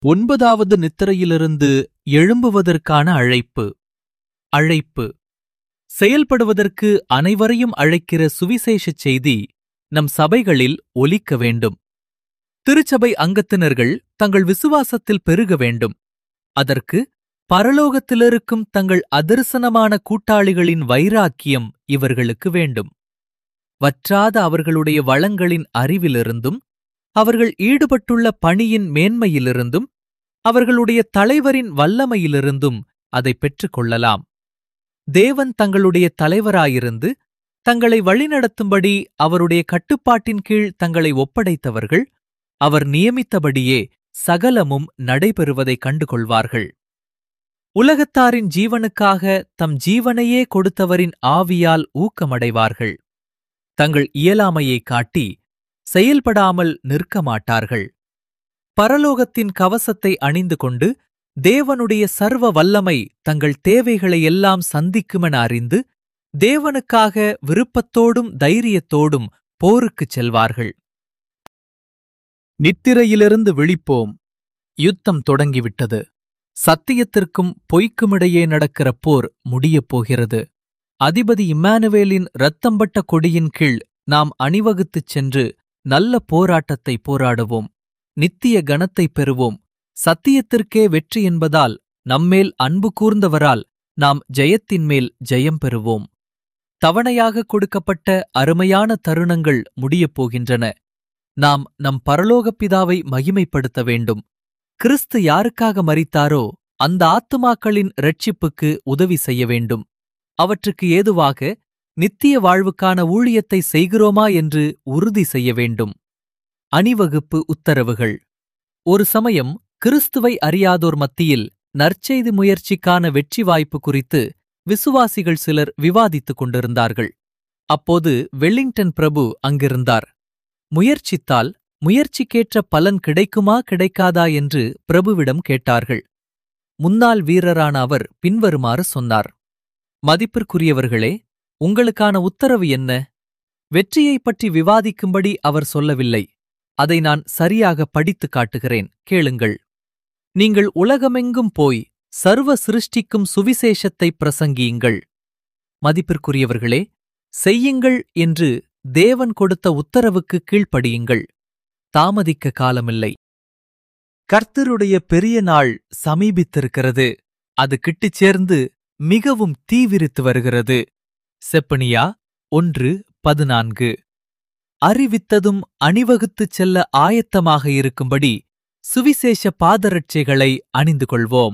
ஒன்பதாவது நித்திரையிலிருந்து எழும்புவதற்கான அழைப்பு அழைப்பு செயல்படுவதற்கு அனைவரையும் அழைக்கிற சுவிசேஷச் செய்தி நம் சபைகளில் ஒலிக்க வேண்டும் திருச்சபை அங்கத்தினர்கள் தங்கள் விசுவாசத்தில் பெருக வேண்டும் அதற்கு பரலோகத்திலிருக்கும் தங்கள் அதர்சனமான கூட்டாளிகளின் வைராக்கியம் இவர்களுக்கு வேண்டும் வற்றாத அவர்களுடைய வளங்களின் அறிவிலிருந்தும் அவர்கள் ஈடுபட்டுள்ள பணியின் மேன்மையிலிருந்தும் அவர்களுடைய தலைவரின் வல்லமையிலிருந்தும் அதை பெற்றுக்கொள்ளலாம் தேவன் தங்களுடைய தலைவராயிருந்து தங்களை வழிநடத்தும்படி அவருடைய கட்டுப்பாட்டின் கீழ் தங்களை ஒப்படைத்தவர்கள் அவர் நியமித்தபடியே சகலமும் நடைபெறுவதைக் கண்டுகொள்வார்கள் உலகத்தாரின் ஜீவனுக்காக தம் ஜீவனையே கொடுத்தவரின் ஆவியால் ஊக்கமடைவார்கள் தங்கள் இயலாமையைக் காட்டி செயல்படாமல் நிற்க மாட்டார்கள் பரலோகத்தின் கவசத்தை அணிந்து கொண்டு தேவனுடைய சர்வ வல்லமை தங்கள் தேவைகளை எல்லாம் சந்திக்குமென அறிந்து தேவனுக்காக விருப்பத்தோடும் தைரியத்தோடும் போருக்குச் செல்வார்கள் நித்திரையிலிருந்து விழிப்போம் யுத்தம் தொடங்கிவிட்டது சத்தியத்திற்கும் பொய்க்குமிடையே நடக்கிற போர் முடியப் போகிறது அதிபதி இம்மானுவேலின் இரத்தம்பட்ட கொடியின் கீழ் நாம் அணிவகுத்துச் சென்று நல்ல போராட்டத்தை போராடுவோம் நித்திய கனத்தை பெறுவோம் சத்தியத்திற்கே வெற்றி என்பதால் நம்மேல் அன்பு கூர்ந்தவரால் நாம் ஜெயத்தின் மேல் ஜெயம் பெறுவோம் தவணையாக கொடுக்கப்பட்ட அருமையான தருணங்கள் முடியப் போகின்றன நாம் நம் பரலோகப் பிதாவை மகிமைப்படுத்த வேண்டும் கிறிஸ்து யாருக்காக மரித்தாரோ அந்த ஆத்துமாக்களின் இரட்சிப்புக்கு உதவி செய்ய வேண்டும் அவற்றுக்கு ஏதுவாக நித்திய வாழ்வுக்கான ஊழியத்தை செய்கிறோமா என்று உறுதி செய்ய வேண்டும் அணிவகுப்பு உத்தரவுகள் ஒரு சமயம் கிறிஸ்துவை அறியாதோர் மத்தியில் நற்செய்தி முயற்சிக்கான வெற்றி வாய்ப்பு குறித்து விசுவாசிகள் சிலர் விவாதித்துக் கொண்டிருந்தார்கள் அப்போது வெல்லிங்டன் பிரபு அங்கிருந்தார் முயற்சித்தால் முயற்சிக்கேற்ற பலன் கிடைக்குமா கிடைக்காதா என்று பிரபுவிடம் கேட்டார்கள் முன்னாள் வீரரான அவர் பின்வருமாறு சொன்னார் மதிப்பிற்குரியவர்களே உங்களுக்கான உத்தரவு என்ன வெற்றியைப் பற்றி விவாதிக்கும்படி அவர் சொல்லவில்லை அதை நான் சரியாக படித்துக் காட்டுகிறேன் கேளுங்கள் நீங்கள் உலகமெங்கும் போய் சர்வ சிருஷ்டிக்கும் சுவிசேஷத்தை பிரசங்கியுங்கள் மதிப்பிற்குரியவர்களே செய்யுங்கள் என்று தேவன் கொடுத்த உத்தரவுக்கு கீழ்ப்படியுங்கள் தாமதிக்க காலமில்லை கர்த்தருடைய பெரிய நாள் சமீபித்திருக்கிறது அது கிட்டிச் சேர்ந்து மிகவும் தீவிரித்து வருகிறது செப்பனியா ஒன்று பதினான்கு அறிவித்ததும் அணிவகுத்துச் செல்ல ஆயத்தமாக இருக்கும்படி சுவிசேஷ பாதரட்சைகளை அணிந்து கொள்வோம்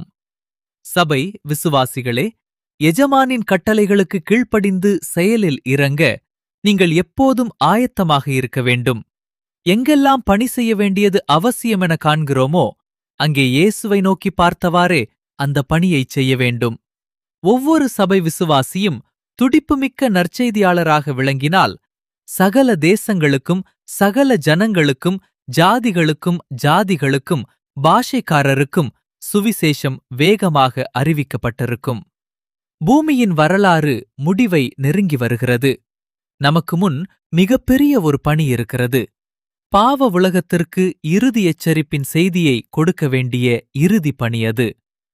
சபை விசுவாசிகளே எஜமானின் கட்டளைகளுக்கு கீழ்ப்படிந்து செயலில் இறங்க நீங்கள் எப்போதும் ஆயத்தமாக இருக்க வேண்டும் எங்கெல்லாம் பணி செய்ய வேண்டியது அவசியம் என காண்கிறோமோ அங்கே இயேசுவை நோக்கி பார்த்தவாறே அந்த பணியைச் செய்ய வேண்டும் ஒவ்வொரு சபை விசுவாசியும் துடிப்புமிக்க நற்செய்தியாளராக விளங்கினால் சகல தேசங்களுக்கும் சகல ஜனங்களுக்கும் ஜாதிகளுக்கும் ஜாதிகளுக்கும் பாஷைக்காரருக்கும் சுவிசேஷம் வேகமாக அறிவிக்கப்பட்டிருக்கும் பூமியின் வரலாறு முடிவை நெருங்கி வருகிறது நமக்கு முன் மிகப்பெரிய ஒரு பணி இருக்கிறது பாவ உலகத்திற்கு இறுதி எச்சரிப்பின் செய்தியை கொடுக்க வேண்டிய இறுதி பணி அது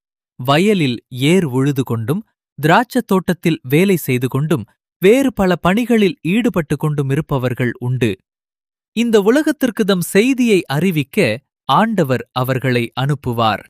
வயலில் ஏர் உழுது கொண்டும் திராட்சத் தோட்டத்தில் வேலை செய்து கொண்டும் வேறு பல பணிகளில் ஈடுபட்டு கொண்டும் இருப்பவர்கள் உண்டு இந்த உலகத்திற்கு தம் செய்தியை அறிவிக்க ஆண்டவர் அவர்களை அனுப்புவார்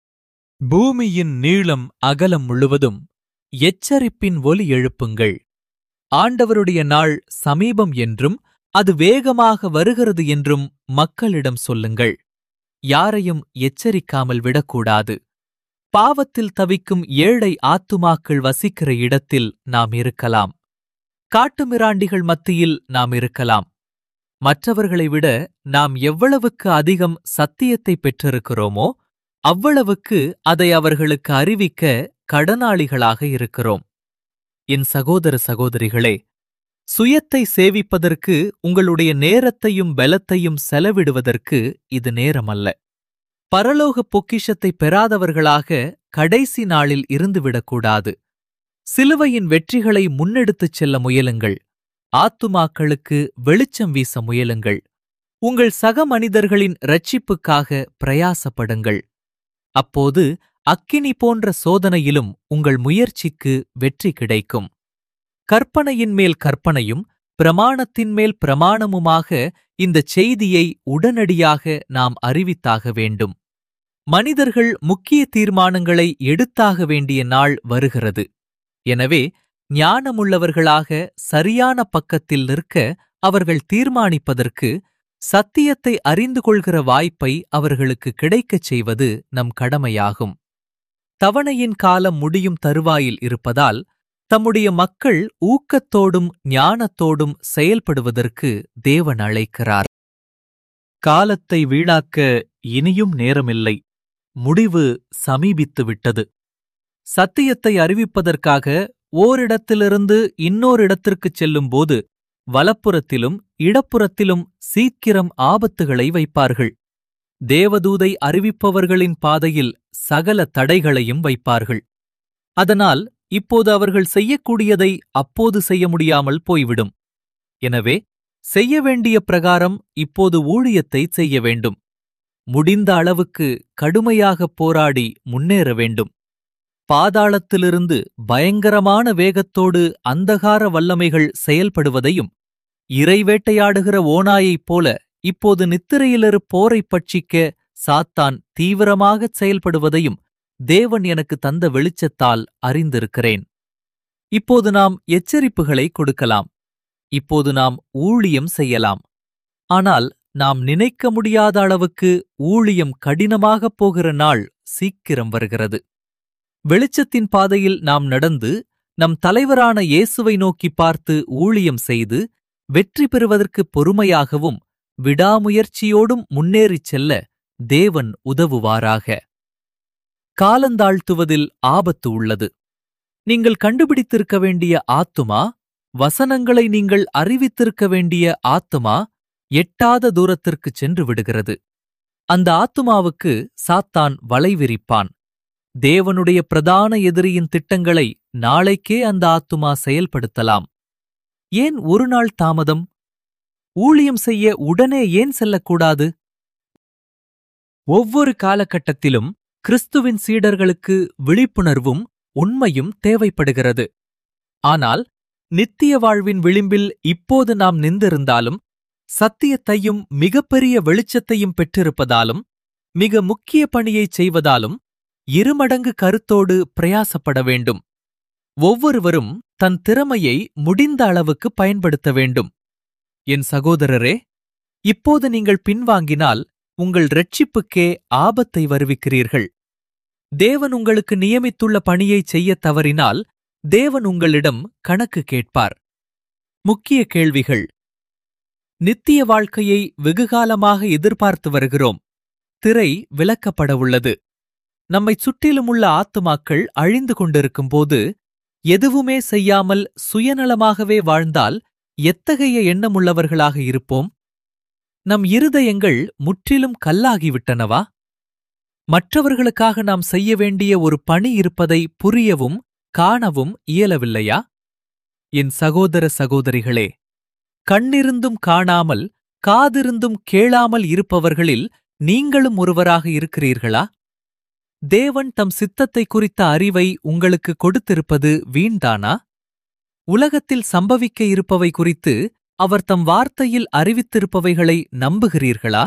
பூமியின் நீளம் அகலம் முழுவதும் எச்சரிப்பின் ஒலி எழுப்புங்கள் ஆண்டவருடைய நாள் சமீபம் என்றும் அது வேகமாக வருகிறது என்றும் மக்களிடம் சொல்லுங்கள் யாரையும் எச்சரிக்காமல் விடக்கூடாது பாவத்தில் தவிக்கும் ஏழை ஆத்துமாக்கள் வசிக்கிற இடத்தில் நாம் இருக்கலாம் காட்டுமிராண்டிகள் மத்தியில் நாம் இருக்கலாம் மற்றவர்களை விட நாம் எவ்வளவுக்கு அதிகம் சத்தியத்தை பெற்றிருக்கிறோமோ அவ்வளவுக்கு அதை அவர்களுக்கு அறிவிக்க கடனாளிகளாக இருக்கிறோம் என் சகோதர சகோதரிகளே சுயத்தை சேவிப்பதற்கு உங்களுடைய நேரத்தையும் பலத்தையும் செலவிடுவதற்கு இது நேரமல்ல பரலோக பொக்கிஷத்தை பெறாதவர்களாக கடைசி நாளில் இருந்துவிடக்கூடாது சிலுவையின் வெற்றிகளை முன்னெடுத்துச் செல்ல முயலுங்கள் ஆத்துமாக்களுக்கு வெளிச்சம் வீச முயலுங்கள் உங்கள் சக மனிதர்களின் இரட்சிப்புக்காக பிரயாசப்படுங்கள் அப்போது அக்கினி போன்ற சோதனையிலும் உங்கள் முயற்சிக்கு வெற்றி கிடைக்கும் கற்பனையின் மேல் கற்பனையும் பிரமாணத்தின் மேல் பிரமாணமுமாக இந்தச் செய்தியை உடனடியாக நாம் அறிவித்தாக வேண்டும் மனிதர்கள் முக்கிய தீர்மானங்களை எடுத்தாக வேண்டிய நாள் வருகிறது எனவே ஞானமுள்ளவர்களாக சரியான பக்கத்தில் நிற்க அவர்கள் தீர்மானிப்பதற்கு சத்தியத்தை அறிந்து கொள்கிற வாய்ப்பை அவர்களுக்கு கிடைக்கச் செய்வது நம் கடமையாகும் தவணையின் காலம் முடியும் தருவாயில் இருப்பதால் தம்முடைய மக்கள் ஊக்கத்தோடும் ஞானத்தோடும் செயல்படுவதற்கு தேவன் அழைக்கிறார் காலத்தை வீணாக்க இனியும் நேரமில்லை முடிவு சமீபித்து விட்டது சத்தியத்தை அறிவிப்பதற்காக ஓரிடத்திலிருந்து இன்னோரிடத்திற்குச் செல்லும்போது வலப்புறத்திலும் இடப்புறத்திலும் சீக்கிரம் ஆபத்துகளை வைப்பார்கள் தேவதூதை அறிவிப்பவர்களின் பாதையில் சகல தடைகளையும் வைப்பார்கள் அதனால் இப்போது அவர்கள் செய்யக்கூடியதை அப்போது செய்ய முடியாமல் போய்விடும் எனவே செய்ய வேண்டிய பிரகாரம் இப்போது ஊழியத்தை செய்ய வேண்டும் முடிந்த அளவுக்கு கடுமையாக போராடி முன்னேற வேண்டும் பாதாளத்திலிருந்து பயங்கரமான வேகத்தோடு அந்தகார வல்லமைகள் செயல்படுவதையும் இறைவேட்டையாடுகிற ஓநாயைப் போல இப்போது நித்திரையிலிருப்போரைப் பட்சிக்க சாத்தான் தீவிரமாகச் செயல்படுவதையும் தேவன் எனக்கு தந்த வெளிச்சத்தால் அறிந்திருக்கிறேன் இப்போது நாம் எச்சரிப்புகளை கொடுக்கலாம் இப்போது நாம் ஊழியம் செய்யலாம் ஆனால் நாம் நினைக்க முடியாத அளவுக்கு ஊழியம் கடினமாகப் போகிற நாள் சீக்கிரம் வருகிறது வெளிச்சத்தின் பாதையில் நாம் நடந்து நம் தலைவரான இயேசுவை நோக்கி பார்த்து ஊழியம் செய்து வெற்றி பெறுவதற்கு பொறுமையாகவும் விடாமுயற்சியோடும் முன்னேறிச் செல்ல தேவன் உதவுவாராக காலந்தாழ்த்துவதில் ஆபத்து உள்ளது நீங்கள் கண்டுபிடித்திருக்க வேண்டிய ஆத்துமா வசனங்களை நீங்கள் அறிவித்திருக்க வேண்டிய ஆத்துமா எட்டாத தூரத்திற்குச் சென்று விடுகிறது அந்த ஆத்துமாவுக்கு சாத்தான் வலைவிரிப்பான் தேவனுடைய பிரதான எதிரியின் திட்டங்களை நாளைக்கே அந்த ஆத்துமா செயல்படுத்தலாம் ஏன் ஒரு நாள் தாமதம் ஊழியம் செய்ய உடனே ஏன் செல்லக்கூடாது ஒவ்வொரு காலகட்டத்திலும் கிறிஸ்துவின் சீடர்களுக்கு விழிப்புணர்வும் உண்மையும் தேவைப்படுகிறது ஆனால் நித்திய வாழ்வின் விளிம்பில் இப்போது நாம் நின்றிருந்தாலும் சத்தியத்தையும் மிகப்பெரிய வெளிச்சத்தையும் பெற்றிருப்பதாலும் மிக முக்கிய பணியைச் செய்வதாலும் இருமடங்கு கருத்தோடு பிரயாசப்பட வேண்டும் ஒவ்வொருவரும் தன் திறமையை முடிந்த அளவுக்கு பயன்படுத்த வேண்டும் என் சகோதரரே இப்போது நீங்கள் பின்வாங்கினால் உங்கள் இரட்சிப்புக்கே ஆபத்தை வருவிக்கிறீர்கள் தேவன் உங்களுக்கு நியமித்துள்ள பணியைச் செய்யத் தவறினால் தேவன் உங்களிடம் கணக்கு கேட்பார் முக்கிய கேள்விகள் நித்திய வாழ்க்கையை வெகுகாலமாக எதிர்பார்த்து வருகிறோம் திரை விலக்கப்படவுள்ளது நம்மைச் சுற்றிலுமுள்ள ஆத்துமாக்கள் அழிந்து கொண்டிருக்கும்போது எதுவுமே செய்யாமல் சுயநலமாகவே வாழ்ந்தால் எத்தகைய எண்ணமுள்ளவர்களாக இருப்போம் நம் இருதயங்கள் முற்றிலும் கல்லாகிவிட்டனவா மற்றவர்களுக்காக நாம் செய்ய வேண்டிய ஒரு பணி இருப்பதை புரியவும் காணவும் இயலவில்லையா என் சகோதர சகோதரிகளே கண்ணிருந்தும் காணாமல் காதிருந்தும் கேளாமல் இருப்பவர்களில் நீங்களும் ஒருவராக இருக்கிறீர்களா தேவன் தம் சித்தத்தை குறித்த அறிவை உங்களுக்கு கொடுத்திருப்பது வீண்தானா உலகத்தில் சம்பவிக்க இருப்பவை குறித்து அவர் தம் வார்த்தையில் அறிவித்திருப்பவைகளை நம்புகிறீர்களா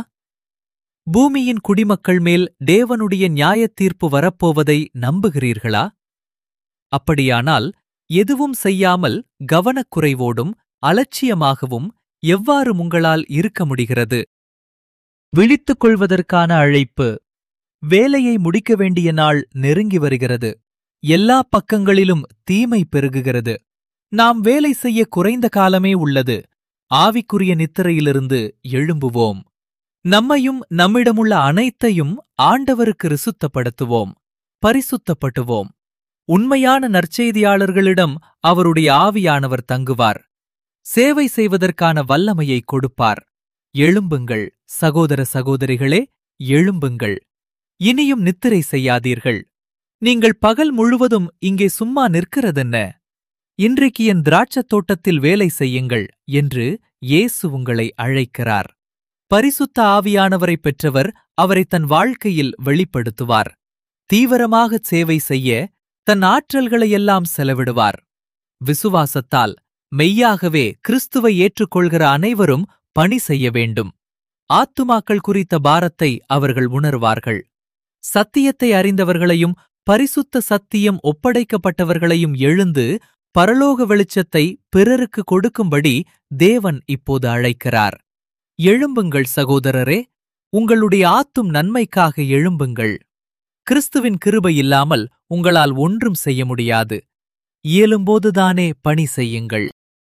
பூமியின் குடிமக்கள் மேல் தேவனுடைய நியாயத் தீர்ப்பு வரப்போவதை நம்புகிறீர்களா அப்படியானால் எதுவும் செய்யாமல் கவனக்குறைவோடும் அலட்சியமாகவும் எவ்வாறு உங்களால் இருக்க முடிகிறது விழித்துக் கொள்வதற்கான அழைப்பு வேலையை முடிக்க வேண்டிய நாள் நெருங்கி வருகிறது எல்லா பக்கங்களிலும் தீமை பெருகுகிறது நாம் வேலை செய்ய குறைந்த காலமே உள்ளது ஆவிக்குரிய நித்திரையிலிருந்து எழும்புவோம் நம்மையும் நம்மிடமுள்ள அனைத்தையும் ஆண்டவருக்கு ரிசுத்தப்படுத்துவோம் பரிசுத்தப்பட்டுவோம் உண்மையான நற்செய்தியாளர்களிடம் அவருடைய ஆவியானவர் தங்குவார் சேவை செய்வதற்கான வல்லமையை கொடுப்பார் எழும்புங்கள் சகோதர சகோதரிகளே எழும்புங்கள் இனியும் நித்திரை செய்யாதீர்கள் நீங்கள் பகல் முழுவதும் இங்கே சும்மா நிற்கிறதென்ன இன்றைக்கு என் திராட்சத் தோட்டத்தில் வேலை செய்யுங்கள் என்று இயேசு உங்களை அழைக்கிறார் பரிசுத்த ஆவியானவரை பெற்றவர் அவரை தன் வாழ்க்கையில் வெளிப்படுத்துவார் தீவிரமாக சேவை செய்ய தன் ஆற்றல்களையெல்லாம் செலவிடுவார் விசுவாசத்தால் மெய்யாகவே கிறிஸ்துவை ஏற்றுக்கொள்கிற அனைவரும் பணி செய்ய வேண்டும் ஆத்துமாக்கள் குறித்த பாரத்தை அவர்கள் உணர்வார்கள் சத்தியத்தை அறிந்தவர்களையும் பரிசுத்த சத்தியம் ஒப்படைக்கப்பட்டவர்களையும் எழுந்து பரலோக வெளிச்சத்தை பிறருக்கு கொடுக்கும்படி தேவன் இப்போது அழைக்கிறார் எழும்புங்கள் சகோதரரே உங்களுடைய ஆத்தும் நன்மைக்காக எழும்புங்கள் கிறிஸ்துவின் கிருபை இல்லாமல் உங்களால் ஒன்றும் செய்ய முடியாது இயலும்போதுதானே பணி செய்யுங்கள்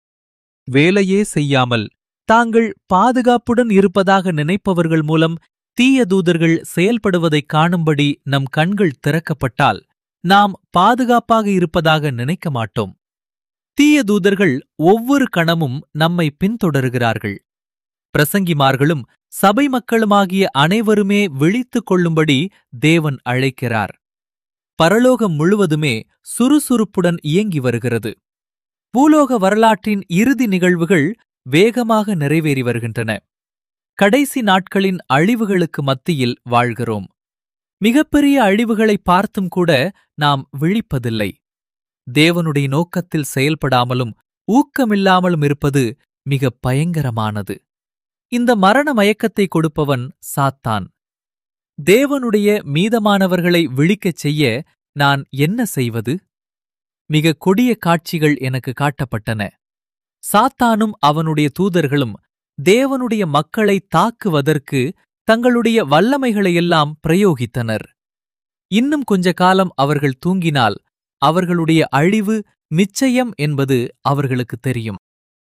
வேலையே செய்யாமல் தாங்கள் பாதுகாப்புடன் இருப்பதாக நினைப்பவர்கள் மூலம் தீய தூதர்கள் செயல்படுவதைக் காணும்படி நம் கண்கள் திறக்கப்பட்டால் நாம் பாதுகாப்பாக இருப்பதாக நினைக்க மாட்டோம் தீய தூதர்கள் ஒவ்வொரு கணமும் நம்மை பின்தொடருகிறார்கள் பிரசங்கிமார்களும் சபை மக்களுமாகிய அனைவருமே விழித்துக் கொள்ளும்படி தேவன் அழைக்கிறார் பரலோகம் முழுவதுமே சுறுசுறுப்புடன் இயங்கி வருகிறது பூலோக வரலாற்றின் இறுதி நிகழ்வுகள் வேகமாக நிறைவேறி வருகின்றன கடைசி நாட்களின் அழிவுகளுக்கு மத்தியில் வாழ்கிறோம் மிகப்பெரிய அழிவுகளை பார்த்தும் கூட நாம் விழிப்பதில்லை தேவனுடைய நோக்கத்தில் செயல்படாமலும் ஊக்கமில்லாமலும் இருப்பது மிக பயங்கரமானது இந்த மரண மயக்கத்தை கொடுப்பவன் சாத்தான் தேவனுடைய மீதமானவர்களை விழிக்கச் செய்ய நான் என்ன செய்வது மிக கொடிய காட்சிகள் எனக்கு காட்டப்பட்டன சாத்தானும் அவனுடைய தூதர்களும் தேவனுடைய மக்களை தாக்குவதற்கு தங்களுடைய வல்லமைகளையெல்லாம் பிரயோகித்தனர் இன்னும் கொஞ்ச காலம் அவர்கள் தூங்கினால் அவர்களுடைய அழிவு நிச்சயம் என்பது அவர்களுக்கு தெரியும்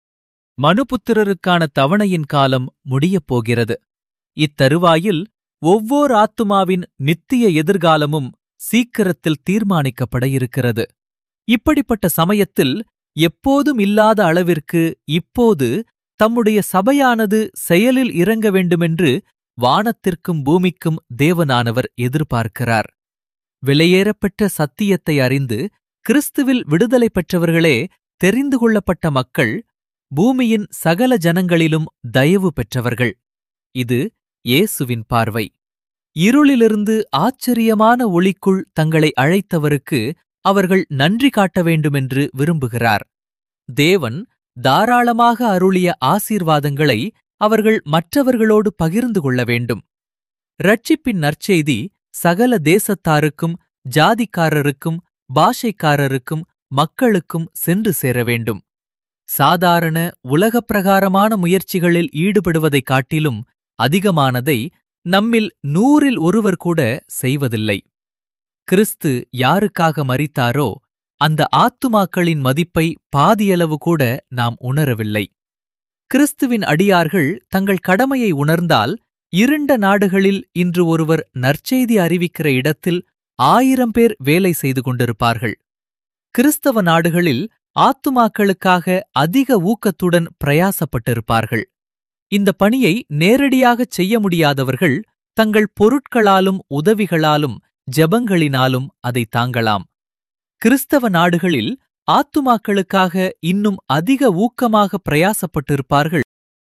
மனுபுத்திரருக்கான தவணையின் காலம் முடியப் போகிறது இத்தருவாயில் ஒவ்வோர் ஆத்துமாவின் நித்திய எதிர்காலமும் சீக்கிரத்தில் தீர்மானிக்கப்பட இருக்கிறது இப்படிப்பட்ட சமயத்தில் எப்போதும் இல்லாத அளவிற்கு இப்போது தம்முடைய சபையானது செயலில் இறங்க வேண்டுமென்று வானத்திற்கும் பூமிக்கும் தேவனானவர் எதிர்பார்க்கிறார் விலையேறப்பெற்ற சத்தியத்தை அறிந்து கிறிஸ்துவில் விடுதலை பெற்றவர்களே தெரிந்து கொள்ளப்பட்ட மக்கள் பூமியின் சகல ஜனங்களிலும் தயவு பெற்றவர்கள் இது இயேசுவின் பார்வை இருளிலிருந்து ஆச்சரியமான ஒளிக்குள் தங்களை அழைத்தவருக்கு அவர்கள் நன்றி காட்ட வேண்டுமென்று விரும்புகிறார் தேவன் தாராளமாக அருளிய ஆசீர்வாதங்களை அவர்கள் மற்றவர்களோடு பகிர்ந்து கொள்ள வேண்டும் ரட்சிப்பின் நற்செய்தி சகல தேசத்தாருக்கும் ஜாதிக்காரருக்கும் பாஷைக்காரருக்கும் மக்களுக்கும் சென்று சேர வேண்டும் சாதாரண உலகப் பிரகாரமான முயற்சிகளில் ஈடுபடுவதைக் காட்டிலும் அதிகமானதை நம்மில் நூறில் ஒருவர் கூட செய்வதில்லை கிறிஸ்து யாருக்காக மரித்தாரோ அந்த ஆத்துமாக்களின் மதிப்பை பாதியளவு கூட நாம் உணரவில்லை கிறிஸ்துவின் அடியார்கள் தங்கள் கடமையை உணர்ந்தால் இருண்ட நாடுகளில் இன்று ஒருவர் நற்செய்தி அறிவிக்கிற இடத்தில் ஆயிரம் பேர் வேலை செய்து கொண்டிருப்பார்கள் கிறிஸ்தவ நாடுகளில் ஆத்துமாக்களுக்காக அதிக ஊக்கத்துடன் பிரயாசப்பட்டிருப்பார்கள் இந்த பணியை நேரடியாகச் செய்ய முடியாதவர்கள் தங்கள் பொருட்களாலும் உதவிகளாலும் ஜெபங்களினாலும் அதை தாங்கலாம் கிறிஸ்தவ நாடுகளில் ஆத்துமாக்களுக்காக இன்னும் அதிக ஊக்கமாக பிரயாசப்பட்டிருப்பார்கள்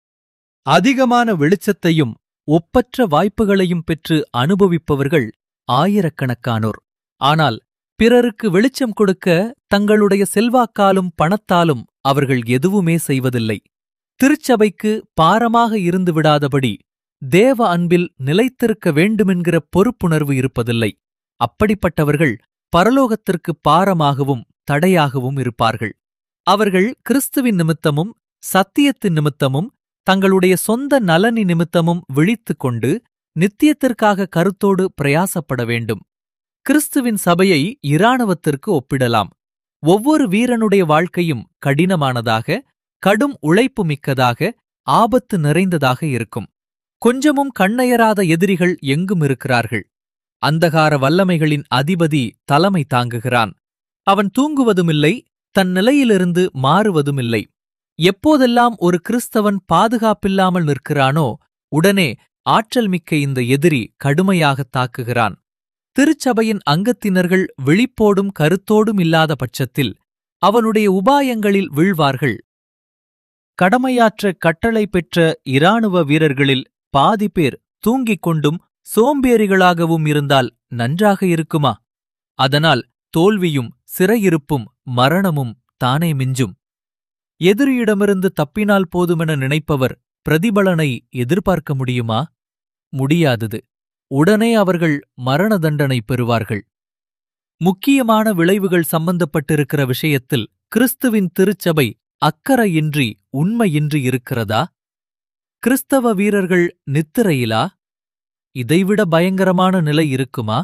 அதிகமான வெளிச்சத்தையும் ஒப்பற்ற வாய்ப்புகளையும் பெற்று அனுபவிப்பவர்கள் ஆயிரக்கணக்கானோர் ஆனால் பிறருக்கு வெளிச்சம் கொடுக்க தங்களுடைய செல்வாக்காலும் பணத்தாலும் அவர்கள் எதுவுமே செய்வதில்லை திருச்சபைக்கு பாரமாக இருந்து விடாதபடி தேவ அன்பில் நிலைத்திருக்க வேண்டுமென்கிற பொறுப்புணர்வு இருப்பதில்லை அப்படிப்பட்டவர்கள் பரலோகத்திற்கு பாரமாகவும் தடையாகவும் இருப்பார்கள் அவர்கள் கிறிஸ்துவின் நிமித்தமும் சத்தியத்தின் நிமித்தமும் தங்களுடைய சொந்த நலனி நிமித்தமும் விழித்துக் கொண்டு நித்தியத்திற்காக கருத்தோடு பிரயாசப்பட வேண்டும் கிறிஸ்துவின் சபையை இராணுவத்திற்கு ஒப்பிடலாம் ஒவ்வொரு வீரனுடைய வாழ்க்கையும் கடினமானதாக கடும் உழைப்பு மிக்கதாக ஆபத்து நிறைந்ததாக இருக்கும் கொஞ்சமும் கண்ணயராத எதிரிகள் எங்கும் இருக்கிறார்கள் அந்தகார வல்லமைகளின் அதிபதி தலைமை தாங்குகிறான் அவன் தூங்குவதுமில்லை தன் நிலையிலிருந்து மாறுவதுமில்லை எப்போதெல்லாம் ஒரு கிறிஸ்தவன் பாதுகாப்பில்லாமல் நிற்கிறானோ உடனே ஆற்றல் மிக்க இந்த எதிரி கடுமையாக தாக்குகிறான் திருச்சபையின் அங்கத்தினர்கள் விழிப்போடும் கருத்தோடும் இல்லாத பட்சத்தில் அவனுடைய உபாயங்களில் வீழ்வார்கள் கடமையாற்ற கட்டளை பெற்ற இராணுவ வீரர்களில் பாதி பேர் தூங்கிக் கொண்டும் சோம்பேறிகளாகவும் இருந்தால் நன்றாக இருக்குமா அதனால் தோல்வியும் சிறையிருப்பும் மரணமும் தானே மிஞ்சும் எதிரியிடமிருந்து தப்பினால் போதுமென நினைப்பவர் பிரதிபலனை எதிர்பார்க்க முடியுமா முடியாதது உடனே அவர்கள் மரண தண்டனை பெறுவார்கள் முக்கியமான விளைவுகள் சம்பந்தப்பட்டிருக்கிற விஷயத்தில் கிறிஸ்துவின் திருச்சபை அக்கறையின்றி உண்மையின்றி இருக்கிறதா கிறிஸ்தவ வீரர்கள் நித்திரையிலா இதைவிட பயங்கரமான நிலை இருக்குமா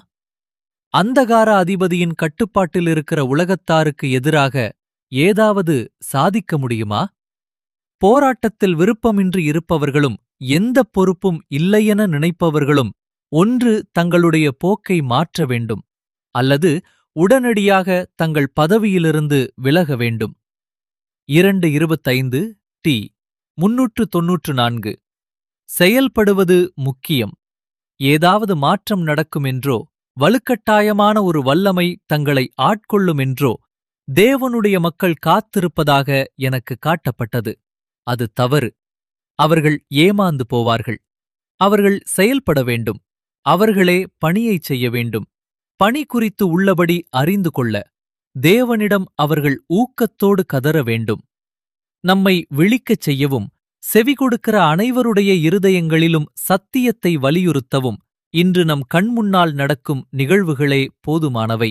அந்தகார அதிபதியின் கட்டுப்பாட்டில் இருக்கிற உலகத்தாருக்கு எதிராக ஏதாவது சாதிக்க முடியுமா போராட்டத்தில் விருப்பமின்றி இருப்பவர்களும் எந்த பொறுப்பும் இல்லையென நினைப்பவர்களும் ஒன்று தங்களுடைய போக்கை மாற்ற வேண்டும் அல்லது உடனடியாக தங்கள் பதவியிலிருந்து விலக வேண்டும் இரண்டு இருபத்தைந்து டி முன்னூற்று தொன்னூற்று நான்கு செயல்படுவது முக்கியம் ஏதாவது மாற்றம் நடக்கும் என்றோ வலுக்கட்டாயமான ஒரு வல்லமை தங்களை ஆட்கொள்ளும் என்றோ தேவனுடைய மக்கள் காத்திருப்பதாக எனக்கு காட்டப்பட்டது அது தவறு அவர்கள் ஏமாந்து போவார்கள் அவர்கள் செயல்பட வேண்டும் அவர்களே பணியைச் செய்ய வேண்டும் பணி குறித்து உள்ளபடி அறிந்து கொள்ள தேவனிடம் அவர்கள் ஊக்கத்தோடு கதற வேண்டும் நம்மை விழிக்கச் செய்யவும் செவி கொடுக்கிற அனைவருடைய இருதயங்களிலும் சத்தியத்தை வலியுறுத்தவும் இன்று நம் கண்முன்னால் நடக்கும் நிகழ்வுகளே போதுமானவை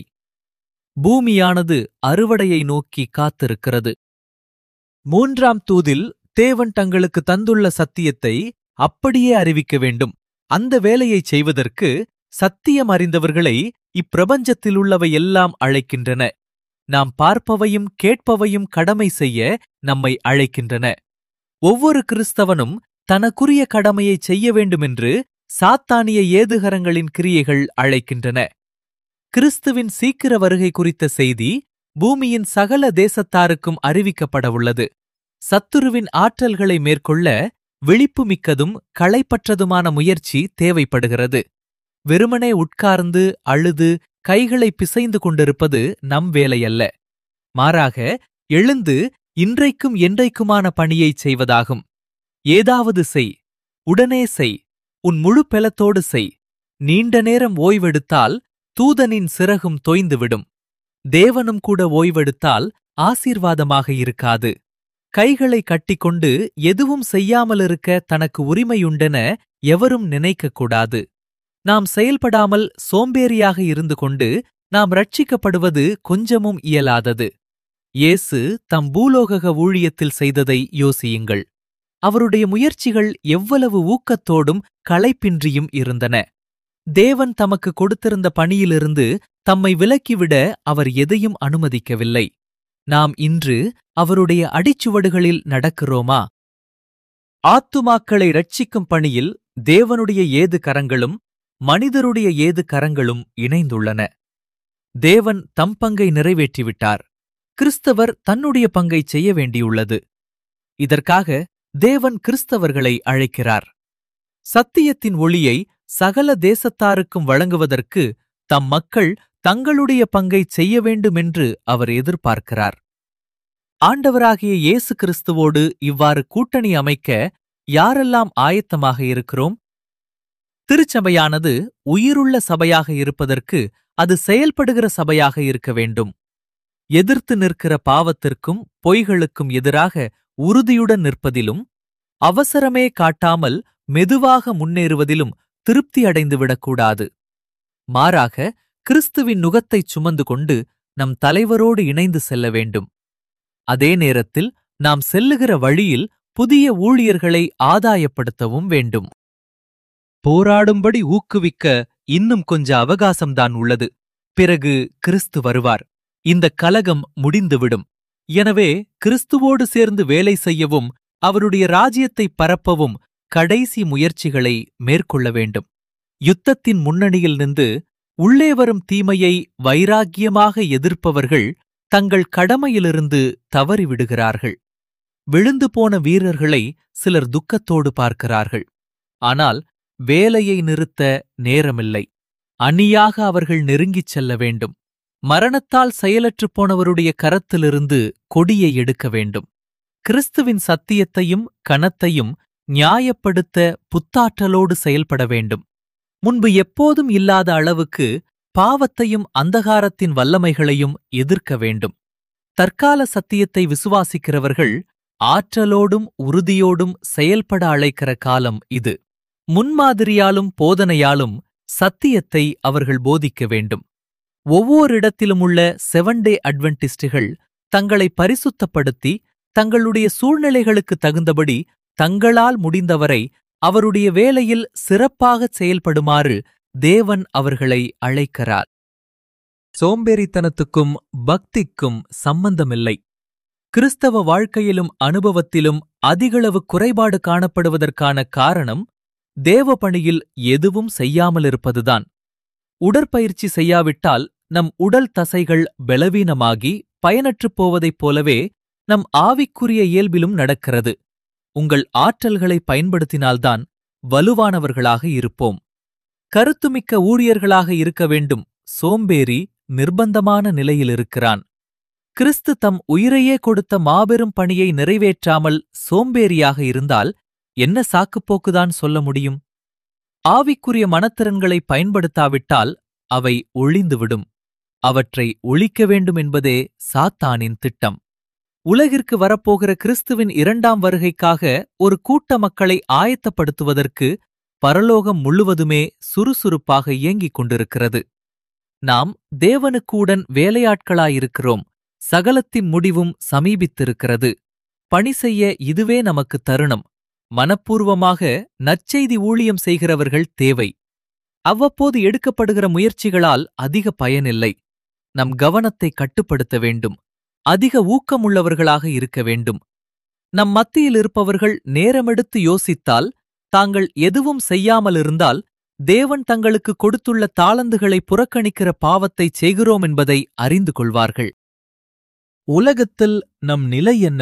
பூமியானது அறுவடையை நோக்கி காத்திருக்கிறது மூன்றாம் தூதில் தேவன் தங்களுக்கு தந்துள்ள சத்தியத்தை அப்படியே அறிவிக்க வேண்டும் அந்த வேலையைச் செய்வதற்கு சத்தியம் அறிந்தவர்களை இப்பிரபஞ்சத்தில் உள்ளவை எல்லாம் அழைக்கின்றன நாம் பார்ப்பவையும் கேட்பவையும் கடமை செய்ய நம்மை அழைக்கின்றன ஒவ்வொரு கிறிஸ்தவனும் தனக்குரிய கடமையைச் செய்ய வேண்டுமென்று சாத்தானிய ஏதுகரங்களின் கிரியைகள் அழைக்கின்றன கிறிஸ்துவின் சீக்கிர வருகை குறித்த செய்தி பூமியின் சகல தேசத்தாருக்கும் அறிவிக்கப்படவுள்ளது சத்துருவின் ஆற்றல்களை மேற்கொள்ள விழிப்புமிக்கதும் களைப்பற்றதுமான முயற்சி தேவைப்படுகிறது வெறுமனே உட்கார்ந்து அழுது கைகளை பிசைந்து கொண்டிருப்பது நம் வேலையல்ல மாறாக எழுந்து இன்றைக்கும் என்றைக்குமான பணியைச் செய்வதாகும் ஏதாவது செய் உடனே செய் உன் முழு பெலத்தோடு செய் நீண்ட நேரம் ஓய்வெடுத்தால் தூதனின் சிறகும் தொய்ந்துவிடும் தேவனும் கூட ஓய்வெடுத்தால் ஆசீர்வாதமாக இருக்காது கைகளை கட்டிக்கொண்டு எதுவும் செய்யாமலிருக்க தனக்கு உரிமையுண்டென எவரும் நினைக்கக்கூடாது நாம் செயல்படாமல் சோம்பேறியாக இருந்து கொண்டு நாம் ரட்சிக்கப்படுவது கொஞ்சமும் இயலாதது இயேசு தம் பூலோக ஊழியத்தில் செய்ததை யோசியுங்கள் அவருடைய முயற்சிகள் எவ்வளவு ஊக்கத்தோடும் களைப்பின்றியும் இருந்தன தேவன் தமக்கு கொடுத்திருந்த பணியிலிருந்து தம்மை விலக்கிவிட அவர் எதையும் அனுமதிக்கவில்லை நாம் இன்று அவருடைய அடிச்சுவடுகளில் நடக்கிறோமா ஆத்துமாக்களை ரட்சிக்கும் பணியில் தேவனுடைய ஏது கரங்களும் மனிதருடைய ஏது கரங்களும் இணைந்துள்ளன தேவன் தம் பங்கை நிறைவேற்றிவிட்டார் கிறிஸ்தவர் தன்னுடைய பங்கைச் செய்ய வேண்டியுள்ளது இதற்காக தேவன் கிறிஸ்தவர்களை அழைக்கிறார் சத்தியத்தின் ஒளியை சகல தேசத்தாருக்கும் வழங்குவதற்கு தம் மக்கள் தங்களுடைய பங்கைச் செய்ய வேண்டுமென்று அவர் எதிர்பார்க்கிறார் ஆண்டவராகிய இயேசு கிறிஸ்துவோடு இவ்வாறு கூட்டணி அமைக்க யாரெல்லாம் ஆயத்தமாக இருக்கிறோம் திருச்சபையானது உயிருள்ள சபையாக இருப்பதற்கு அது செயல்படுகிற சபையாக இருக்க வேண்டும் எதிர்த்து நிற்கிற பாவத்திற்கும் பொய்களுக்கும் எதிராக உறுதியுடன் நிற்பதிலும் அவசரமே காட்டாமல் மெதுவாக முன்னேறுவதிலும் திருப்தி அடைந்துவிடக்கூடாது மாறாக கிறிஸ்துவின் நுகத்தைச் சுமந்து கொண்டு நம் தலைவரோடு இணைந்து செல்ல வேண்டும் அதே நேரத்தில் நாம் செல்லுகிற வழியில் புதிய ஊழியர்களை ஆதாயப்படுத்தவும் வேண்டும் போராடும்படி ஊக்குவிக்க இன்னும் கொஞ்ச அவகாசம்தான் உள்ளது பிறகு கிறிஸ்து வருவார் இந்த கலகம் முடிந்துவிடும் எனவே கிறிஸ்துவோடு சேர்ந்து வேலை செய்யவும் அவருடைய ராஜ்யத்தை பரப்பவும் கடைசி முயற்சிகளை மேற்கொள்ள வேண்டும் யுத்தத்தின் முன்னணியில் நின்று உள்ளே வரும் தீமையை வைராக்கியமாக எதிர்ப்பவர்கள் தங்கள் கடமையிலிருந்து தவறிவிடுகிறார்கள் விழுந்து போன வீரர்களை சிலர் துக்கத்தோடு பார்க்கிறார்கள் ஆனால் வேலையை நிறுத்த நேரமில்லை அணியாக அவர்கள் நெருங்கிச் செல்ல வேண்டும் மரணத்தால் செயலற்றுப் போனவருடைய கரத்திலிருந்து கொடியை எடுக்க வேண்டும் கிறிஸ்துவின் சத்தியத்தையும் கனத்தையும் நியாயப்படுத்த புத்தாற்றலோடு செயல்பட வேண்டும் முன்பு எப்போதும் இல்லாத அளவுக்கு பாவத்தையும் அந்தகாரத்தின் வல்லமைகளையும் எதிர்க்க வேண்டும் தற்கால சத்தியத்தை விசுவாசிக்கிறவர்கள் ஆற்றலோடும் உறுதியோடும் செயல்பட அழைக்கிற காலம் இது முன்மாதிரியாலும் போதனையாலும் சத்தியத்தை அவர்கள் போதிக்க வேண்டும் ஒவ்வொரிடத்திலும் உள்ள செவன் டே அட்வென்டிஸ்டுகள் தங்களை பரிசுத்தப்படுத்தி தங்களுடைய சூழ்நிலைகளுக்கு தகுந்தபடி தங்களால் முடிந்தவரை அவருடைய வேலையில் சிறப்பாகச் செயல்படுமாறு தேவன் அவர்களை அழைக்கிறார் சோம்பேறித்தனத்துக்கும் பக்திக்கும் சம்பந்தமில்லை கிறிஸ்தவ வாழ்க்கையிலும் அனுபவத்திலும் அதிகளவு குறைபாடு காணப்படுவதற்கான காரணம் தேவ பணியில் எதுவும் செய்யாமலிருப்பதுதான் உடற்பயிற்சி செய்யாவிட்டால் நம் உடல் தசைகள் பலவீனமாகி பயனற்றுப் போவதைப் போலவே நம் ஆவிக்குரிய இயல்பிலும் நடக்கிறது உங்கள் ஆற்றல்களை பயன்படுத்தினால்தான் வலுவானவர்களாக இருப்போம் கருத்துமிக்க ஊழியர்களாக இருக்க வேண்டும் சோம்பேறி நிர்பந்தமான நிலையில் இருக்கிறான் கிறிஸ்து தம் உயிரையே கொடுத்த மாபெரும் பணியை நிறைவேற்றாமல் சோம்பேறியாக இருந்தால் என்ன சாக்குப்போக்குதான் சொல்ல முடியும் ஆவிக்குரிய மனத்திறன்களை பயன்படுத்தாவிட்டால் அவை ஒழிந்துவிடும் அவற்றை ஒழிக்க வேண்டும் என்பதே சாத்தானின் திட்டம் உலகிற்கு வரப்போகிற கிறிஸ்துவின் இரண்டாம் வருகைக்காக ஒரு கூட்ட மக்களை ஆயத்தப்படுத்துவதற்கு பரலோகம் முழுவதுமே சுறுசுறுப்பாக இயங்கிக் கொண்டிருக்கிறது நாம் தேவனுக்கூடன் வேலையாட்களாயிருக்கிறோம் சகலத்தின் முடிவும் சமீபித்திருக்கிறது பணி செய்ய இதுவே நமக்கு தருணம் மனப்பூர்வமாக நற்செய்தி ஊழியம் செய்கிறவர்கள் தேவை அவ்வப்போது எடுக்கப்படுகிற முயற்சிகளால் அதிக பயனில்லை நம் கவனத்தை கட்டுப்படுத்த வேண்டும் அதிக ஊக்கமுள்ளவர்களாக இருக்க வேண்டும் நம் மத்தியில் இருப்பவர்கள் நேரமெடுத்து யோசித்தால் தாங்கள் எதுவும் செய்யாமலிருந்தால் தேவன் தங்களுக்கு கொடுத்துள்ள தாளந்துகளை புறக்கணிக்கிற பாவத்தைச் செய்கிறோம் என்பதை அறிந்து கொள்வார்கள் உலகத்தில் நம் நிலை என்ன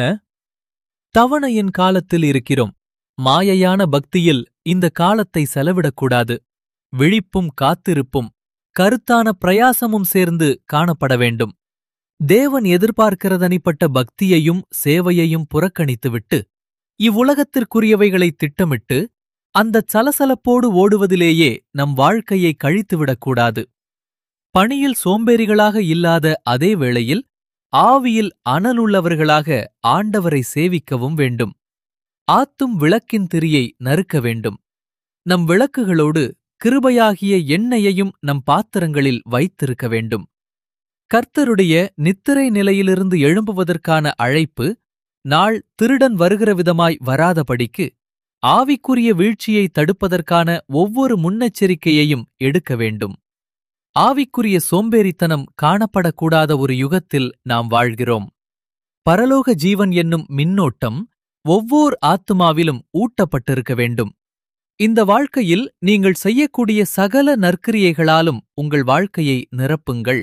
தவணையின் காலத்தில் இருக்கிறோம் மாயையான பக்தியில் இந்த காலத்தை செலவிடக்கூடாது விழிப்பும் காத்திருப்பும் கருத்தான பிரயாசமும் சேர்ந்து காணப்பட வேண்டும் தேவன் எதிர்பார்க்கிறதனிப்பட்ட பக்தியையும் சேவையையும் புறக்கணித்துவிட்டு இவ்வுலகத்திற்குரியவைகளை திட்டமிட்டு அந்தச் சலசலப்போடு ஓடுவதிலேயே நம் வாழ்க்கையை கழித்துவிடக்கூடாது பணியில் சோம்பேறிகளாக இல்லாத அதே வேளையில் ஆவியில் அனலுள்ளவர்களாக ஆண்டவரை சேவிக்கவும் வேண்டும் ஆத்தும் விளக்கின் திரியை நறுக்க வேண்டும் நம் விளக்குகளோடு கிருபையாகிய எண்ணெயையும் நம் பாத்திரங்களில் வைத்திருக்க வேண்டும் கர்த்தருடைய நித்திரை நிலையிலிருந்து எழும்புவதற்கான அழைப்பு நாள் திருடன் வருகிற விதமாய் வராதபடிக்கு ஆவிக்குரிய வீழ்ச்சியை தடுப்பதற்கான ஒவ்வொரு முன்னெச்சரிக்கையையும் எடுக்க வேண்டும் ஆவிக்குரிய சோம்பேறித்தனம் காணப்படக்கூடாத ஒரு யுகத்தில் நாம் வாழ்கிறோம் பரலோக ஜீவன் என்னும் மின்னோட்டம் ஒவ்வோர் ஆத்துமாவிலும் ஊட்டப்பட்டிருக்க வேண்டும் இந்த வாழ்க்கையில் நீங்கள் செய்யக்கூடிய சகல நற்கிரியைகளாலும் உங்கள் வாழ்க்கையை நிரப்புங்கள்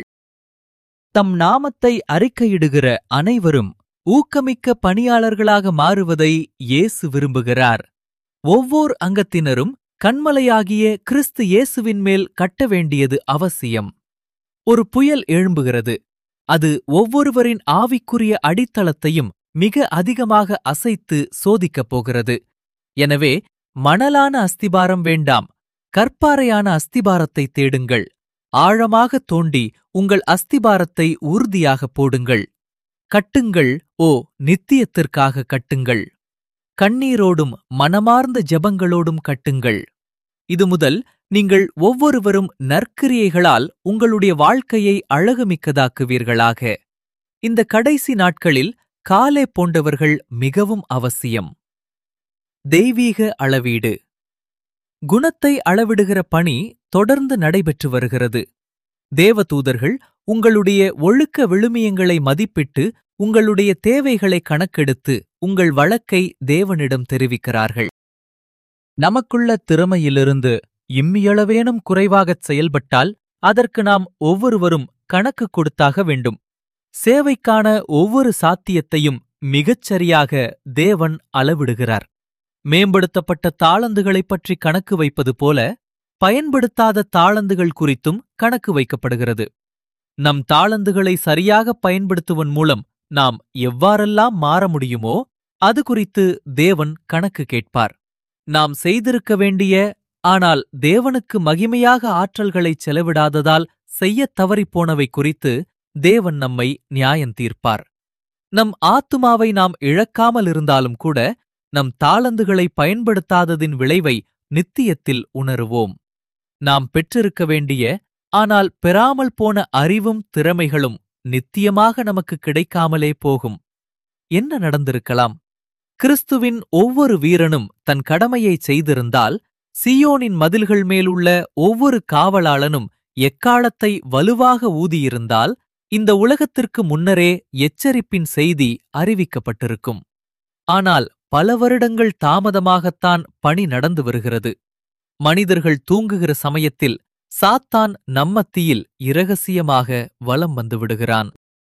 தம் நாமத்தை அறிக்கையிடுகிற அனைவரும் ஊக்கமிக்க பணியாளர்களாக மாறுவதை இயேசு விரும்புகிறார் ஒவ்வோர் அங்கத்தினரும் கண்மலையாகிய கிறிஸ்து இயேசுவின் மேல் கட்ட வேண்டியது அவசியம் ஒரு புயல் எழும்புகிறது அது ஒவ்வொருவரின் ஆவிக்குரிய அடித்தளத்தையும் மிக அதிகமாக அசைத்து சோதிக்கப் போகிறது எனவே மணலான அஸ்திபாரம் வேண்டாம் கற்பாறையான அஸ்திபாரத்தை தேடுங்கள் ஆழமாக தோண்டி உங்கள் அஸ்திபாரத்தை உறுதியாக போடுங்கள் கட்டுங்கள் ஓ நித்தியத்திற்காக கட்டுங்கள் கண்ணீரோடும் மனமார்ந்த ஜெபங்களோடும் கட்டுங்கள் இது முதல் நீங்கள் ஒவ்வொருவரும் நற்கிரியைகளால் உங்களுடைய வாழ்க்கையை அழகுமிக்கதாக்குவீர்களாக இந்த கடைசி நாட்களில் காலே போன்றவர்கள் மிகவும் அவசியம் தெய்வீக அளவீடு குணத்தை அளவிடுகிற பணி தொடர்ந்து நடைபெற்று வருகிறது தேவதூதர்கள் உங்களுடைய ஒழுக்க விழுமியங்களை மதிப்பிட்டு உங்களுடைய தேவைகளை கணக்கெடுத்து உங்கள் வழக்கை தேவனிடம் தெரிவிக்கிறார்கள் நமக்குள்ள திறமையிலிருந்து இம்மியளவேனும் குறைவாகச் செயல்பட்டால் அதற்கு நாம் ஒவ்வொருவரும் கணக்கு கொடுத்தாக வேண்டும் சேவைக்கான ஒவ்வொரு சாத்தியத்தையும் மிகச் சரியாக தேவன் அளவிடுகிறார் மேம்படுத்தப்பட்ட தாளந்துகளைப் பற்றி கணக்கு வைப்பது போல பயன்படுத்தாத தாளந்துகள் குறித்தும் கணக்கு வைக்கப்படுகிறது நம் தாளந்துகளை சரியாக பயன்படுத்துவன் மூலம் நாம் எவ்வாறெல்லாம் மாற முடியுமோ அது குறித்து தேவன் கணக்கு கேட்பார் நாம் செய்திருக்க வேண்டிய ஆனால் தேவனுக்கு மகிமையாக ஆற்றல்களைச் செலவிடாததால் செய்யத் தவறிப்போனவை குறித்து தேவன் நம்மை நியாயம் தீர்ப்பார் நம் ஆத்துமாவை நாம் இழக்காமல் இருந்தாலும் கூட நம் தாளந்துகளை பயன்படுத்தாததின் விளைவை நித்தியத்தில் உணருவோம் நாம் பெற்றிருக்க வேண்டிய ஆனால் பெறாமல் போன அறிவும் திறமைகளும் நித்தியமாக நமக்கு கிடைக்காமலே போகும் என்ன நடந்திருக்கலாம் கிறிஸ்துவின் ஒவ்வொரு வீரனும் தன் கடமையைச் செய்திருந்தால் சியோனின் மதில்கள் மேலுள்ள ஒவ்வொரு காவலாளனும் எக்காலத்தை வலுவாக ஊதியிருந்தால் இந்த உலகத்திற்கு முன்னரே எச்சரிப்பின் செய்தி அறிவிக்கப்பட்டிருக்கும் ஆனால் பல வருடங்கள் தாமதமாகத்தான் பணி நடந்து வருகிறது மனிதர்கள் தூங்குகிற சமயத்தில் சாத்தான் நம்மத்தியில் இரகசியமாக வலம் வந்து விடுகிறான்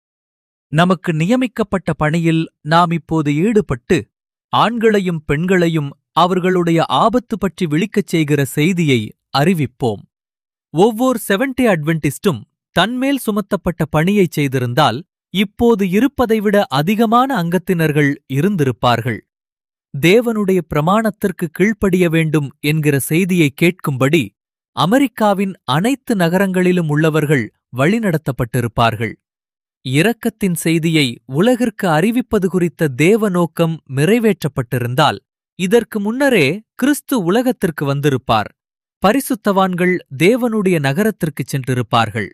நமக்கு நியமிக்கப்பட்ட பணியில் நாம் இப்போது ஈடுபட்டு ஆண்களையும் பெண்களையும் அவர்களுடைய ஆபத்து பற்றி விழிக்கச் செய்கிற செய்தியை அறிவிப்போம் ஒவ்வொரு செவன்டே அட்வென்டிஸ்டும் தன்மேல் சுமத்தப்பட்ட பணியைச் செய்திருந்தால் இப்போது இருப்பதை விட அதிகமான அங்கத்தினர்கள் இருந்திருப்பார்கள் தேவனுடைய பிரமாணத்திற்கு கீழ்ப்படிய வேண்டும் என்கிற செய்தியை கேட்கும்படி அமெரிக்காவின் அனைத்து நகரங்களிலும் உள்ளவர்கள் வழிநடத்தப்பட்டிருப்பார்கள் இரக்கத்தின் செய்தியை உலகிற்கு அறிவிப்பது குறித்த தேவ நோக்கம் நிறைவேற்றப்பட்டிருந்தால் இதற்கு முன்னரே கிறிஸ்து உலகத்திற்கு வந்திருப்பார் பரிசுத்தவான்கள் தேவனுடைய நகரத்திற்குச் சென்றிருப்பார்கள்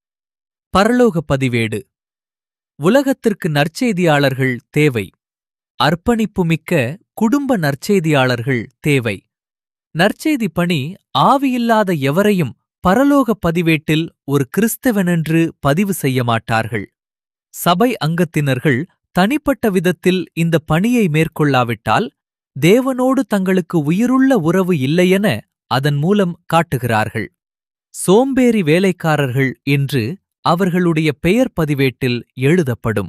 பரலோக பதிவேடு உலகத்திற்கு நற்செய்தியாளர்கள் தேவை அர்ப்பணிப்புமிக்க குடும்ப நற்செய்தியாளர்கள் தேவை நற்செய்தி பணி ஆவியில்லாத எவரையும் பரலோக பதிவேட்டில் ஒரு கிறிஸ்தவனென்று பதிவு செய்ய மாட்டார்கள் சபை அங்கத்தினர்கள் தனிப்பட்ட விதத்தில் இந்த பணியை மேற்கொள்ளாவிட்டால் தேவனோடு தங்களுக்கு உயிருள்ள உறவு இல்லையென அதன் மூலம் காட்டுகிறார்கள் சோம்பேறி வேலைக்காரர்கள் என்று அவர்களுடைய பெயர் பதிவேட்டில் எழுதப்படும்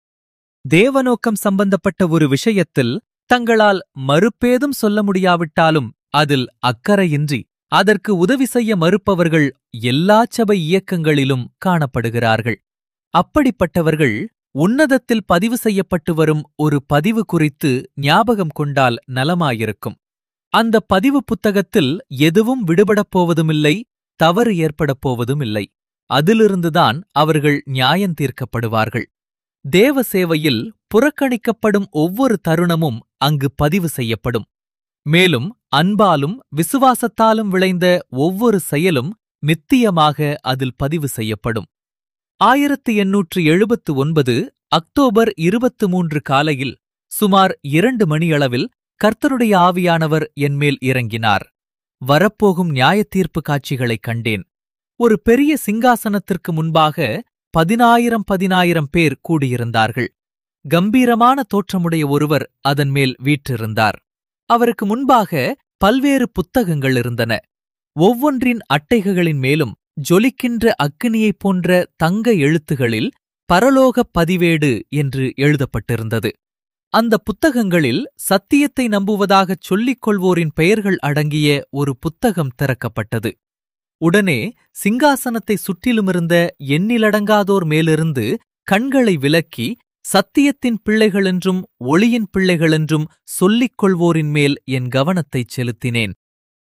தேவநோக்கம் சம்பந்தப்பட்ட ஒரு விஷயத்தில் தங்களால் மறுப்பேதும் சொல்ல முடியாவிட்டாலும் அதில் அக்கறையின்றி அதற்கு உதவி செய்ய மறுப்பவர்கள் எல்லா சபை இயக்கங்களிலும் காணப்படுகிறார்கள் அப்படிப்பட்டவர்கள் உன்னதத்தில் பதிவு செய்யப்பட்டு வரும் ஒரு பதிவு குறித்து ஞாபகம் கொண்டால் நலமாயிருக்கும் அந்த பதிவு புத்தகத்தில் எதுவும் விடுபடப் போவதுமில்லை தவறு ஏற்படப் போவதுமில்லை அதிலிருந்துதான் அவர்கள் நியாயம் தீர்க்கப்படுவார்கள் தேவ சேவையில் புறக்கணிக்கப்படும் ஒவ்வொரு தருணமும் அங்கு பதிவு செய்யப்படும் மேலும் அன்பாலும் விசுவாசத்தாலும் விளைந்த ஒவ்வொரு செயலும் நித்தியமாக அதில் பதிவு செய்யப்படும் ஆயிரத்து எண்ணூற்று எழுபத்து ஒன்பது அக்டோபர் இருபத்து மூன்று காலையில் சுமார் இரண்டு மணியளவில் கர்த்தருடைய ஆவியானவர் என்மேல் இறங்கினார் வரப்போகும் நியாயத்தீர்ப்பு காட்சிகளைக் கண்டேன் ஒரு பெரிய சிங்காசனத்திற்கு முன்பாக பதினாயிரம் பதினாயிரம் பேர் கூடியிருந்தார்கள் கம்பீரமான தோற்றமுடைய ஒருவர் அதன் மேல் வீற்றிருந்தார் அவருக்கு முன்பாக பல்வேறு புத்தகங்கள் இருந்தன ஒவ்வொன்றின் அட்டைகளின் மேலும் ஜொலிக்கின்ற அக்கினியைப் போன்ற தங்க எழுத்துகளில் பரலோகப் பதிவேடு என்று எழுதப்பட்டிருந்தது அந்த புத்தகங்களில் சத்தியத்தை நம்புவதாகச் சொல்லிக் கொள்வோரின் பெயர்கள் அடங்கிய ஒரு புத்தகம் திறக்கப்பட்டது உடனே சிங்காசனத்தை சுற்றிலுமிருந்த எண்ணிலடங்காதோர் மேலிருந்து கண்களை விலக்கி சத்தியத்தின் பிள்ளைகளென்றும் ஒளியின் பிள்ளைகளென்றும் சொல்லிக் கொள்வோரின் மேல் என் கவனத்தைச் செலுத்தினேன்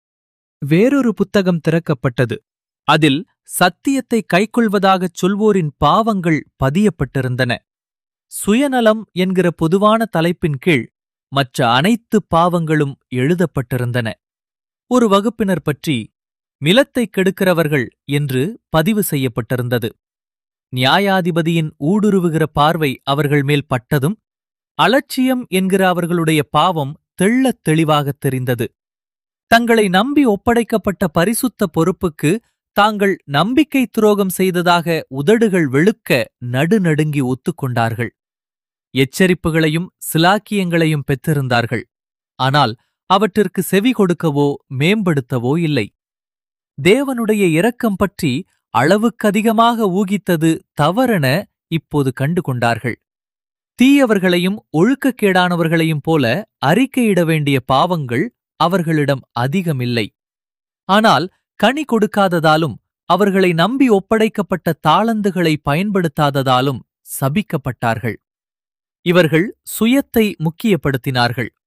வேறொரு புத்தகம் திறக்கப்பட்டது அதில் சத்தியத்தை கைக்கொள்வதாகச் சொல்வோரின் பாவங்கள் பதியப்பட்டிருந்தன சுயநலம் என்கிற பொதுவான தலைப்பின் கீழ் மற்ற அனைத்து பாவங்களும் எழுதப்பட்டிருந்தன ஒரு வகுப்பினர் பற்றி மிலத்தைக் கெடுக்கிறவர்கள் என்று பதிவு செய்யப்பட்டிருந்தது நியாயாதிபதியின் ஊடுருவுகிற பார்வை அவர்கள் மேல் பட்டதும் அலட்சியம் என்கிற அவர்களுடைய பாவம் தெள்ளத் தெளிவாகத் தெரிந்தது தங்களை நம்பி ஒப்படைக்கப்பட்ட பரிசுத்த பொறுப்புக்கு தாங்கள் நம்பிக்கை துரோகம் செய்ததாக உதடுகள் வெளுக்க நடுநடுங்கி ஒத்துக்கொண்டார்கள் எச்சரிப்புகளையும் சிலாக்கியங்களையும் பெற்றிருந்தார்கள் ஆனால் அவற்றிற்கு செவி கொடுக்கவோ மேம்படுத்தவோ இல்லை தேவனுடைய இரக்கம் பற்றி அளவுக்கதிகமாக ஊகித்தது தவறென இப்போது கண்டு கொண்டார்கள் தீயவர்களையும் ஒழுக்கக்கேடானவர்களையும் போல அறிக்கையிட வேண்டிய பாவங்கள் அவர்களிடம் அதிகமில்லை ஆனால் கனி கொடுக்காததாலும் அவர்களை நம்பி ஒப்படைக்கப்பட்ட தாளந்துகளை பயன்படுத்தாததாலும் சபிக்கப்பட்டார்கள் இவர்கள் சுயத்தை முக்கியப்படுத்தினார்கள்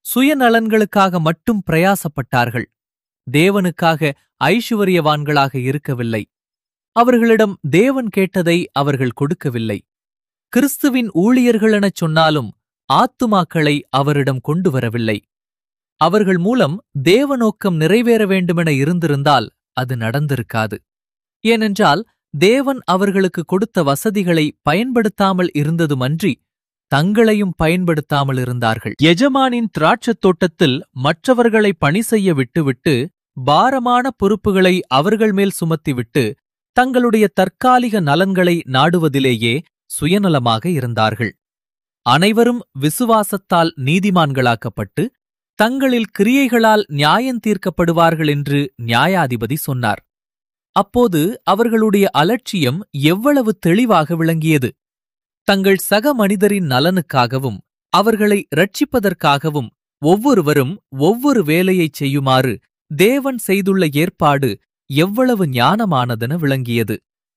சுயநலன்களுக்காக மட்டும் பிரயாசப்பட்டார்கள் தேவனுக்காக ஐசுவரியவான்களாக இருக்கவில்லை அவர்களிடம் தேவன் கேட்டதை அவர்கள் கொடுக்கவில்லை கிறிஸ்துவின் ஊழியர்களெனச் சொன்னாலும் ஆத்துமாக்களை அவரிடம் கொண்டு வரவில்லை அவர்கள் மூலம் தேவ நோக்கம் நிறைவேற வேண்டுமென இருந்திருந்தால் அது நடந்திருக்காது ஏனென்றால் தேவன் அவர்களுக்கு கொடுத்த வசதிகளை பயன்படுத்தாமல் இருந்ததுமன்றி தங்களையும் பயன்படுத்தாமல் இருந்தார்கள் எஜமானின் திராட்சத் தோட்டத்தில் மற்றவர்களை பணி செய்ய விட்டுவிட்டு பாரமான பொறுப்புகளை அவர்கள் மேல் சுமத்திவிட்டு தங்களுடைய தற்காலிக நலன்களை நாடுவதிலேயே சுயநலமாக இருந்தார்கள் அனைவரும் விசுவாசத்தால் நீதிமான்களாக்கப்பட்டு தங்களில் கிரியைகளால் நியாயந்தீர்க்கப்படுவார்கள் என்று நியாயாதிபதி சொன்னார் அப்போது அவர்களுடைய அலட்சியம் எவ்வளவு தெளிவாக விளங்கியது தங்கள் சக மனிதரின் நலனுக்காகவும் அவர்களை ரட்சிப்பதற்காகவும் ஒவ்வொருவரும் ஒவ்வொரு வேலையைச் செய்யுமாறு தேவன் செய்துள்ள ஏற்பாடு எவ்வளவு ஞானமானதென விளங்கியது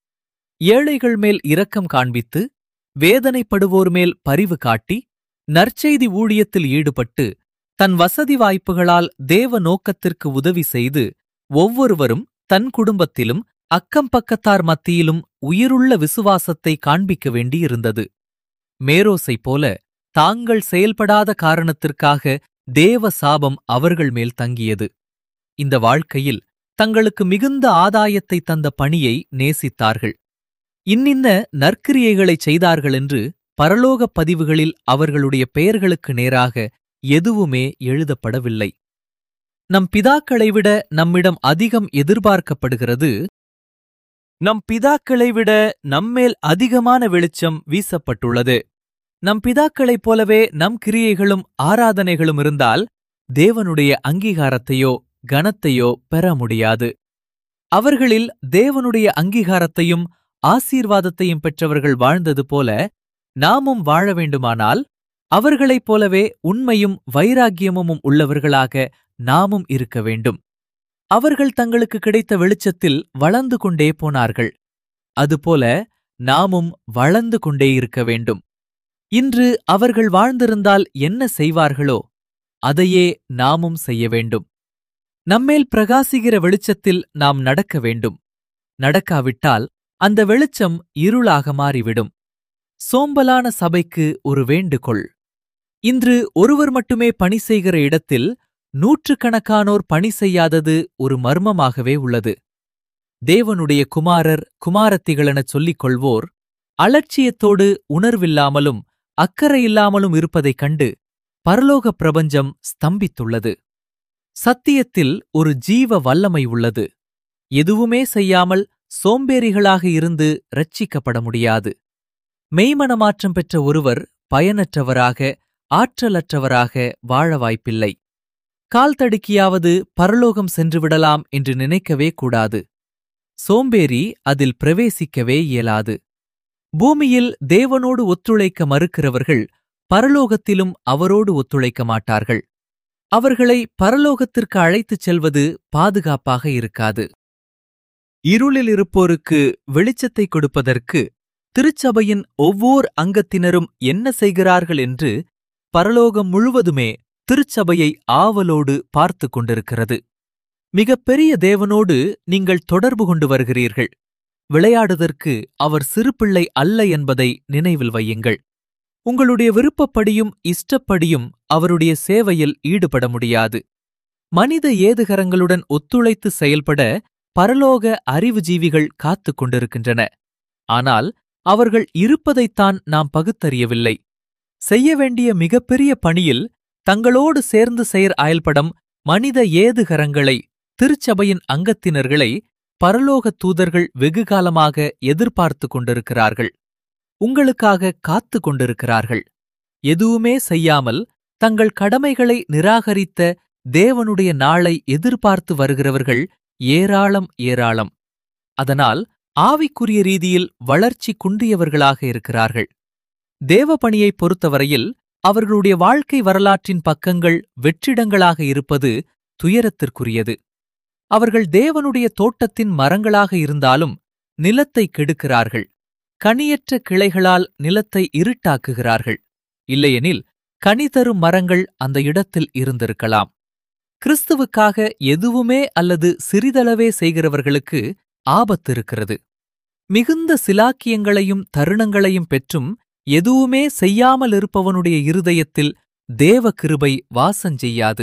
ஏழைகள் மேல் இரக்கம் காண்பித்து வேதனைப்படுவோர் மேல் பரிவு காட்டி நற்செய்தி ஊழியத்தில் ஈடுபட்டு தன் வசதி வாய்ப்புகளால் தேவ நோக்கத்திற்கு உதவி செய்து ஒவ்வொருவரும் தன் குடும்பத்திலும் அக்கம் பக்கத்தார் மத்தியிலும் உயிருள்ள விசுவாசத்தை காண்பிக்க வேண்டியிருந்தது மேரோசை போல தாங்கள் செயல்படாத காரணத்திற்காக தேவ சாபம் அவர்கள் மேல் தங்கியது இந்த வாழ்க்கையில் தங்களுக்கு மிகுந்த ஆதாயத்தை தந்த பணியை நேசித்தார்கள் இன்னின்ன நற்கிரியைகளைச் செய்தார்கள் என்று பரலோகப் பதிவுகளில் அவர்களுடைய பெயர்களுக்கு நேராக எதுவுமே எழுதப்படவில்லை நம் பிதாக்களை விட நம்மிடம் அதிகம் எதிர்பார்க்கப்படுகிறது நம் பிதாக்களை விட நம்மேல் அதிகமான வெளிச்சம் வீசப்பட்டுள்ளது நம் பிதாக்களைப் போலவே நம் கிரியைகளும் ஆராதனைகளும் இருந்தால் தேவனுடைய அங்கீகாரத்தையோ கனத்தையோ பெற முடியாது அவர்களில் தேவனுடைய அங்கீகாரத்தையும் ஆசீர்வாதத்தையும் பெற்றவர்கள் வாழ்ந்தது போல நாமும் வாழ வேண்டுமானால் அவர்களைப் போலவே உண்மையும் வைராக்கியமும் உள்ளவர்களாக நாமும் இருக்க வேண்டும் அவர்கள் தங்களுக்கு கிடைத்த வெளிச்சத்தில் வளர்ந்து கொண்டே போனார்கள் அதுபோல நாமும் வளர்ந்து கொண்டே இருக்க வேண்டும் இன்று அவர்கள் வாழ்ந்திருந்தால் என்ன செய்வார்களோ அதையே நாமும் செய்ய வேண்டும் நம்மேல் பிரகாசிக்கிற வெளிச்சத்தில் நாம் நடக்க வேண்டும் நடக்காவிட்டால் அந்த வெளிச்சம் இருளாக மாறிவிடும் சோம்பலான சபைக்கு ஒரு வேண்டுகோள் இன்று ஒருவர் மட்டுமே பணி செய்கிற இடத்தில் நூற்றுக்கணக்கானோர் பணி செய்யாதது ஒரு மர்மமாகவே உள்ளது தேவனுடைய குமாரர் குமாரத்திகளெனச் சொல்லிக் கொள்வோர் அலட்சியத்தோடு உணர்வில்லாமலும் அக்கறையில்லாமலும் இருப்பதைக் கண்டு பரலோக பிரபஞ்சம் ஸ்தம்பித்துள்ளது சத்தியத்தில் ஒரு ஜீவ வல்லமை உள்ளது எதுவுமே செய்யாமல் சோம்பேறிகளாக இருந்து ரட்சிக்கப்பட முடியாது மெய்மனமாற்றம் பெற்ற ஒருவர் பயனற்றவராக ஆற்றலற்றவராக வாழ வாய்ப்பில்லை கால் தடுக்கியாவது பரலோகம் சென்றுவிடலாம் என்று நினைக்கவே கூடாது சோம்பேறி அதில் பிரவேசிக்கவே இயலாது பூமியில் தேவனோடு ஒத்துழைக்க மறுக்கிறவர்கள் பரலோகத்திலும் அவரோடு ஒத்துழைக்க மாட்டார்கள் அவர்களை பரலோகத்திற்கு அழைத்துச் செல்வது பாதுகாப்பாக இருக்காது இருளில் இருப்போருக்கு வெளிச்சத்தை கொடுப்பதற்கு திருச்சபையின் ஒவ்வோர் அங்கத்தினரும் என்ன செய்கிறார்கள் என்று பரலோகம் முழுவதுமே திருச்சபையை ஆவலோடு பார்த்து கொண்டிருக்கிறது மிகப்பெரிய தேவனோடு நீங்கள் தொடர்பு கொண்டு வருகிறீர்கள் விளையாடுதற்கு அவர் சிறுபிள்ளை அல்ல என்பதை நினைவில் வையுங்கள் உங்களுடைய விருப்பப்படியும் இஷ்டப்படியும் அவருடைய சேவையில் ஈடுபட முடியாது மனித ஏதுகரங்களுடன் ஒத்துழைத்து செயல்பட பரலோக அறிவுஜீவிகள் காத்துக் கொண்டிருக்கின்றன ஆனால் அவர்கள் இருப்பதைத்தான் நாம் பகுத்தறியவில்லை செய்ய வேண்டிய மிகப்பெரிய பணியில் தங்களோடு சேர்ந்து செயற் அயல்படம் மனித ஏதுகரங்களை திருச்சபையின் அங்கத்தினர்களை பரலோக தூதர்கள் வெகுகாலமாக எதிர்பார்த்து கொண்டிருக்கிறார்கள் உங்களுக்காக காத்து கொண்டிருக்கிறார்கள் எதுவுமே செய்யாமல் தங்கள் கடமைகளை நிராகரித்த தேவனுடைய நாளை எதிர்பார்த்து வருகிறவர்கள் ஏராளம் ஏராளம் அதனால் ஆவிக்குரிய ரீதியில் வளர்ச்சி குன்றியவர்களாக இருக்கிறார்கள் தேவ பணியைப் பொறுத்தவரையில் அவர்களுடைய வாழ்க்கை வரலாற்றின் பக்கங்கள் வெற்றிடங்களாக இருப்பது துயரத்திற்குரியது அவர்கள் தேவனுடைய தோட்டத்தின் மரங்களாக இருந்தாலும் நிலத்தை கெடுக்கிறார்கள் கனியற்ற கிளைகளால் நிலத்தை இருட்டாக்குகிறார்கள் இல்லையெனில் கனி தரும் மரங்கள் அந்த இடத்தில் இருந்திருக்கலாம் கிறிஸ்துவுக்காக எதுவுமே அல்லது சிறிதளவே செய்கிறவர்களுக்கு ஆபத்து இருக்கிறது மிகுந்த சிலாக்கியங்களையும் தருணங்களையும் பெற்றும் எதுவுமே செய்யாமல் இருப்பவனுடைய இருதயத்தில் தேவ கிருபை வாசஞ்செய்யாது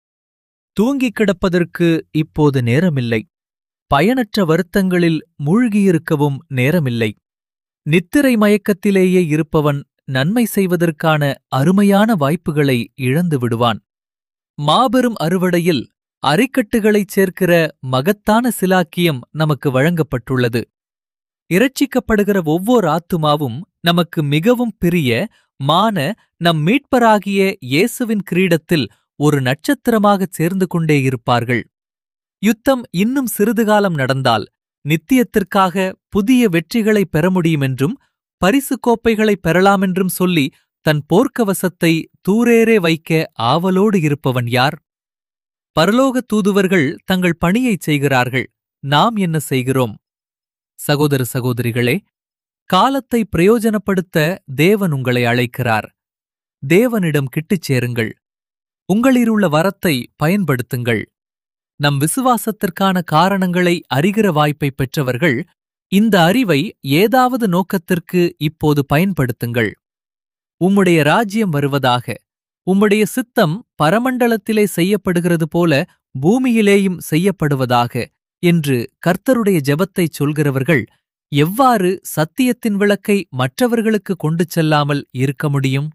தூங்கிக் கிடப்பதற்கு இப்போது நேரமில்லை பயனற்ற வருத்தங்களில் மூழ்கியிருக்கவும் நேரமில்லை நித்திரை மயக்கத்திலேயே இருப்பவன் நன்மை செய்வதற்கான அருமையான வாய்ப்புகளை இழந்து விடுவான் மாபெரும் அறுவடையில் அரிக்கட்டுகளைச் சேர்க்கிற மகத்தான சிலாக்கியம் நமக்கு வழங்கப்பட்டுள்ளது இரட்சிக்கப்படுகிற ஒவ்வொரு ஆத்துமாவும் நமக்கு மிகவும் பிரிய மான நம் மீட்பராகிய இயேசுவின் கிரீடத்தில் ஒரு நட்சத்திரமாகச் சேர்ந்து கொண்டே இருப்பார்கள் யுத்தம் இன்னும் சிறிது காலம் நடந்தால் நித்தியத்திற்காக புதிய வெற்றிகளை பெற முடியுமென்றும் பரிசு கோப்பைகளை பெறலாமென்றும் சொல்லி தன் போர்க்கவசத்தை தூரேரே வைக்க ஆவலோடு இருப்பவன் யார் பரலோக தூதுவர்கள் தங்கள் பணியைச் செய்கிறார்கள் நாம் என்ன செய்கிறோம் சகோதர சகோதரிகளே காலத்தை பிரயோஜனப்படுத்த தேவன் உங்களை அழைக்கிறார் தேவனிடம் கிட்டுச் சேருங்கள் உங்களிலுள்ள வரத்தை பயன்படுத்துங்கள் நம் விசுவாசத்திற்கான காரணங்களை அறிகிற வாய்ப்பை பெற்றவர்கள் இந்த அறிவை ஏதாவது நோக்கத்திற்கு இப்போது பயன்படுத்துங்கள் உம்முடைய ராஜ்யம் வருவதாக உம்முடைய சித்தம் பரமண்டலத்திலே செய்யப்படுகிறது போல பூமியிலேயும் செய்யப்படுவதாக என்று கர்த்தருடைய ஜெபத்தைச் சொல்கிறவர்கள் எவ்வாறு சத்தியத்தின் விளக்கை மற்றவர்களுக்கு கொண்டு செல்லாமல் இருக்க முடியும்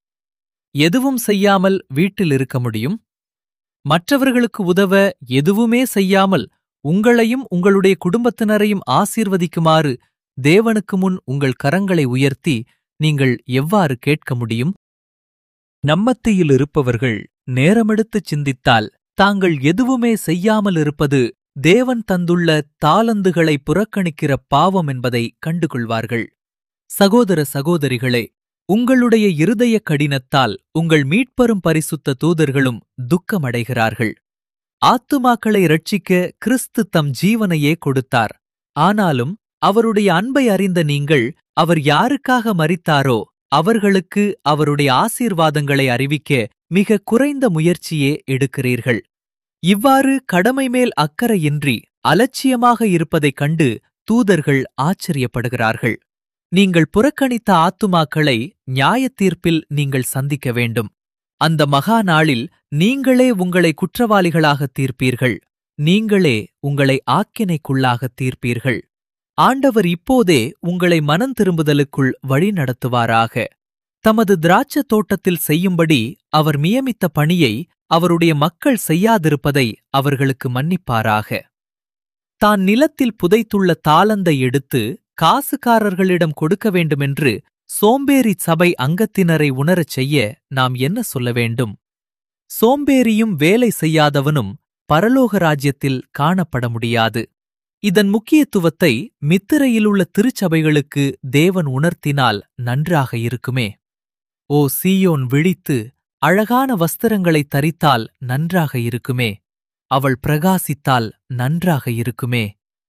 எதுவும் செய்யாமல் வீட்டில் இருக்க முடியும் மற்றவர்களுக்கு உதவ எதுவுமே செய்யாமல் உங்களையும் உங்களுடைய குடும்பத்தினரையும் ஆசீர்வதிக்குமாறு தேவனுக்கு முன் உங்கள் கரங்களை உயர்த்தி நீங்கள் எவ்வாறு கேட்க முடியும் நம்மத்தியில் இருப்பவர்கள் நேரமெடுத்துச் சிந்தித்தால் தாங்கள் எதுவுமே செய்யாமல் இருப்பது தேவன் தந்துள்ள தாளந்துகளை புறக்கணிக்கிற பாவம் என்பதை கண்டுகொள்வார்கள் சகோதர சகோதரிகளே உங்களுடைய இருதய கடினத்தால் உங்கள் மீட்பெரும் பரிசுத்த தூதர்களும் துக்கமடைகிறார்கள் ஆத்துமாக்களை ரட்சிக்க கிறிஸ்து தம் ஜீவனையே கொடுத்தார் ஆனாலும் அவருடைய அன்பை அறிந்த நீங்கள் அவர் யாருக்காக மரித்தாரோ அவர்களுக்கு அவருடைய ஆசீர்வாதங்களை அறிவிக்க மிக குறைந்த முயற்சியே எடுக்கிறீர்கள் இவ்வாறு கடமை மேல் அக்கறையின்றி அலட்சியமாக இருப்பதைக் கண்டு தூதர்கள் ஆச்சரியப்படுகிறார்கள் நீங்கள் புறக்கணித்த ஆத்துமாக்களை நியாயத்தீர்ப்பில் நீங்கள் சந்திக்க வேண்டும் அந்த மகா நாளில் நீங்களே உங்களை குற்றவாளிகளாகத் தீர்ப்பீர்கள் நீங்களே உங்களை ஆக்கினைக்குள்ளாகத் தீர்ப்பீர்கள் ஆண்டவர் இப்போதே உங்களை மனம் திரும்புதலுக்குள் வழிநடத்துவாராக தமது திராட்சத் தோட்டத்தில் செய்யும்படி அவர் நியமித்த பணியை அவருடைய மக்கள் செய்யாதிருப்பதை அவர்களுக்கு மன்னிப்பாராக தான் நிலத்தில் புதைத்துள்ள தாளந்தை எடுத்து காசுக்காரர்களிடம் கொடுக்க வேண்டுமென்று சோம்பேறி சபை அங்கத்தினரை உணரச் செய்ய நாம் என்ன சொல்ல வேண்டும் சோம்பேறியும் வேலை செய்யாதவனும் பரலோக ராஜ்யத்தில் காணப்பட முடியாது இதன் முக்கியத்துவத்தை மித்திரையிலுள்ள திருச்சபைகளுக்கு தேவன் உணர்த்தினால் நன்றாக இருக்குமே ஓ சீயோன் விழித்து அழகான வஸ்திரங்களை தரித்தால் நன்றாக இருக்குமே அவள் பிரகாசித்தால் நன்றாக இருக்குமே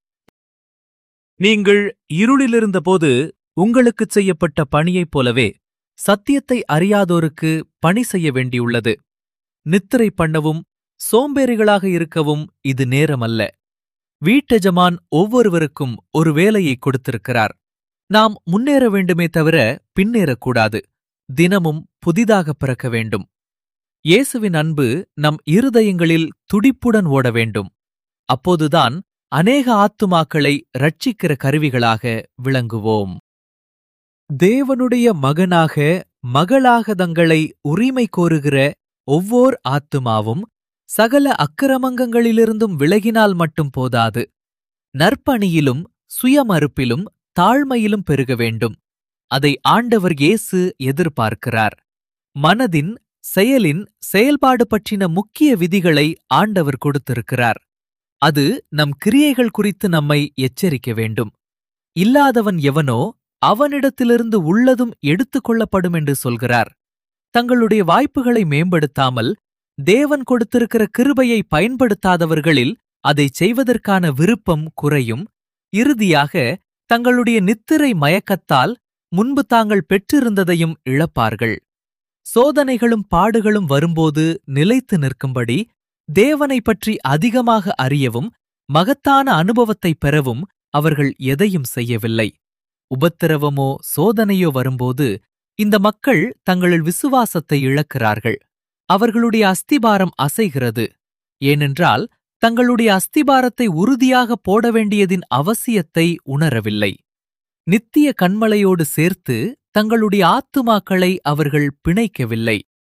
நீங்கள் இருளிலிருந்தபோது உங்களுக்குச் செய்யப்பட்ட பணியைப் போலவே சத்தியத்தை அறியாதோருக்கு பணி செய்ய வேண்டியுள்ளது நித்திரை பண்ணவும் சோம்பேறிகளாக இருக்கவும் இது நேரமல்ல வீட்டெஜமான் ஒவ்வொருவருக்கும் ஒரு வேலையை கொடுத்திருக்கிறார் நாம் முன்னேற வேண்டுமே தவிர பின்னேறக்கூடாது தினமும் புதிதாக பிறக்க வேண்டும் இயேசுவின் அன்பு நம் இருதயங்களில் துடிப்புடன் ஓட வேண்டும் அப்போதுதான் அநேக ஆத்துமாக்களை ரட்சிக்கிற கருவிகளாக விளங்குவோம் தேவனுடைய மகனாக மகளாக தங்களை உரிமை கோருகிற ஒவ்வோர் ஆத்துமாவும் சகல அக்கிரமங்கங்களிலிருந்தும் விலகினால் மட்டும் போதாது நற்பணியிலும் சுயமறுப்பிலும் தாழ்மையிலும் பெருக வேண்டும் அதை ஆண்டவர் இயேசு எதிர்பார்க்கிறார் மனதின் செயலின் செயல்பாடு பற்றின முக்கிய விதிகளை ஆண்டவர் கொடுத்திருக்கிறார் அது நம் கிரியைகள் குறித்து நம்மை எச்சரிக்க வேண்டும் இல்லாதவன் எவனோ அவனிடத்திலிருந்து உள்ளதும் எடுத்துக் கொள்ளப்படும் என்று சொல்கிறார் தங்களுடைய வாய்ப்புகளை மேம்படுத்தாமல் தேவன் கொடுத்திருக்கிற கிருபையை பயன்படுத்தாதவர்களில் அதை செய்வதற்கான விருப்பம் குறையும் இறுதியாக தங்களுடைய நித்திரை மயக்கத்தால் முன்பு தாங்கள் பெற்றிருந்ததையும் இழப்பார்கள் சோதனைகளும் பாடுகளும் வரும்போது நிலைத்து நிற்கும்படி தேவனை பற்றி அதிகமாக அறியவும் மகத்தான அனுபவத்தை பெறவும் அவர்கள் எதையும் செய்யவில்லை உபத்திரவமோ சோதனையோ வரும்போது இந்த மக்கள் தங்கள் விசுவாசத்தை இழக்கிறார்கள் அவர்களுடைய அஸ்திபாரம் அசைகிறது ஏனென்றால் தங்களுடைய அஸ்திபாரத்தை உறுதியாக போட வேண்டியதின் அவசியத்தை உணரவில்லை நித்திய கண்மலையோடு சேர்த்து தங்களுடைய ஆத்துமாக்களை அவர்கள் பிணைக்கவில்லை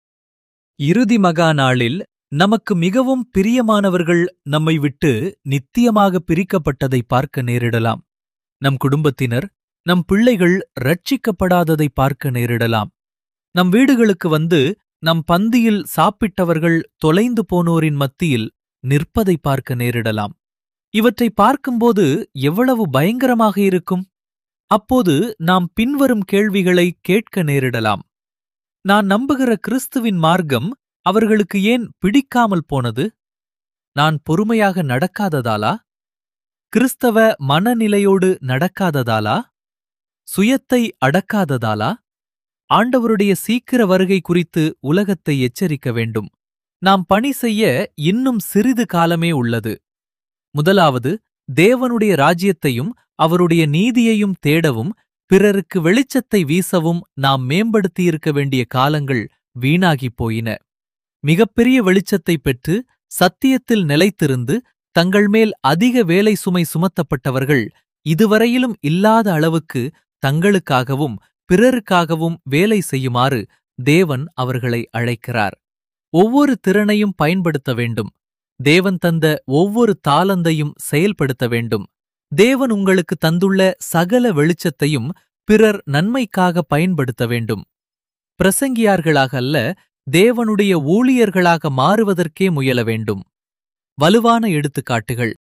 இறுதி மகா நாளில் நமக்கு மிகவும் பிரியமானவர்கள் நம்மை விட்டு நித்தியமாக பிரிக்கப்பட்டதை பார்க்க நேரிடலாம் நம் குடும்பத்தினர் நம் பிள்ளைகள் ரட்சிக்கப்படாததை பார்க்க நேரிடலாம் நம் வீடுகளுக்கு வந்து நம் பந்தியில் சாப்பிட்டவர்கள் தொலைந்து போனோரின் மத்தியில் நிற்பதை பார்க்க நேரிடலாம் இவற்றை பார்க்கும்போது எவ்வளவு பயங்கரமாக இருக்கும் அப்போது நாம் பின்வரும் கேள்விகளை கேட்க நேரிடலாம் நான் நம்புகிற கிறிஸ்துவின் மார்க்கம் அவர்களுக்கு ஏன் பிடிக்காமல் போனது நான் பொறுமையாக நடக்காததாலா கிறிஸ்தவ மனநிலையோடு நடக்காததாலா சுயத்தை அடக்காததாலா ஆண்டவருடைய சீக்கிர வருகை குறித்து உலகத்தை எச்சரிக்க வேண்டும் நாம் பணி செய்ய இன்னும் சிறிது காலமே உள்ளது முதலாவது தேவனுடைய ராஜ்யத்தையும் அவருடைய நீதியையும் தேடவும் பிறருக்கு வெளிச்சத்தை வீசவும் நாம் மேம்படுத்தியிருக்க வேண்டிய காலங்கள் வீணாகிப் போயின மிகப்பெரிய வெளிச்சத்தை பெற்று சத்தியத்தில் நிலைத்திருந்து தங்கள் மேல் அதிக வேலை சுமை சுமத்தப்பட்டவர்கள் இதுவரையிலும் இல்லாத அளவுக்கு தங்களுக்காகவும் பிறருக்காகவும் வேலை செய்யுமாறு தேவன் அவர்களை அழைக்கிறார் ஒவ்வொரு திறனையும் பயன்படுத்த வேண்டும் தேவன் தந்த ஒவ்வொரு தாளந்தையும் செயல்படுத்த வேண்டும் தேவன் உங்களுக்கு தந்துள்ள சகல வெளிச்சத்தையும் பிறர் நன்மைக்காக பயன்படுத்த வேண்டும் பிரசங்கியார்களாக அல்ல தேவனுடைய ஊழியர்களாக மாறுவதற்கே முயல வேண்டும் வலுவான எடுத்துக்காட்டுகள்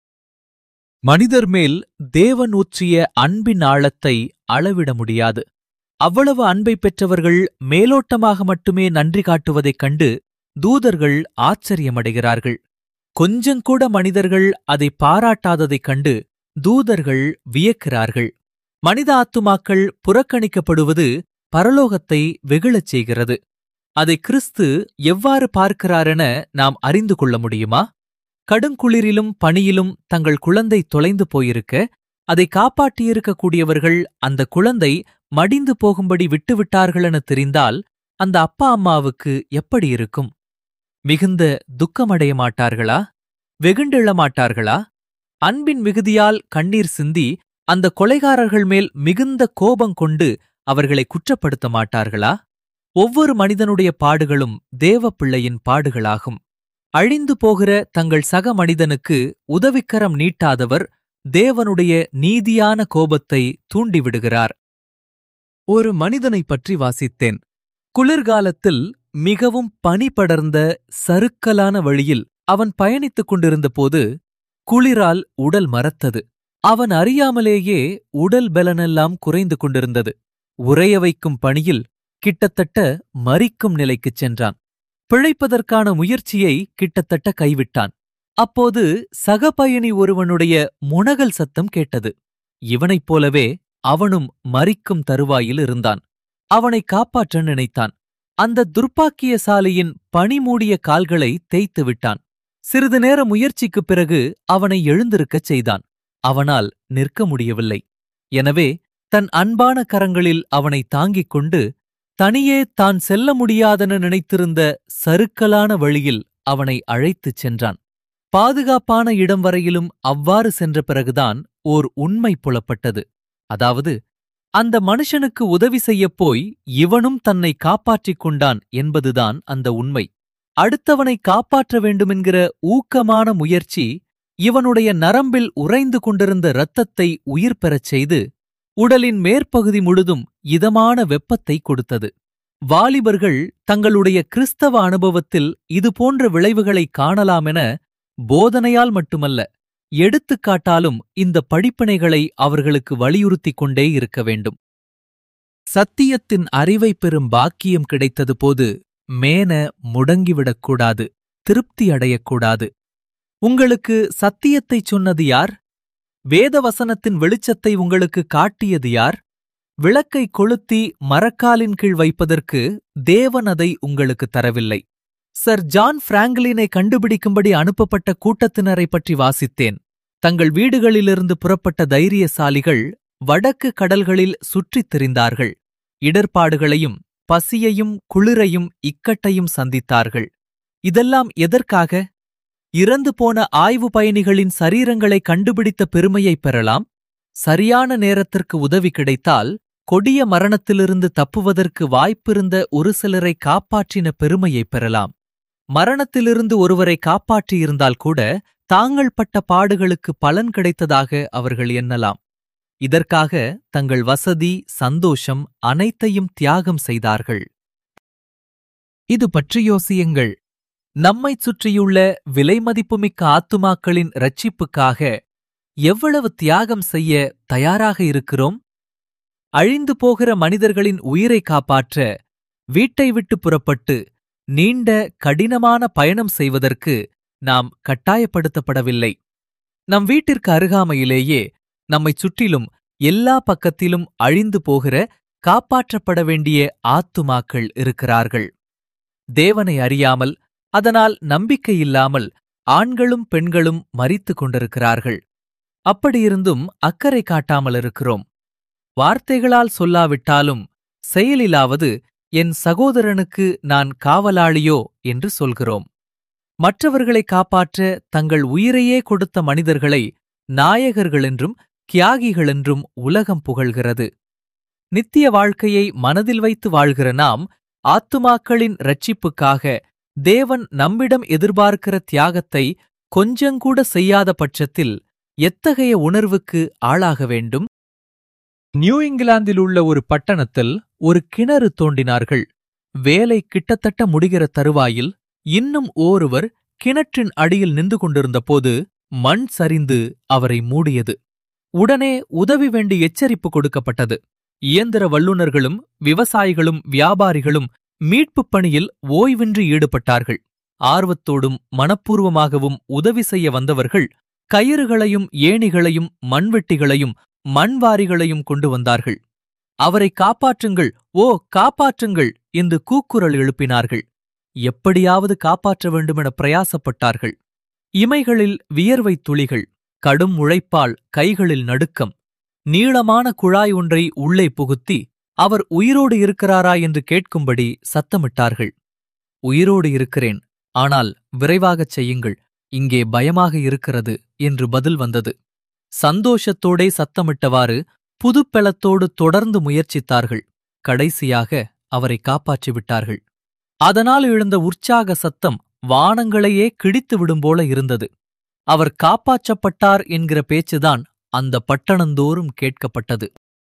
மனிதர் மேல் தேவன் ஊற்றிய அன்பின் ஆழத்தை அளவிட முடியாது அவ்வளவு அன்பை பெற்றவர்கள் மேலோட்டமாக மட்டுமே நன்றி காட்டுவதைக் கண்டு தூதர்கள் ஆச்சரியமடைகிறார்கள் கொஞ்சங்கூட மனிதர்கள் அதை பாராட்டாததைக் கண்டு தூதர்கள் வியக்கிறார்கள் மனித ஆத்துமாக்கள் புறக்கணிக்கப்படுவது பரலோகத்தை வெகுளச் செய்கிறது அதை கிறிஸ்து எவ்வாறு பார்க்கிறாரென நாம் அறிந்து கொள்ள முடியுமா கடுங்குளிரிலும் பனியிலும் தங்கள் குழந்தை தொலைந்து போயிருக்க அதை காப்பாற்றியிருக்கக்கூடியவர்கள் அந்த குழந்தை மடிந்து போகும்படி விட்டுவிட்டார்களென தெரிந்தால் அந்த அப்பா அம்மாவுக்கு எப்படி இருக்கும் மிகுந்த துக்கமடைய மாட்டார்களா வெகுண்டெழ மாட்டார்களா அன்பின் மிகுதியால் கண்ணீர் சிந்தி அந்த கொலைகாரர்கள் மேல் மிகுந்த கோபம் கொண்டு அவர்களை குற்றப்படுத்த மாட்டார்களா ஒவ்வொரு மனிதனுடைய பாடுகளும் தேவ பிள்ளையின் பாடுகளாகும் அழிந்து போகிற தங்கள் சக மனிதனுக்கு உதவிக்கரம் நீட்டாதவர் தேவனுடைய நீதியான கோபத்தை தூண்டிவிடுகிறார் ஒரு மனிதனைப் பற்றி வாசித்தேன் குளிர்காலத்தில் மிகவும் பனி படர்ந்த சறுக்கலான வழியில் அவன் பயணித்துக் கொண்டிருந்தபோது குளிரால் உடல் மரத்தது அவன் அறியாமலேயே உடல் பலனெல்லாம் குறைந்து கொண்டிருந்தது உறைய வைக்கும் பணியில் கிட்டத்தட்ட மரிக்கும் நிலைக்குச் சென்றான் பிழைப்பதற்கான முயற்சியை கிட்டத்தட்ட கைவிட்டான் அப்போது சக பயணி ஒருவனுடைய முனகல் சத்தம் கேட்டது இவனைப் போலவே அவனும் மரிக்கும் தருவாயில் இருந்தான் அவனை காப்பாற்ற நினைத்தான் அந்த துர்ப்பாக்கியசாலியின் பனி மூடிய கால்களை தேய்த்து விட்டான் சிறிது நேர முயற்சிக்குப் பிறகு அவனை எழுந்திருக்கச் செய்தான் அவனால் நிற்க முடியவில்லை எனவே தன் அன்பான கரங்களில் அவனை தாங்கிக் கொண்டு தனியே தான் செல்ல முடியாதென நினைத்திருந்த சறுக்கலான வழியில் அவனை அழைத்துச் சென்றான் பாதுகாப்பான இடம் வரையிலும் அவ்வாறு சென்ற பிறகுதான் ஓர் உண்மை புலப்பட்டது அதாவது அந்த மனுஷனுக்கு உதவி செய்யப் போய் இவனும் தன்னை காப்பாற்றிக் கொண்டான் என்பதுதான் அந்த உண்மை அடுத்தவனை காப்பாற்ற வேண்டுமென்கிற ஊக்கமான முயற்சி இவனுடைய நரம்பில் உறைந்து கொண்டிருந்த இரத்தத்தை உயிர் பெறச் செய்து உடலின் மேற்பகுதி முழுதும் இதமான வெப்பத்தை கொடுத்தது வாலிபர்கள் தங்களுடைய கிறிஸ்தவ அனுபவத்தில் இதுபோன்ற விளைவுகளை காணலாமென போதனையால் மட்டுமல்ல எடுத்துக்காட்டாலும் இந்த படிப்பினைகளை அவர்களுக்கு வலியுறுத்திக் கொண்டே இருக்க வேண்டும் சத்தியத்தின் அறிவை பெறும் பாக்கியம் கிடைத்தது போது மேன முடங்கிவிடக்கூடாது திருப்தி அடையக்கூடாது உங்களுக்கு சத்தியத்தைச் சொன்னது யார் வேதவசனத்தின் வெளிச்சத்தை உங்களுக்கு காட்டியது யார் விளக்கை கொளுத்தி மரக்காலின் கீழ் வைப்பதற்கு தேவன் அதை உங்களுக்கு தரவில்லை சர் ஜான் பிராங்க்லினை கண்டுபிடிக்கும்படி அனுப்பப்பட்ட கூட்டத்தினரை பற்றி வாசித்தேன் தங்கள் வீடுகளிலிருந்து புறப்பட்ட தைரியசாலிகள் வடக்கு கடல்களில் சுற்றித் திரிந்தார்கள் இடர்பாடுகளையும் பசியையும் குளிரையும் இக்கட்டையும் சந்தித்தார்கள் இதெல்லாம் எதற்காக இறந்து போன ஆய்வு பயணிகளின் சரீரங்களை கண்டுபிடித்த பெருமையைப் பெறலாம் சரியான நேரத்திற்கு உதவி கிடைத்தால் கொடிய மரணத்திலிருந்து தப்புவதற்கு வாய்ப்பிருந்த ஒரு சிலரை காப்பாற்றின பெருமையைப் பெறலாம் மரணத்திலிருந்து ஒருவரை காப்பாற்றியிருந்தால் கூட தாங்கள் பட்ட பாடுகளுக்கு பலன் கிடைத்ததாக அவர்கள் எண்ணலாம் இதற்காக தங்கள் வசதி சந்தோஷம் அனைத்தையும் தியாகம் செய்தார்கள் இது பற்றி யோசியுங்கள் நம்மைச் சுற்றியுள்ள விலைமதிப்புமிக்க ஆத்துமாக்களின் இரட்சிப்புக்காக எவ்வளவு தியாகம் செய்ய தயாராக இருக்கிறோம் அழிந்து போகிற மனிதர்களின் உயிரை காப்பாற்ற வீட்டை விட்டு புறப்பட்டு நீண்ட கடினமான பயணம் செய்வதற்கு நாம் கட்டாயப்படுத்தப்படவில்லை நம் வீட்டிற்கு அருகாமையிலேயே நம்மைச் சுற்றிலும் எல்லா பக்கத்திலும் அழிந்து போகிற காப்பாற்றப்பட வேண்டிய ஆத்துமாக்கள் இருக்கிறார்கள் தேவனை அறியாமல் அதனால் நம்பிக்கையில்லாமல் ஆண்களும் பெண்களும் மரித்துக் கொண்டிருக்கிறார்கள் அப்படியிருந்தும் அக்கறை காட்டாமல் இருக்கிறோம் வார்த்தைகளால் சொல்லாவிட்டாலும் செயலிலாவது என் சகோதரனுக்கு நான் காவலாளியோ என்று சொல்கிறோம் மற்றவர்களை காப்பாற்ற தங்கள் உயிரையே கொடுத்த மனிதர்களை நாயகர்களென்றும் தியாகிகளென்றும் உலகம் புகழ்கிறது நித்திய வாழ்க்கையை மனதில் வைத்து வாழ்கிற நாம் ஆத்துமாக்களின் இரட்சிப்புக்காக தேவன் நம்மிடம் எதிர்பார்க்கிற தியாகத்தை கொஞ்சங்கூட செய்யாத பட்சத்தில் எத்தகைய உணர்வுக்கு ஆளாக வேண்டும் நியூ இங்கிலாந்தில் உள்ள ஒரு பட்டணத்தில் ஒரு கிணறு தோண்டினார்கள் வேலை கிட்டத்தட்ட முடிகிற தருவாயில் இன்னும் ஓருவர் கிணற்றின் அடியில் நின்று கொண்டிருந்தபோது மண் சரிந்து அவரை மூடியது உடனே உதவி வேண்டி எச்சரிப்பு கொடுக்கப்பட்டது இயந்திர வல்லுநர்களும் விவசாயிகளும் வியாபாரிகளும் மீட்புப் பணியில் ஓய்வின்றி ஈடுபட்டார்கள் ஆர்வத்தோடும் மனப்பூர்வமாகவும் உதவி செய்ய வந்தவர்கள் கயிறுகளையும் ஏணிகளையும் மண்வெட்டிகளையும் மண்வாரிகளையும் கொண்டு வந்தார்கள் அவரை காப்பாற்றுங்கள் ஓ காப்பாற்றுங்கள் என்று கூக்குரல் எழுப்பினார்கள் எப்படியாவது காப்பாற்ற வேண்டுமென பிரயாசப்பட்டார்கள் இமைகளில் வியர்வை துளிகள் கடும் உழைப்பால் கைகளில் நடுக்கம் நீளமான குழாய் ஒன்றை உள்ளே புகுத்தி அவர் உயிரோடு இருக்கிறாரா என்று கேட்கும்படி சத்தமிட்டார்கள் உயிரோடு இருக்கிறேன் ஆனால் விரைவாகச் செய்யுங்கள் இங்கே பயமாக இருக்கிறது என்று பதில் வந்தது சந்தோஷத்தோடே சத்தமிட்டவாறு புதுப்பெலத்தோடு தொடர்ந்து முயற்சித்தார்கள் கடைசியாக அவரை காப்பாற்றி விட்டார்கள் அதனால் எழுந்த உற்சாக சத்தம் வானங்களையே கிடித்து விடும்போல இருந்தது அவர் காப்பாற்றப்பட்டார் என்கிற பேச்சுதான் அந்த பட்டணந்தோறும் கேட்கப்பட்டது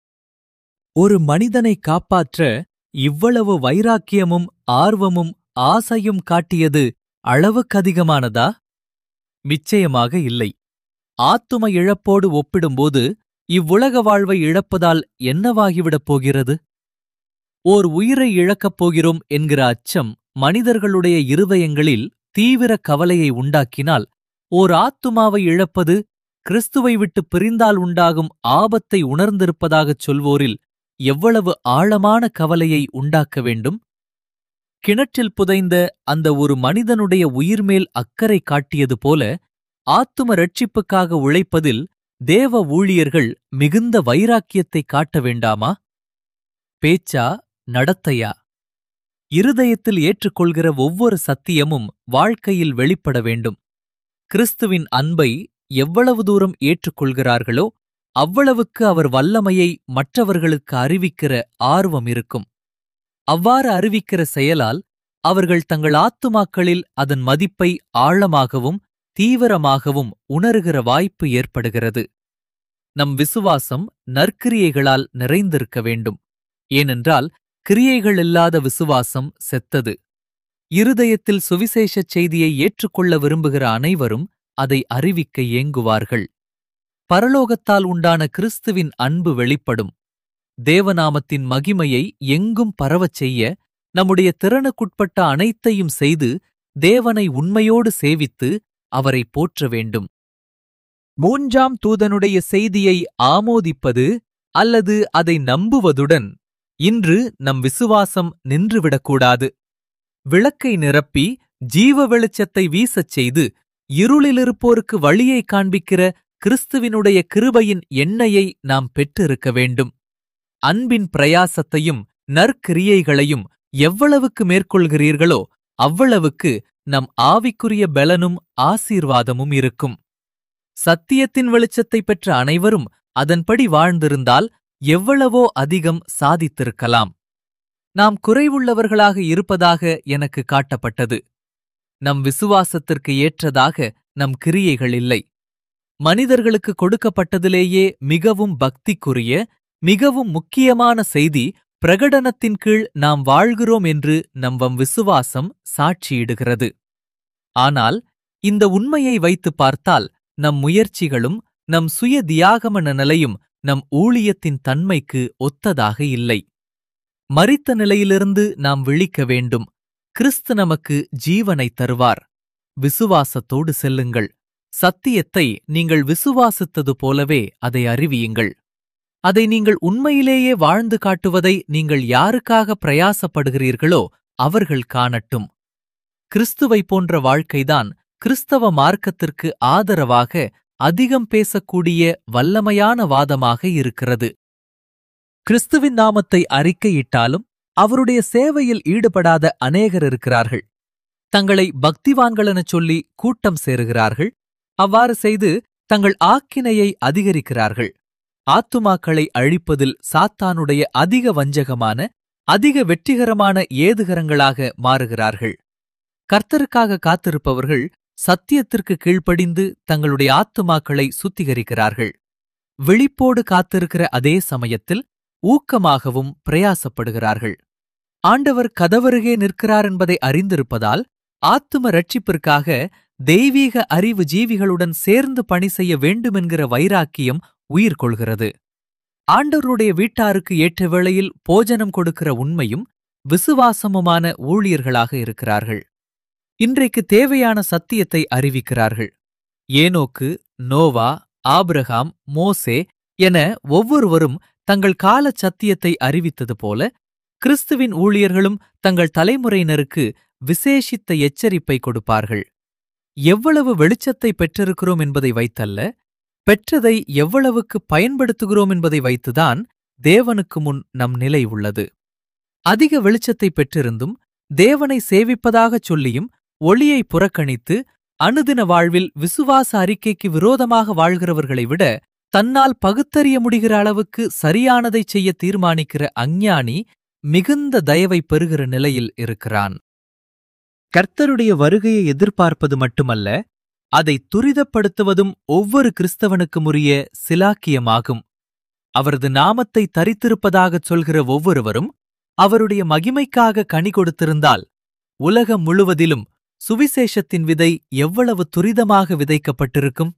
ஒரு மனிதனை காப்பாற்ற இவ்வளவு வைராக்கியமும் ஆர்வமும் ஆசையும் காட்டியது அளவுக்கதிகமானதா நிச்சயமாக இல்லை ஆத்தும இழப்போடு ஒப்பிடும்போது இவ்வுலக வாழ்வை இழப்பதால் என்னவாகிவிடப் போகிறது ஓர் உயிரை இழக்கப் போகிறோம் என்கிற அச்சம் மனிதர்களுடைய இருதயங்களில் தீவிர கவலையை உண்டாக்கினால் ஓர் ஆத்துமாவை இழப்பது கிறிஸ்துவை விட்டு பிரிந்தால் உண்டாகும் ஆபத்தை உணர்ந்திருப்பதாகச் சொல்வோரில் எவ்வளவு ஆழமான கவலையை உண்டாக்க வேண்டும் கிணற்றில் புதைந்த அந்த ஒரு மனிதனுடைய உயிர்மேல் அக்கறை காட்டியது போல ஆத்தும ரட்சிப்புக்காக உழைப்பதில் தேவ ஊழியர்கள் மிகுந்த வைராக்கியத்தை காட்ட வேண்டாமா பேச்சா நடத்தையா இருதயத்தில் ஏற்றுக்கொள்கிற ஒவ்வொரு சத்தியமும் வாழ்க்கையில் வெளிப்பட வேண்டும் கிறிஸ்துவின் அன்பை எவ்வளவு தூரம் ஏற்றுக்கொள்கிறார்களோ அவ்வளவுக்கு அவர் வல்லமையை மற்றவர்களுக்கு அறிவிக்கிற ஆர்வம் இருக்கும் அவ்வாறு அறிவிக்கிற செயலால் அவர்கள் தங்கள் ஆத்துமாக்களில் அதன் மதிப்பை ஆழமாகவும் தீவிரமாகவும் உணருகிற வாய்ப்பு ஏற்படுகிறது நம் விசுவாசம் நற்கிரியைகளால் நிறைந்திருக்க வேண்டும் ஏனென்றால் கிரியைகள் இல்லாத விசுவாசம் செத்தது இருதயத்தில் சுவிசேஷச் செய்தியை ஏற்றுக்கொள்ள விரும்புகிற அனைவரும் அதை அறிவிக்க ஏங்குவார்கள் பரலோகத்தால் உண்டான கிறிஸ்துவின் அன்பு வெளிப்படும் தேவநாமத்தின் மகிமையை எங்கும் பரவச் செய்ய நம்முடைய திறனுக்குட்பட்ட அனைத்தையும் செய்து தேவனை உண்மையோடு சேவித்து அவரை போற்ற வேண்டும் மூன்றாம் தூதனுடைய செய்தியை ஆமோதிப்பது அல்லது அதை நம்புவதுடன் இன்று நம் விசுவாசம் நின்றுவிடக்கூடாது விளக்கை நிரப்பி ஜீவ வெளிச்சத்தை வீசச் செய்து இருளிலிருப்போருக்கு வழியை காண்பிக்கிற கிறிஸ்துவினுடைய கிருபையின் எண்ணெயை நாம் பெற்றிருக்க வேண்டும் அன்பின் பிரயாசத்தையும் நற்கிரியைகளையும் எவ்வளவுக்கு மேற்கொள்கிறீர்களோ அவ்வளவுக்கு நம் ஆவிக்குரிய பலனும் ஆசீர்வாதமும் இருக்கும் சத்தியத்தின் வெளிச்சத்தை பெற்ற அனைவரும் அதன்படி வாழ்ந்திருந்தால் எவ்வளவோ அதிகம் சாதித்திருக்கலாம் நாம் குறைவுள்ளவர்களாக இருப்பதாக எனக்கு காட்டப்பட்டது நம் விசுவாசத்திற்கு ஏற்றதாக நம் கிரியைகள் இல்லை மனிதர்களுக்கு கொடுக்கப்பட்டதிலேயே மிகவும் பக்திக்குரிய மிகவும் முக்கியமான செய்தி பிரகடனத்தின் கீழ் நாம் வாழ்கிறோம் என்று நம்பம் விசுவாசம் சாட்சியிடுகிறது ஆனால் இந்த உண்மையை வைத்து பார்த்தால் நம் முயற்சிகளும் நம் சுய தியாகம நிலையும் நம் ஊழியத்தின் தன்மைக்கு ஒத்ததாக இல்லை மரித்த நிலையிலிருந்து நாம் விழிக்க வேண்டும் கிறிஸ்து நமக்கு ஜீவனை தருவார் விசுவாசத்தோடு செல்லுங்கள் சத்தியத்தை நீங்கள் விசுவாசித்தது போலவே அதை அறிவியுங்கள் அதை நீங்கள் உண்மையிலேயே வாழ்ந்து காட்டுவதை நீங்கள் யாருக்காக பிரயாசப்படுகிறீர்களோ அவர்கள் காணட்டும் கிறிஸ்துவை போன்ற வாழ்க்கைதான் கிறிஸ்தவ மார்க்கத்திற்கு ஆதரவாக அதிகம் பேசக்கூடிய வல்லமையான வாதமாக இருக்கிறது கிறிஸ்துவின் நாமத்தை அறிக்கையிட்டாலும் அவருடைய சேவையில் ஈடுபடாத அநேகர் இருக்கிறார்கள் தங்களை பக்திவான்களெனச் சொல்லி கூட்டம் சேருகிறார்கள் அவ்வாறு செய்து தங்கள் ஆக்கினையை அதிகரிக்கிறார்கள் ஆத்துமாக்களை அழிப்பதில் சாத்தானுடைய அதிக வஞ்சகமான அதிக வெற்றிகரமான ஏதுகரங்களாக மாறுகிறார்கள் கர்த்தருக்காக காத்திருப்பவர்கள் சத்தியத்திற்கு கீழ்ப்படிந்து தங்களுடைய ஆத்துமாக்களை சுத்திகரிக்கிறார்கள் விழிப்போடு காத்திருக்கிற அதே சமயத்தில் ஊக்கமாகவும் பிரயாசப்படுகிறார்கள் ஆண்டவர் கதவருகே நிற்கிறார் என்பதை அறிந்திருப்பதால் ஆத்தும ரட்சிப்பிற்காக தெய்வீக அறிவு ஜீவிகளுடன் சேர்ந்து பணி செய்ய வேண்டுமென்கிற வைராக்கியம் உயிர் கொள்கிறது ஆண்டவருடைய வீட்டாருக்கு ஏற்ற வேளையில் போஜனம் கொடுக்கிற உண்மையும் விசுவாசமுமான ஊழியர்களாக இருக்கிறார்கள் இன்றைக்கு தேவையான சத்தியத்தை அறிவிக்கிறார்கள் ஏனோக்கு நோவா ஆபிரகாம் மோசே என ஒவ்வொருவரும் தங்கள் கால சத்தியத்தை அறிவித்தது போல கிறிஸ்துவின் ஊழியர்களும் தங்கள் தலைமுறையினருக்கு விசேஷித்த எச்சரிப்பை கொடுப்பார்கள் எவ்வளவு வெளிச்சத்தை பெற்றிருக்கிறோம் என்பதை வைத்தல்ல பெற்றதை எவ்வளவுக்கு பயன்படுத்துகிறோம் என்பதை வைத்துதான் தேவனுக்கு முன் நம் நிலை உள்ளது அதிக வெளிச்சத்தை பெற்றிருந்தும் தேவனை சேவிப்பதாகச் சொல்லியும் ஒளியை புறக்கணித்து அனுதின வாழ்வில் விசுவாச அறிக்கைக்கு விரோதமாக வாழ்கிறவர்களை விட தன்னால் பகுத்தறிய முடிகிற அளவுக்கு சரியானதைச் செய்ய தீர்மானிக்கிற அஞ்ஞானி மிகுந்த தயவை பெறுகிற நிலையில் இருக்கிறான் கர்த்தருடைய வருகையை எதிர்பார்ப்பது மட்டுமல்ல அதை துரிதப்படுத்துவதும் ஒவ்வொரு கிறிஸ்தவனுக்கும் உரிய சிலாக்கியமாகும் அவரது நாமத்தை தரித்திருப்பதாகச் சொல்கிற ஒவ்வொருவரும் அவருடைய மகிமைக்காக கனி கொடுத்திருந்தால் உலகம் முழுவதிலும் சுவிசேஷத்தின் விதை எவ்வளவு துரிதமாக விதைக்கப்பட்டிருக்கும்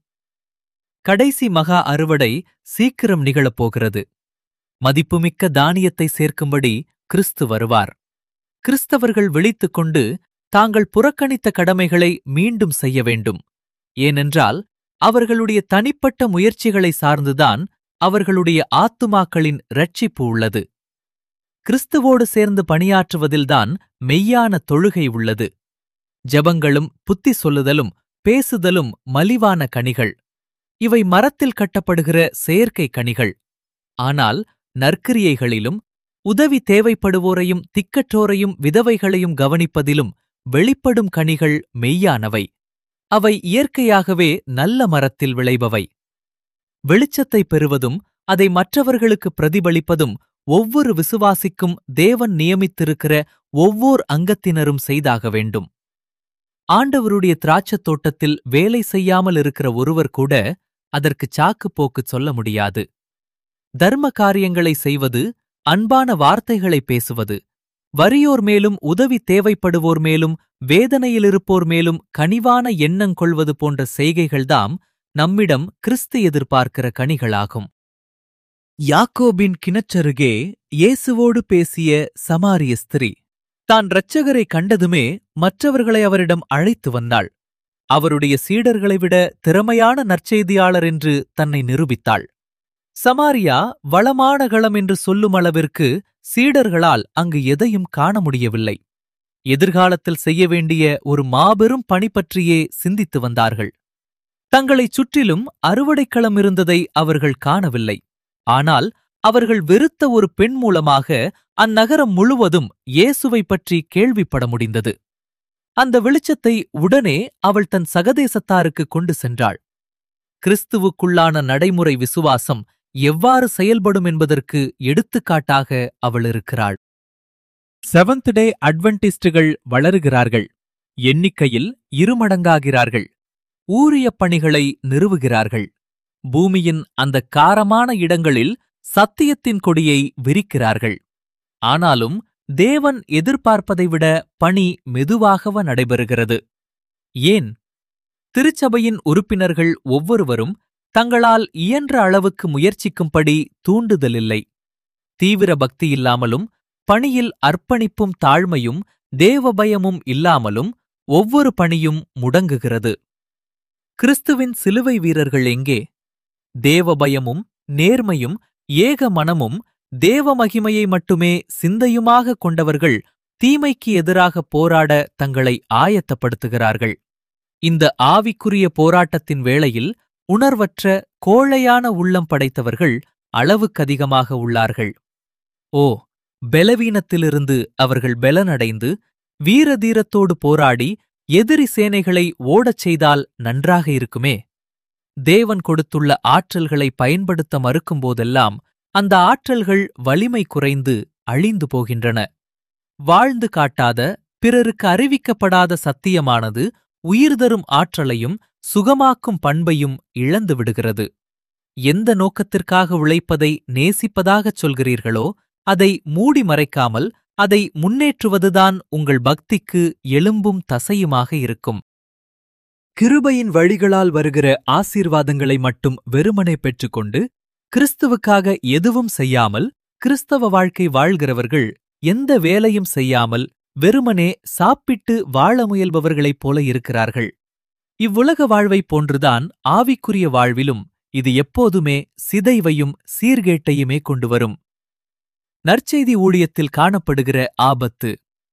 கடைசி மகா அறுவடை சீக்கிரம் நிகழப்போகிறது மதிப்புமிக்க தானியத்தை சேர்க்கும்படி கிறிஸ்து வருவார் கிறிஸ்தவர்கள் விழித்துக் கொண்டு தாங்கள் புறக்கணித்த கடமைகளை மீண்டும் செய்ய வேண்டும் ஏனென்றால் அவர்களுடைய தனிப்பட்ட முயற்சிகளை சார்ந்துதான் அவர்களுடைய ஆத்துமாக்களின் ரட்சிப்பு உள்ளது கிறிஸ்துவோடு சேர்ந்து பணியாற்றுவதில்தான் மெய்யான தொழுகை உள்ளது ஜெபங்களும் புத்தி சொல்லுதலும் பேசுதலும் மலிவான கனிகள் இவை மரத்தில் கட்டப்படுகிற செயற்கை கனிகள் ஆனால் நற்கிரியைகளிலும் உதவி தேவைப்படுவோரையும் திக்கற்றோரையும் விதவைகளையும் கவனிப்பதிலும் வெளிப்படும் கனிகள் மெய்யானவை அவை இயற்கையாகவே நல்ல மரத்தில் விளைபவை வெளிச்சத்தை பெறுவதும் அதை மற்றவர்களுக்கு பிரதிபலிப்பதும் ஒவ்வொரு விசுவாசிக்கும் தேவன் நியமித்திருக்கிற ஒவ்வொர் அங்கத்தினரும் செய்தாக வேண்டும் ஆண்டவருடைய திராட்சத் தோட்டத்தில் வேலை செய்யாமல் இருக்கிற ஒருவர் கூட அதற்கு சாக்குப் போக்கு சொல்ல முடியாது தர்ம காரியங்களை செய்வது அன்பான வார்த்தைகளை பேசுவது வறியோர் மேலும் உதவி தேவைப்படுவோர் மேலும் வேதனையிலிருப்போர் மேலும் கனிவான எண்ணங் கொள்வது போன்ற செய்கைகள்தாம் நம்மிடம் கிறிஸ்து எதிர்பார்க்கிற கனிகளாகும் யாக்கோபின் கிணற்றருகே இயேசுவோடு பேசிய சமாரிய ஸ்திரீ தான் இரட்சகரை கண்டதுமே மற்றவர்களை அவரிடம் அழைத்து வந்தாள் அவருடைய சீடர்களை விட திறமையான நற்செய்தியாளர் என்று தன்னை நிரூபித்தாள் சமாரியா வளமான களம் என்று சொல்லும் அளவிற்கு சீடர்களால் அங்கு எதையும் காண முடியவில்லை எதிர்காலத்தில் செய்ய வேண்டிய ஒரு மாபெரும் பணி பற்றியே சிந்தித்து வந்தார்கள் தங்களைச் சுற்றிலும் அறுவடைக்களம் இருந்ததை அவர்கள் காணவில்லை ஆனால் அவர்கள் வெறுத்த ஒரு பெண் மூலமாக அந்நகரம் முழுவதும் இயேசுவை பற்றி கேள்விப்பட முடிந்தது அந்த வெளிச்சத்தை உடனே அவள் தன் சகதேசத்தாருக்கு கொண்டு சென்றாள் கிறிஸ்துவுக்குள்ளான நடைமுறை விசுவாசம் எவ்வாறு செயல்படும் என்பதற்கு எடுத்துக்காட்டாக அவள் இருக்கிறாள் செவன்த் டே அட்வென்டிஸ்டுகள் வளருகிறார்கள் எண்ணிக்கையில் இருமடங்காகிறார்கள் ஊரிய பணிகளை நிறுவுகிறார்கள் பூமியின் அந்த காரமான இடங்களில் சத்தியத்தின் கொடியை விரிக்கிறார்கள் ஆனாலும் தேவன் எதிர்பார்ப்பதை விட பணி மெதுவாகவ நடைபெறுகிறது ஏன் திருச்சபையின் உறுப்பினர்கள் ஒவ்வொருவரும் தங்களால் இயன்ற அளவுக்கு முயற்சிக்கும்படி தூண்டுதலில்லை தீவிர பக்தியில்லாமலும் பணியில் அர்ப்பணிப்பும் தாழ்மையும் தேவபயமும் இல்லாமலும் ஒவ்வொரு பணியும் முடங்குகிறது கிறிஸ்துவின் சிலுவை வீரர்கள் எங்கே தேவபயமும் நேர்மையும் ஏக மனமும் தேவ மகிமையை மட்டுமே சிந்தையுமாக கொண்டவர்கள் தீமைக்கு எதிராக போராட தங்களை ஆயத்தப்படுத்துகிறார்கள் இந்த ஆவிக்குரிய போராட்டத்தின் வேளையில் உணர்வற்ற கோழையான உள்ளம் படைத்தவர்கள் அளவுக்கதிகமாக உள்ளார்கள் ஓ பலவீனத்திலிருந்து அவர்கள் பலனடைந்து வீரதீரத்தோடு போராடி எதிரி சேனைகளை ஓடச் செய்தால் நன்றாக இருக்குமே தேவன் கொடுத்துள்ள ஆற்றல்களை பயன்படுத்த மறுக்கும்போதெல்லாம் அந்த ஆற்றல்கள் வலிமை குறைந்து அழிந்து போகின்றன வாழ்ந்து காட்டாத பிறருக்கு அறிவிக்கப்படாத சத்தியமானது உயிர்தரும் ஆற்றலையும் சுகமாக்கும் பண்பையும் இழந்து விடுகிறது எந்த நோக்கத்திற்காக உழைப்பதை நேசிப்பதாகச் சொல்கிறீர்களோ அதை மூடி மறைக்காமல் அதை முன்னேற்றுவதுதான் உங்கள் பக்திக்கு எலும்பும் தசையுமாக இருக்கும் கிருபையின் வழிகளால் வருகிற ஆசீர்வாதங்களை மட்டும் வெறுமனே பெற்றுக்கொண்டு கிறிஸ்துவுக்காக எதுவும் செய்யாமல் கிறிஸ்தவ வாழ்க்கை வாழ்கிறவர்கள் எந்த வேலையும் செய்யாமல் வெறுமனே சாப்பிட்டு வாழ முயல்பவர்களைப் போல இருக்கிறார்கள் இவ்வுலக வாழ்வைப் போன்றுதான் ஆவிக்குரிய வாழ்விலும் இது எப்போதுமே சிதைவையும் சீர்கேட்டையுமே கொண்டு வரும் நற்செய்தி ஊழியத்தில் காணப்படுகிற ஆபத்து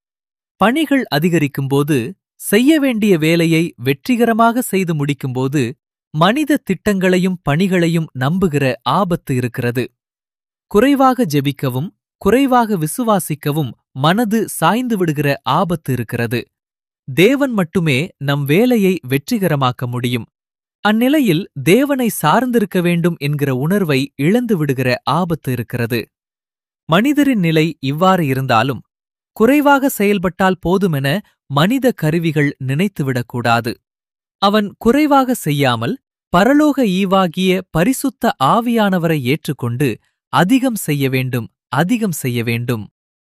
பணிகள் அதிகரிக்கும்போது செய்ய வேண்டிய வேலையை வெற்றிகரமாக செய்து முடிக்கும்போது மனித திட்டங்களையும் பணிகளையும் நம்புகிற ஆபத்து இருக்கிறது குறைவாக ஜெபிக்கவும் குறைவாக விசுவாசிக்கவும் மனது சாய்ந்து விடுகிற ஆபத்து இருக்கிறது தேவன் மட்டுமே நம் வேலையை வெற்றிகரமாக்க முடியும் அந்நிலையில் தேவனை சார்ந்திருக்க வேண்டும் என்கிற உணர்வை இழந்து விடுகிற ஆபத்து இருக்கிறது மனிதரின் நிலை இவ்வாறு இருந்தாலும் குறைவாக செயல்பட்டால் போதுமென மனித கருவிகள் நினைத்துவிடக்கூடாது அவன் குறைவாக செய்யாமல் பரலோக ஈவாகிய பரிசுத்த ஆவியானவரை ஏற்றுக்கொண்டு அதிகம் செய்ய வேண்டும் அதிகம் செய்ய வேண்டும்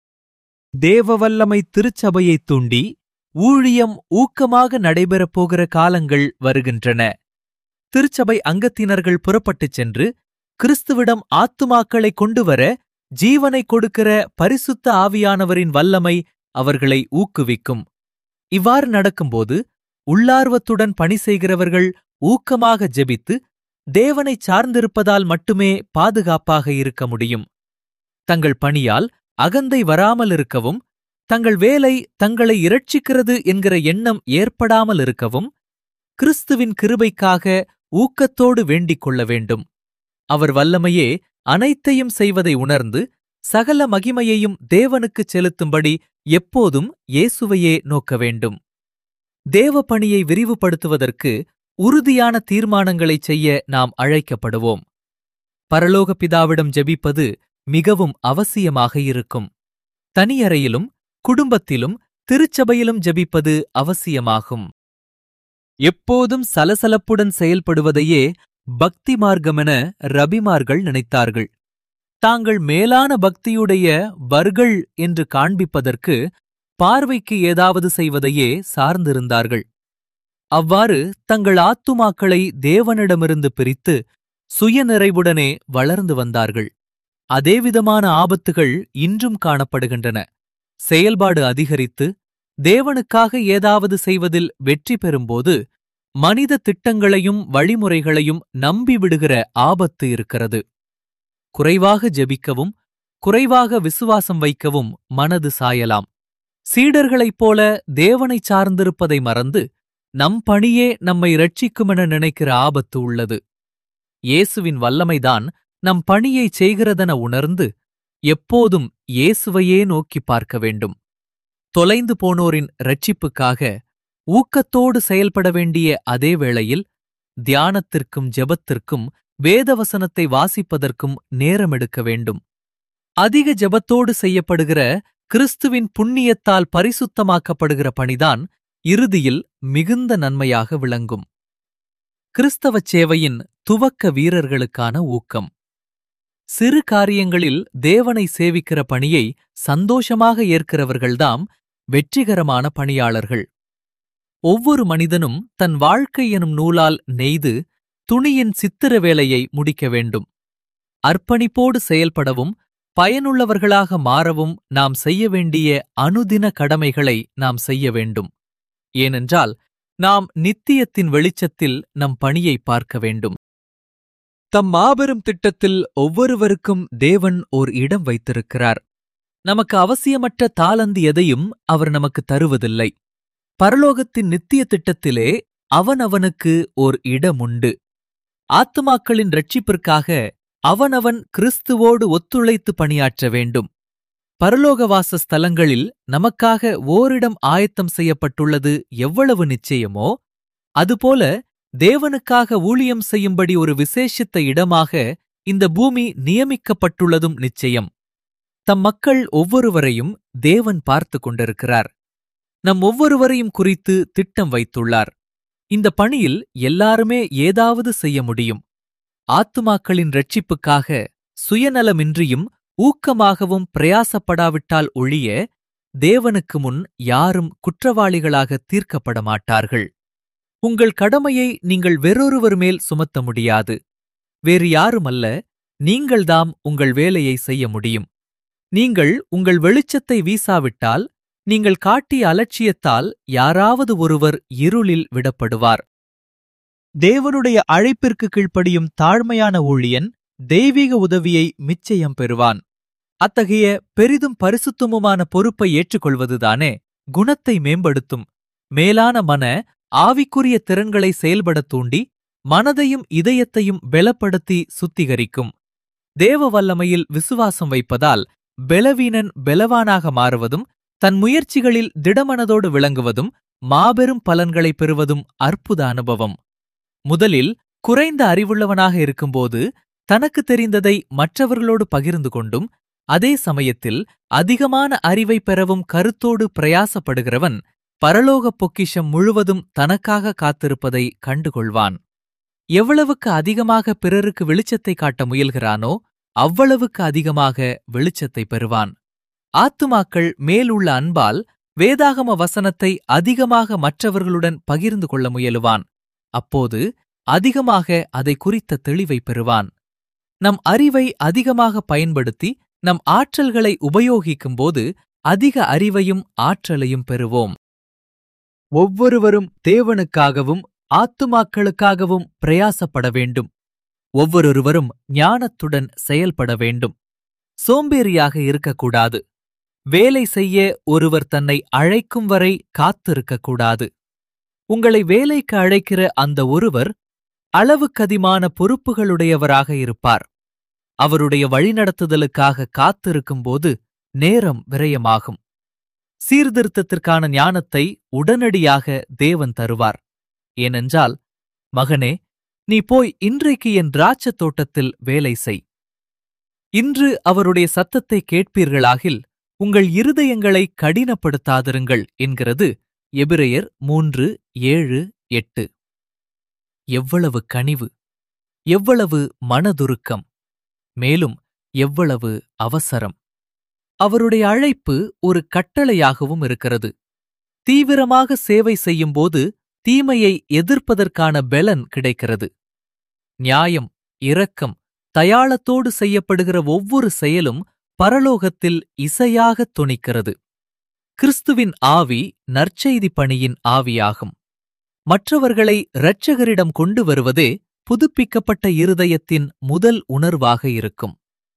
தேவவல்லமை திருச்சபையைத் தூண்டி ஊழியம் ஊக்கமாக நடைபெறப் போகிற காலங்கள் வருகின்றன திருச்சபை அங்கத்தினர்கள் புறப்பட்டுச் சென்று கிறிஸ்துவிடம் ஆத்துமாக்களை கொண்டுவர ஜீவனை கொடுக்கிற பரிசுத்த ஆவியானவரின் வல்லமை அவர்களை ஊக்குவிக்கும் இவ்வாறு நடக்கும்போது உள்ளார்வத்துடன் பணி செய்கிறவர்கள் ஊக்கமாக ஜெபித்து தேவனைச் சார்ந்திருப்பதால் மட்டுமே பாதுகாப்பாக இருக்க முடியும் தங்கள் பணியால் அகந்தை வராமல் இருக்கவும் தங்கள் வேலை தங்களை இரட்சிக்கிறது என்கிற எண்ணம் ஏற்படாமல் இருக்கவும் கிறிஸ்துவின் கிருபைக்காக ஊக்கத்தோடு வேண்டிக் கொள்ள வேண்டும் அவர் வல்லமையே அனைத்தையும் செய்வதை உணர்ந்து சகல மகிமையையும் தேவனுக்குச் செலுத்தும்படி எப்போதும் இயேசுவையே நோக்க வேண்டும் தேவ பணியை விரிவுபடுத்துவதற்கு உறுதியான தீர்மானங்களைச் செய்ய நாம் அழைக்கப்படுவோம் பரலோக பிதாவிடம் ஜெபிப்பது மிகவும் அவசியமாக இருக்கும் தனியறையிலும் குடும்பத்திலும் திருச்சபையிலும் ஜெபிப்பது அவசியமாகும் எப்போதும் சலசலப்புடன் செயல்படுவதையே பக்தி மார்க்கமென ரபிமார்கள் நினைத்தார்கள் தாங்கள் மேலான பக்தியுடைய வர்கள் என்று காண்பிப்பதற்கு பார்வைக்கு ஏதாவது செய்வதையே சார்ந்திருந்தார்கள் அவ்வாறு தங்கள் ஆத்துமாக்களை தேவனிடமிருந்து பிரித்து சுயநிறைவுடனே வளர்ந்து வந்தார்கள் அதேவிதமான ஆபத்துகள் இன்றும் காணப்படுகின்றன செயல்பாடு அதிகரித்து தேவனுக்காக ஏதாவது செய்வதில் வெற்றி பெறும்போது மனித திட்டங்களையும் வழிமுறைகளையும் நம்பிவிடுகிற ஆபத்து இருக்கிறது குறைவாக ஜெபிக்கவும் குறைவாக விசுவாசம் வைக்கவும் மனது சாயலாம் சீடர்களைப் போல தேவனைச் சார்ந்திருப்பதை மறந்து நம் பணியே நம்மை ரட்சிக்குமென நினைக்கிற ஆபத்து உள்ளது இயேசுவின் வல்லமைதான் நம் பணியைச் செய்கிறதென உணர்ந்து எப்போதும் இயேசுவையே நோக்கிப் பார்க்க வேண்டும் தொலைந்து போனோரின் ரட்சிப்புக்காக ஊக்கத்தோடு செயல்பட வேண்டிய அதே வேளையில் தியானத்திற்கும் ஜெபத்திற்கும் வேதவசனத்தை வாசிப்பதற்கும் நேரமெடுக்க வேண்டும் அதிக ஜெபத்தோடு செய்யப்படுகிற கிறிஸ்துவின் புண்ணியத்தால் பரிசுத்தமாக்கப்படுகிற பணிதான் இறுதியில் மிகுந்த நன்மையாக விளங்கும் கிறிஸ்தவச் சேவையின் துவக்க வீரர்களுக்கான ஊக்கம் சிறு காரியங்களில் தேவனை சேவிக்கிற பணியை சந்தோஷமாக ஏற்கிறவர்கள்தாம் வெற்றிகரமான பணியாளர்கள் ஒவ்வொரு மனிதனும் தன் வாழ்க்கை எனும் நூலால் நெய்து துணியின் சித்திர வேலையை முடிக்க வேண்டும் அர்ப்பணிப்போடு செயல்படவும் பயனுள்ளவர்களாக மாறவும் நாம் செய்ய வேண்டிய அனுதின கடமைகளை நாம் செய்ய வேண்டும் ஏனென்றால் நாம் நித்தியத்தின் வெளிச்சத்தில் நம் பணியை பார்க்க வேண்டும் தம் மாபெரும் திட்டத்தில் ஒவ்வொருவருக்கும் தேவன் ஓர் இடம் வைத்திருக்கிறார் நமக்கு அவசியமற்ற தாளந்து எதையும் அவர் நமக்கு தருவதில்லை பரலோகத்தின் நித்திய திட்டத்திலே அவனவனுக்கு ஓர் இடமுண்டு ஆத்துமாக்களின் ரட்சிப்பிற்காக அவனவன் கிறிஸ்துவோடு ஒத்துழைத்து பணியாற்ற வேண்டும் பரலோகவாச ஸ்தலங்களில் நமக்காக ஓரிடம் ஆயத்தம் செய்யப்பட்டுள்ளது எவ்வளவு நிச்சயமோ அதுபோல தேவனுக்காக ஊழியம் செய்யும்படி ஒரு விசேஷித்த இடமாக இந்த பூமி நியமிக்கப்பட்டுள்ளதும் நிச்சயம் தம் மக்கள் ஒவ்வொருவரையும் தேவன் பார்த்து கொண்டிருக்கிறார் நம் ஒவ்வொருவரையும் குறித்து திட்டம் வைத்துள்ளார் இந்த பணியில் எல்லாருமே ஏதாவது செய்ய முடியும் ஆத்துமாக்களின் ரட்சிப்புக்காக சுயநலமின்றியும் ஊக்கமாகவும் பிரயாசப்படாவிட்டால் ஒழிய தேவனுக்கு முன் யாரும் குற்றவாளிகளாக தீர்க்கப்பட மாட்டார்கள் உங்கள் கடமையை நீங்கள் வேறொருவர் மேல் சுமத்த முடியாது வேறு யாருமல்ல நீங்கள்தாம் உங்கள் வேலையை செய்ய முடியும் நீங்கள் உங்கள் வெளிச்சத்தை வீசாவிட்டால் நீங்கள் காட்டிய அலட்சியத்தால் யாராவது ஒருவர் இருளில் விடப்படுவார் தேவனுடைய அழைப்பிற்கு கீழ்ப்படியும் தாழ்மையான ஊழியன் தெய்வீக உதவியை மிச்சயம் பெறுவான் அத்தகைய பெரிதும் பரிசுத்தமுமான பொறுப்பை ஏற்றுக்கொள்வதுதானே குணத்தை மேம்படுத்தும் மேலான மன ஆவிக்குரிய திறன்களை செயல்படத் தூண்டி மனதையும் இதயத்தையும் பெலப்படுத்தி சுத்திகரிக்கும் தேவ வல்லமையில் விசுவாசம் வைப்பதால் பெலவீனன் பெலவானாக மாறுவதும் தன் முயற்சிகளில் திடமனதோடு விளங்குவதும் மாபெரும் பலன்களை பெறுவதும் அற்புத அனுபவம் முதலில் குறைந்த அறிவுள்ளவனாக இருக்கும்போது தனக்கு தெரிந்ததை மற்றவர்களோடு பகிர்ந்து கொண்டும் அதே சமயத்தில் அதிகமான அறிவை பெறவும் கருத்தோடு பிரயாசப்படுகிறவன் பரலோகப் பொக்கிஷம் முழுவதும் தனக்காக காத்திருப்பதை கண்டுகொள்வான் எவ்வளவுக்கு அதிகமாக பிறருக்கு வெளிச்சத்தை காட்ட முயல்கிறானோ அவ்வளவுக்கு அதிகமாக வெளிச்சத்தை பெறுவான் ஆத்துமாக்கள் மேலுள்ள அன்பால் வேதாகம வசனத்தை அதிகமாக மற்றவர்களுடன் பகிர்ந்து கொள்ள முயலுவான் அப்போது அதிகமாக அதை குறித்த தெளிவை பெறுவான் நம் அறிவை அதிகமாக பயன்படுத்தி நம் ஆற்றல்களை உபயோகிக்கும்போது அதிக அறிவையும் ஆற்றலையும் பெறுவோம் ஒவ்வொருவரும் தேவனுக்காகவும் ஆத்துமாக்களுக்காகவும் பிரயாசப்பட வேண்டும் ஒவ்வொருவரும் ஞானத்துடன் செயல்பட வேண்டும் சோம்பேறியாக இருக்கக்கூடாது வேலை செய்ய ஒருவர் தன்னை அழைக்கும் வரை காத்திருக்கக்கூடாது உங்களை வேலைக்கு அழைக்கிற அந்த ஒருவர் அளவுக்கதிமான பொறுப்புகளுடையவராக இருப்பார் அவருடைய வழிநடத்துதலுக்காக காத்திருக்கும்போது நேரம் விரயமாகும் சீர்திருத்தத்திற்கான ஞானத்தை உடனடியாக தேவன் தருவார் ஏனென்றால் மகனே நீ போய் இன்றைக்கு என் திராட்சத் தோட்டத்தில் வேலை செய் இன்று அவருடைய சத்தத்தை கேட்பீர்களாகில் உங்கள் இருதயங்களை கடினப்படுத்தாதிருங்கள் என்கிறது எபிரெயர் மூன்று ஏழு எட்டு எவ்வளவு கனிவு எவ்வளவு மனதுருக்கம் மேலும் எவ்வளவு அவசரம் அவருடைய அழைப்பு ஒரு கட்டளையாகவும் இருக்கிறது தீவிரமாக சேவை செய்யும்போது தீமையை எதிர்ப்பதற்கான பெலன் கிடைக்கிறது நியாயம் இரக்கம் தயாளத்தோடு செய்யப்படுகிற ஒவ்வொரு செயலும் பரலோகத்தில் இசையாகத் தொனிக்கிறது கிறிஸ்துவின் ஆவி நற்செய்தி பணியின் ஆவியாகும் மற்றவர்களை இரட்சகரிடம் கொண்டு வருவதே புதுப்பிக்கப்பட்ட இருதயத்தின் முதல் உணர்வாக இருக்கும்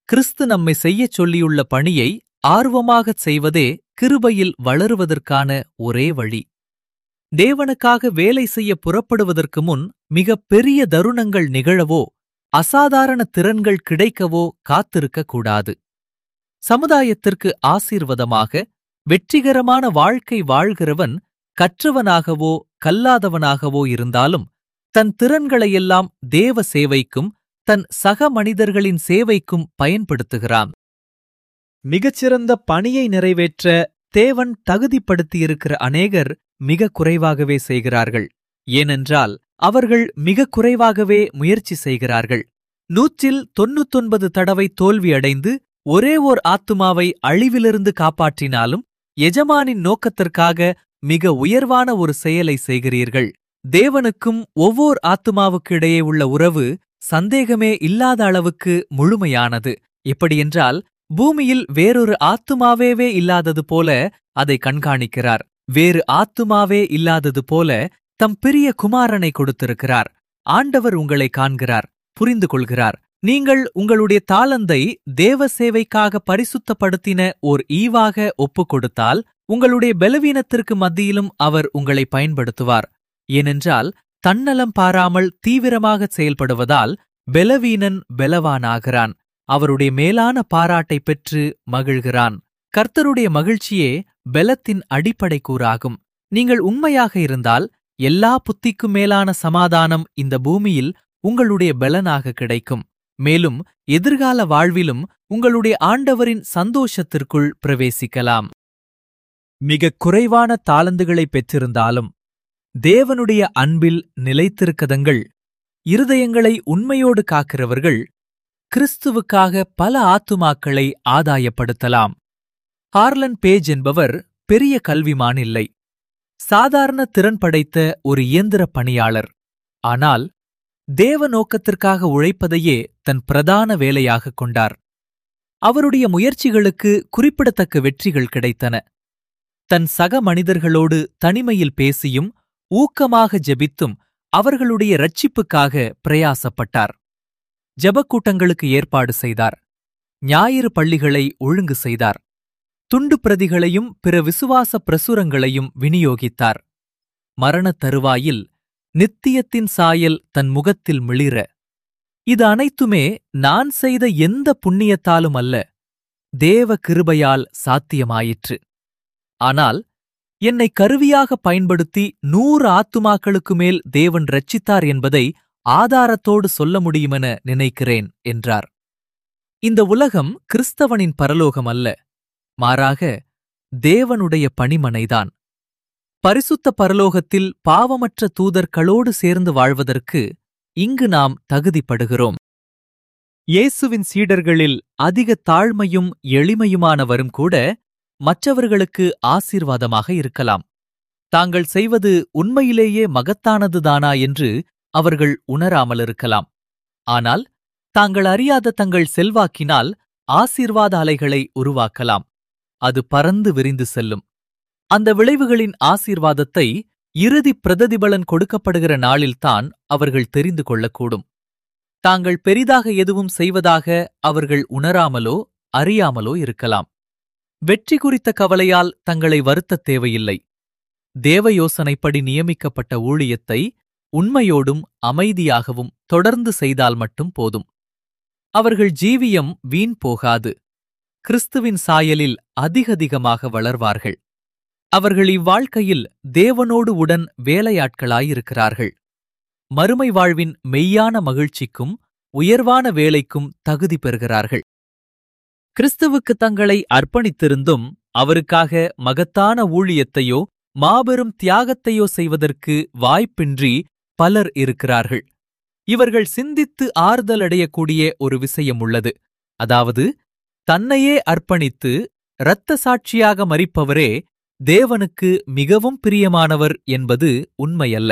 கிறிஸ்து நம்மை செய்யச் சொல்லியுள்ள பணியை ஆர்வமாகச் செய்வதே கிருபையில் வளருவதற்கான ஒரே வழி தேவனுக்காக வேலை செய்ய புறப்படுவதற்கு முன் மிகப் பெரிய தருணங்கள் நிகழவோ அசாதாரண திறன்கள் கிடைக்கவோ காத்திருக்கக் கூடாது சமுதாயத்திற்கு ஆசீர்வதமாக வெற்றிகரமான வாழ்க்கை வாழ்கிறவன் கற்றவனாகவோ கல்லாதவனாகவோ இருந்தாலும் தன் திறன்களையெல்லாம் தேவ சேவைக்கும் தன் சக மனிதர்களின் சேவைக்கும் பயன்படுத்துகிறான் மிகச்சிறந்த பணியை நிறைவேற்ற தேவன் தகுதிப்படுத்தியிருக்கிற அநேகர் மிக குறைவாகவே செய்கிறார்கள் ஏனென்றால் அவர்கள் மிக குறைவாகவே முயற்சி செய்கிறார்கள் நூற்றில் தொன்னூத்தொன்பது தடவை தோல்வியடைந்து ஒரே ஓர் ஆத்துமாவை அழிவிலிருந்து காப்பாற்றினாலும் எஜமானின் நோக்கத்திற்காக மிக உயர்வான ஒரு செயலை செய்கிறீர்கள் தேவனுக்கும் ஒவ்வொரு ஆத்துமாவுக்கு இடையே உள்ள உறவு சந்தேகமே இல்லாத அளவுக்கு முழுமையானது எப்படியென்றால் பூமியில் வேறொரு ஆத்துமாவேவே இல்லாதது போல அதை கண்காணிக்கிறார் வேறு ஆத்துமாவே இல்லாதது போல தம் பிரிய குமாரனை கொடுத்திருக்கிறார் ஆண்டவர் உங்களை காண்கிறார் புரிந்து கொள்கிறார் நீங்கள் உங்களுடைய தாளந்தை தேவ சேவைக்காக பரிசுத்தப்படுத்தின ஓர் ஈவாக ஒப்புக் கொடுத்தால் உங்களுடைய பலவீனத்திற்கு மத்தியிலும் அவர் உங்களை பயன்படுத்துவார் ஏனென்றால் தன்னலம் பாராமல் தீவிரமாக செயல்படுவதால் பெலவீனன் பெலவானாகிறான் அவருடைய மேலான பாராட்டை பெற்று மகிழ்கிறான் கர்த்தருடைய மகிழ்ச்சியே பெலத்தின் அடிப்படை கூறாகும் நீங்கள் உண்மையாக இருந்தால் எல்லா புத்திக்கும் மேலான சமாதானம் இந்த பூமியில் உங்களுடைய பலனாக கிடைக்கும் மேலும் எதிர்கால வாழ்விலும் உங்களுடைய ஆண்டவரின் சந்தோஷத்திற்குள் பிரவேசிக்கலாம் மிகக் குறைவான தாளந்துகளை பெற்றிருந்தாலும் தேவனுடைய அன்பில் நிலைத்திருக்கதங்கள் இருதயங்களை உண்மையோடு காக்கிறவர்கள் கிறிஸ்துவுக்காக பல ஆத்துமாக்களை ஆதாயப்படுத்தலாம் ஹார்லன் பேஜ் என்பவர் பெரிய கல்விமான் இல்லை சாதாரண திறன் படைத்த ஒரு இயந்திர பணியாளர் ஆனால் தேவ நோக்கத்திற்காக உழைப்பதையே தன் பிரதான வேலையாகக் கொண்டார் அவருடைய முயற்சிகளுக்கு குறிப்பிடத்தக்க வெற்றிகள் கிடைத்தன தன் சக மனிதர்களோடு தனிமையில் பேசியும் ஊக்கமாக ஜெபித்தும் அவர்களுடைய ரட்சிப்புக்காக பிரயாசப்பட்டார் ஜெபக்கூட்டங்களுக்கு ஏற்பாடு செய்தார் ஞாயிறு பள்ளிகளை ஒழுங்கு செய்தார் துண்டு பிரதிகளையும் பிற விசுவாச பிரசுரங்களையும் விநியோகித்தார் மரணத் தருவாயில் நித்தியத்தின் சாயல் தன் முகத்தில் மிளிர இது அனைத்துமே நான் செய்த எந்த புண்ணியத்தாலும் அல்ல தேவ கிருபையால் சாத்தியமாயிற்று ஆனால் என்னை கருவியாக பயன்படுத்தி நூறு ஆத்துமாக்களுக்கு மேல் தேவன் ரட்சித்தார் என்பதை ஆதாரத்தோடு சொல்ல முடியுமென நினைக்கிறேன் என்றார் இந்த உலகம் கிறிஸ்தவனின் பரலோகம் அல்ல மாறாக தேவனுடைய பணிமனைதான் பரிசுத்த பரலோகத்தில் பாவமற்ற தூதர்களோடு சேர்ந்து வாழ்வதற்கு இங்கு நாம் தகுதிப்படுகிறோம் இயேசுவின் சீடர்களில் அதிக தாழ்மையும் எளிமையுமானவரும் கூட மற்றவர்களுக்கு ஆசீர்வாதமாக இருக்கலாம் தாங்கள் செய்வது உண்மையிலேயே மகத்தானதுதானா என்று அவர்கள் உணராமலிருக்கலாம் ஆனால் தாங்கள் அறியாத தங்கள் செல்வாக்கினால் ஆசீர்வாத அலைகளை உருவாக்கலாம் அது பறந்து விரிந்து செல்லும் அந்த விளைவுகளின் ஆசீர்வாதத்தை இறுதி பிரதிபலன் கொடுக்கப்படுகிற நாளில்தான் அவர்கள் தெரிந்து கொள்ளக்கூடும் தாங்கள் பெரிதாக எதுவும் செய்வதாக அவர்கள் உணராமலோ அறியாமலோ இருக்கலாம் வெற்றி குறித்த கவலையால் தங்களை வருத்தத் தேவையில்லை தேவ யோசனைப்படி நியமிக்கப்பட்ட ஊழியத்தை உண்மையோடும் அமைதியாகவும் தொடர்ந்து செய்தால் மட்டும் போதும் அவர்கள் ஜீவியம் வீண் போகாது கிறிஸ்துவின் சாயலில் அதிகதிகமாக வளர்வார்கள் அவர்கள் இவ்வாழ்க்கையில் தேவனோடு உடன் வேலையாட்களாயிருக்கிறார்கள் மறுமை வாழ்வின் மெய்யான மகிழ்ச்சிக்கும் உயர்வான வேலைக்கும் தகுதி பெறுகிறார்கள் கிறிஸ்துவுக்கு தங்களை அர்ப்பணித்திருந்தும் அவருக்காக மகத்தான ஊழியத்தையோ மாபெரும் தியாகத்தையோ செய்வதற்கு வாய்ப்பின்றி பலர் இருக்கிறார்கள் இவர்கள் சிந்தித்து ஆறுதல் அடையக்கூடிய ஒரு விஷயம் உள்ளது அதாவது தன்னையே அர்ப்பணித்து இரத்த சாட்சியாக மறிப்பவரே தேவனுக்கு மிகவும் பிரியமானவர் என்பது உண்மையல்ல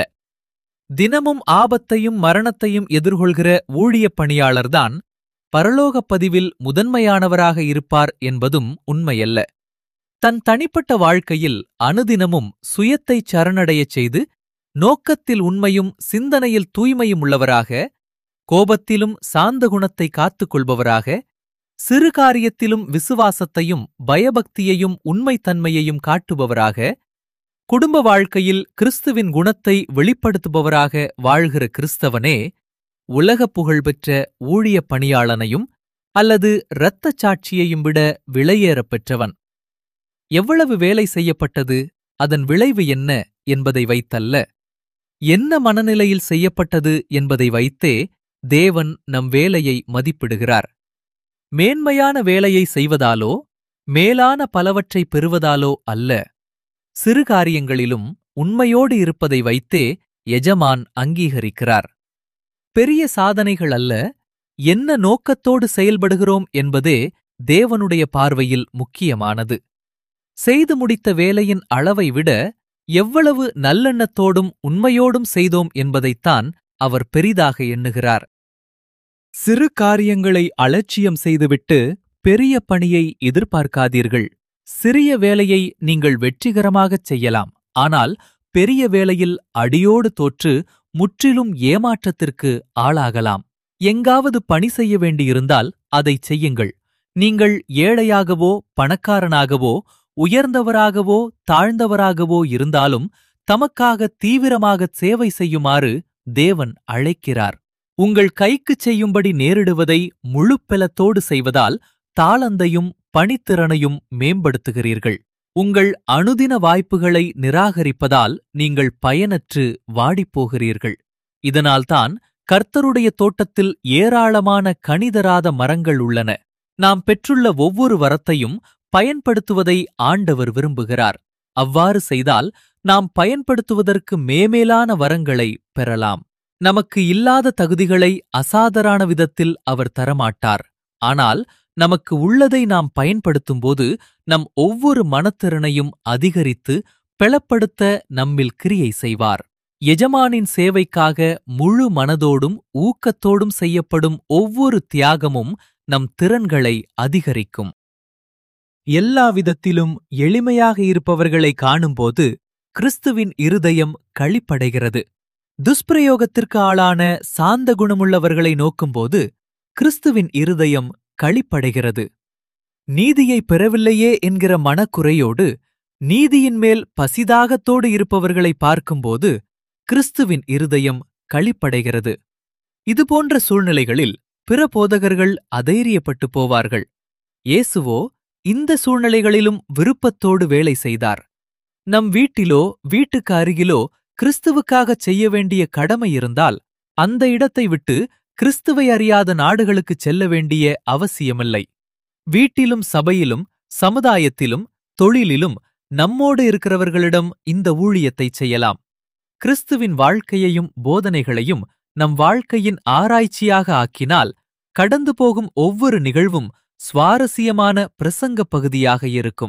தினமும் ஆபத்தையும் மரணத்தையும் எதிர்கொள்கிற ஊழியப் பணியாளர்தான் பரலோகப் பதிவில் முதன்மையானவராக இருப்பார் என்பதும் உண்மையல்ல தன் தனிப்பட்ட வாழ்க்கையில் அனுதினமும் சுயத்தைச் சரணடையச் செய்து நோக்கத்தில் உண்மையும் சிந்தனையில் தூய்மையும் உள்ளவராக கோபத்திலும் சாந்த குணத்தை காத்துக் கொள்பவராக சிறு காரியத்திலும் விசுவாசத்தையும் பயபக்தியையும் உண்மைத்தன்மையையும் காட்டுபவராக குடும்ப வாழ்க்கையில் கிறிஸ்துவின் குணத்தை வெளிப்படுத்துபவராக வாழ்கிற கிறிஸ்தவனே உலகப் புகழ்பெற்ற ஊழியப் பணியாளனையும் அல்லது இரத்தச் சாட்சியையும் விட விலையேறப் பெற்றவன் எவ்வளவு வேலை செய்யப்பட்டது அதன் விளைவு என்ன என்பதை வைத்தல்ல என்ன மனநிலையில் செய்யப்பட்டது என்பதை வைத்தே தேவன் நம் வேலையை மதிப்பிடுகிறார் மேன்மையான வேலையை செய்வதாலோ மேலான பலவற்றை பெறுவதாலோ அல்ல சிறு காரியங்களிலும் உண்மையோடு இருப்பதை வைத்தே எஜமான் அங்கீகரிக்கிறார் பெரிய சாதனைகள் அல்ல என்ன நோக்கத்தோடு செயல்படுகிறோம் என்பதே தேவனுடைய பார்வையில் முக்கியமானது செய்து முடித்த வேலையின் அளவை விட எவ்வளவு நல்லெண்ணத்தோடும் உண்மையோடும் செய்தோம் என்பதைத்தான் அவர் பெரிதாக எண்ணுகிறார் சிறு காரியங்களை அலட்சியம் செய்துவிட்டு பெரிய பணியை எதிர்பார்க்காதீர்கள் சிறிய வேலையை நீங்கள் வெற்றிகரமாகச் செய்யலாம் ஆனால் பெரிய வேலையில் அடியோடு தோற்று முற்றிலும் ஏமாற்றத்திற்கு ஆளாகலாம் எங்காவது பணி செய்ய வேண்டியிருந்தால் அதைச் செய்யுங்கள் நீங்கள் ஏழையாகவோ பணக்காரனாகவோ உயர்ந்தவராகவோ தாழ்ந்தவராகவோ இருந்தாலும் தமக்காக தீவிரமாகச் சேவை செய்யுமாறு தேவன் அழைக்கிறார் உங்கள் கைக்குச் செய்யும்படி நேரிடுவதை முழுப்பெலத்தோடு செய்வதால் தாளந்தையும் பணித்திறனையும் மேம்படுத்துகிறீர்கள் உங்கள் அனுதின வாய்ப்புகளை நிராகரிப்பதால் நீங்கள் பயனற்று வாடிப்போகிறீர்கள் இதனால்தான் கர்த்தருடைய தோட்டத்தில் ஏராளமான கனிதராத மரங்கள் உள்ளன நாம் பெற்றுள்ள ஒவ்வொரு வரத்தையும் பயன்படுத்துவதை ஆண்டவர் விரும்புகிறார் அவ்வாறு செய்தால் நாம் பயன்படுத்துவதற்கு மேமேலான வரங்களை பெறலாம் நமக்கு இல்லாத தகுதிகளை அசாதாரண விதத்தில் அவர் தரமாட்டார் ஆனால் நமக்கு உள்ளதை நாம் பயன்படுத்தும்போது நம் ஒவ்வொரு மனத்திறனையும் அதிகரித்து பெளப்படுத்த நம்மில் கிரியை செய்வார் எஜமானின் சேவைக்காக முழு மனதோடும் ஊக்கத்தோடும் செய்யப்படும் ஒவ்வொரு தியாகமும் நம் திறன்களை அதிகரிக்கும் எல்லா விதத்திலும் எளிமையாக இருப்பவர்களை காணும்போது கிறிஸ்துவின் இருதயம் களிப்படைகிறது துஷ்பிரயோகத்திற்கு ஆளான சாந்த குணமுள்ளவர்களை நோக்கும்போது கிறிஸ்துவின் இருதயம் களிப்படைகிறது நீதியை பெறவில்லையே என்கிற மனக்குறையோடு நீதியின் மேல் பசிதாகத்தோடு இருப்பவர்களை பார்க்கும்போது கிறிஸ்துவின் இருதயம் களிப்படைகிறது இதுபோன்ற சூழ்நிலைகளில் பிற போதகர்கள் அதைரியப்பட்டு போவார்கள் இயேசுவோ இந்த சூழ்நிலைகளிலும் விருப்பத்தோடு வேலை செய்தார் நம் வீட்டிலோ வீட்டுக்கு அருகிலோ கிறிஸ்துவுக்காகச் செய்ய வேண்டிய கடமை இருந்தால் அந்த இடத்தை விட்டு கிறிஸ்துவை அறியாத நாடுகளுக்குச் செல்ல வேண்டிய அவசியமில்லை வீட்டிலும் சபையிலும் சமுதாயத்திலும் தொழிலிலும் நம்மோடு இருக்கிறவர்களிடம் இந்த ஊழியத்தைச் செய்யலாம் கிறிஸ்துவின் வாழ்க்கையையும் போதனைகளையும் நம் வாழ்க்கையின் ஆராய்ச்சியாக ஆக்கினால் கடந்து போகும் ஒவ்வொரு நிகழ்வும் சுவாரஸ்யமான பிரசங்கப் பகுதியாக இருக்கும்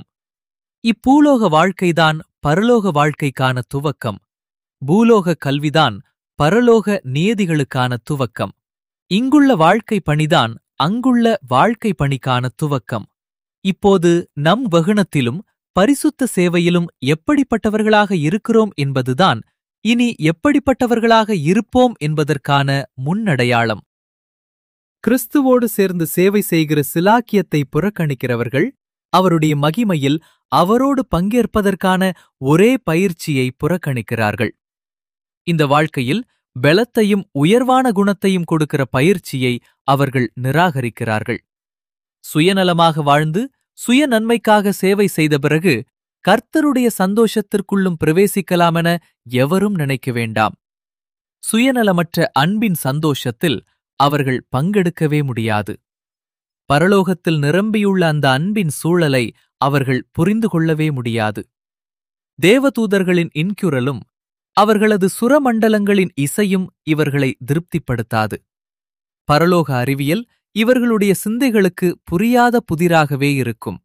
இப்பூலோக வாழ்க்கைதான் பரலோக வாழ்க்கைக்கான துவக்கம் பூலோக கல்விதான் பரலோக நியதிகளுக்கான துவக்கம் இங்குள்ள வாழ்க்கை பணிதான் அங்குள்ள வாழ்க்கை பணிக்கான துவக்கம் இப்போது நம் வகுணத்திலும் பரிசுத்த சேவையிலும் எப்படிப்பட்டவர்களாக இருக்கிறோம் என்பதுதான் இனி எப்படிப்பட்டவர்களாக இருப்போம் என்பதற்கான முன்னடையாளம் கிறிஸ்துவோடு சேர்ந்து சேவை செய்கிற சிலாக்கியத்தை புறக்கணிக்கிறவர்கள் அவருடைய மகிமையில் அவரோடு பங்கேற்பதற்கான ஒரே பயிற்சியை புறக்கணிக்கிறார்கள் இந்த வாழ்க்கையில் பெலத்தையும் உயர்வான குணத்தையும் கொடுக்கிற பயிற்சியை அவர்கள் நிராகரிக்கிறார்கள் சுயநலமாக வாழ்ந்து சுய நன்மைக்காக சேவை செய்த பிறகு கர்த்தருடைய சந்தோஷத்திற்குள்ளும் பிரவேசிக்கலாமென எவரும் நினைக்க வேண்டாம் சுயநலமற்ற அன்பின் சந்தோஷத்தில் அவர்கள் பங்கெடுக்கவே முடியாது பரலோகத்தில் நிரம்பியுள்ள அந்த அன்பின் சூழலை அவர்கள் புரிந்து கொள்ளவே முடியாது தேவதூதர்களின் இன்குரலும் அவர்களது சுரமண்டலங்களின் இசையும் இவர்களை திருப்திப்படுத்தாது பரலோக அறிவியல் இவர்களுடைய சிந்தைகளுக்கு புரியாத புதிராகவே இருக்கும்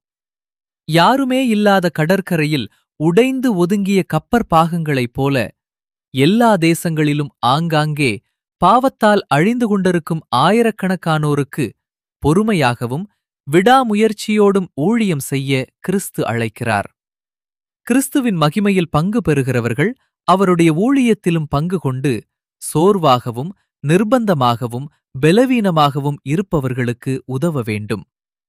யாருமே இல்லாத கடற்கரையில் உடைந்து ஒதுங்கிய கப்பற் பாகங்களைப் போல எல்லா தேசங்களிலும் ஆங்காங்கே பாவத்தால் அழிந்து கொண்டிருக்கும் ஆயிரக்கணக்கானோருக்கு பொறுமையாகவும் விடாமுயற்சியோடும் ஊழியம் செய்ய கிறிஸ்து அழைக்கிறார் கிறிஸ்துவின் மகிமையில் பங்கு பெறுகிறவர்கள் அவருடைய ஊழியத்திலும் பங்கு கொண்டு சோர்வாகவும் நிர்பந்தமாகவும் பலவீனமாகவும் இருப்பவர்களுக்கு உதவ வேண்டும்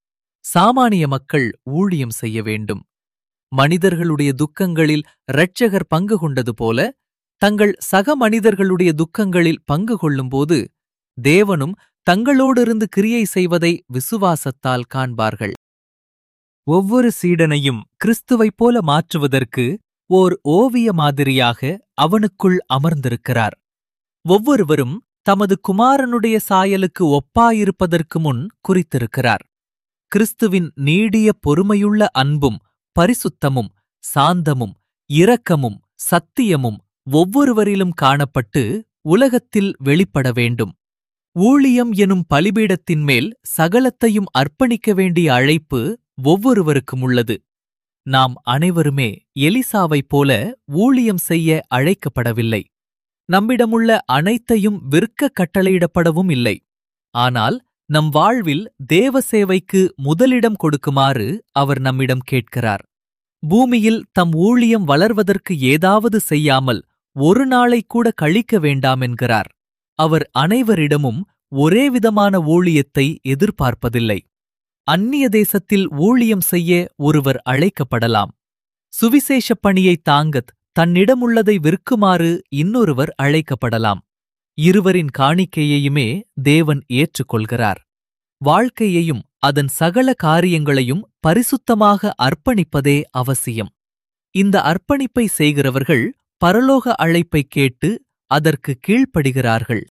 சாமானிய மக்கள் ஊழியம் செய்ய வேண்டும் மனிதர்களுடைய துக்கங்களில் இரட்சகர் பங்கு கொண்டது போல தங்கள் சக மனிதர்களுடைய துக்கங்களில் பங்கு கொள்ளும்போது தேவனும் தங்களோடிருந்து கிரியை செய்வதை விசுவாசத்தால் காண்பார்கள் ஒவ்வொரு சீடனையும் கிறிஸ்துவைப் போல மாற்றுவதற்கு ஓர் ஓவிய மாதிரியாக அவனுக்குள் அமர்ந்திருக்கிறார் ஒவ்வொருவரும் தமது குமாரனுடைய சாயலுக்கு ஒப்பாயிருப்பதற்கு முன் குறித்திருக்கிறார் கிறிஸ்துவின் நீடிய பொறுமையுள்ள அன்பும் பரிசுத்தமும் சாந்தமும் இரக்கமும் சத்தியமும் ஒவ்வொருவரிலும் காணப்பட்டு உலகத்தில் வெளிப்பட வேண்டும் ஊழியம் எனும் பலிபீடத்தின் மேல் சகலத்தையும் அர்ப்பணிக்க வேண்டிய அழைப்பு ஒவ்வொருவருக்கும் உள்ளது நாம் அனைவருமே எலிசாவைப் போல ஊழியம் செய்ய அழைக்கப்படவில்லை நம்மிடமுள்ள அனைத்தையும் விற்க கட்டளையிடப்படவும் இல்லை ஆனால் நம் வாழ்வில் தேவ சேவைக்கு முதலிடம் கொடுக்குமாறு அவர் நம்மிடம் கேட்கிறார் பூமியில் தம் ஊழியம் வளர்வதற்கு ஏதாவது செய்யாமல் ஒரு நாளை கூட கழிக்க வேண்டாம் என்கிறார் அவர் அனைவரிடமும் ஒரே விதமான ஊழியத்தை எதிர்பார்ப்பதில்லை அந்நிய தேசத்தில் ஊழியம் செய்ய ஒருவர் அழைக்கப்படலாம் சுவிசேஷப் பணியைத் தாங்கத் தன்னிடமுள்ளதை விற்குமாறு இன்னொருவர் அழைக்கப்படலாம் இருவரின் காணிக்கையையுமே தேவன் ஏற்றுக்கொள்கிறார் வாழ்க்கையையும் அதன் சகல காரியங்களையும் பரிசுத்தமாக அர்ப்பணிப்பதே அவசியம் இந்த அர்ப்பணிப்பை செய்கிறவர்கள் பரலோக அழைப்பைக் கேட்டு அதற்கு கீழ்ப்படுகிறார்கள்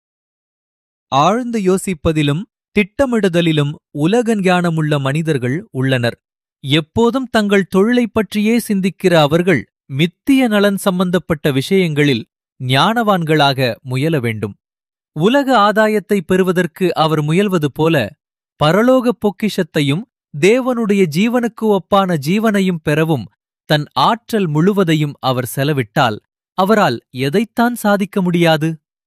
ஆழ்ந்து யோசிப்பதிலும் திட்டமிடுதலிலும் உலக ஞானமுள்ள மனிதர்கள் உள்ளனர் எப்போதும் தங்கள் தொழிலைப் பற்றியே சிந்திக்கிற அவர்கள் மித்திய நலன் சம்பந்தப்பட்ட விஷயங்களில் ஞானவான்களாக முயல வேண்டும் உலக ஆதாயத்தை பெறுவதற்கு அவர் முயல்வது போல பரலோக பொக்கிஷத்தையும் தேவனுடைய ஜீவனுக்கு ஒப்பான ஜீவனையும் பெறவும் தன் ஆற்றல் முழுவதையும் அவர் செலவிட்டால் அவரால் எதைத்தான் சாதிக்க முடியாது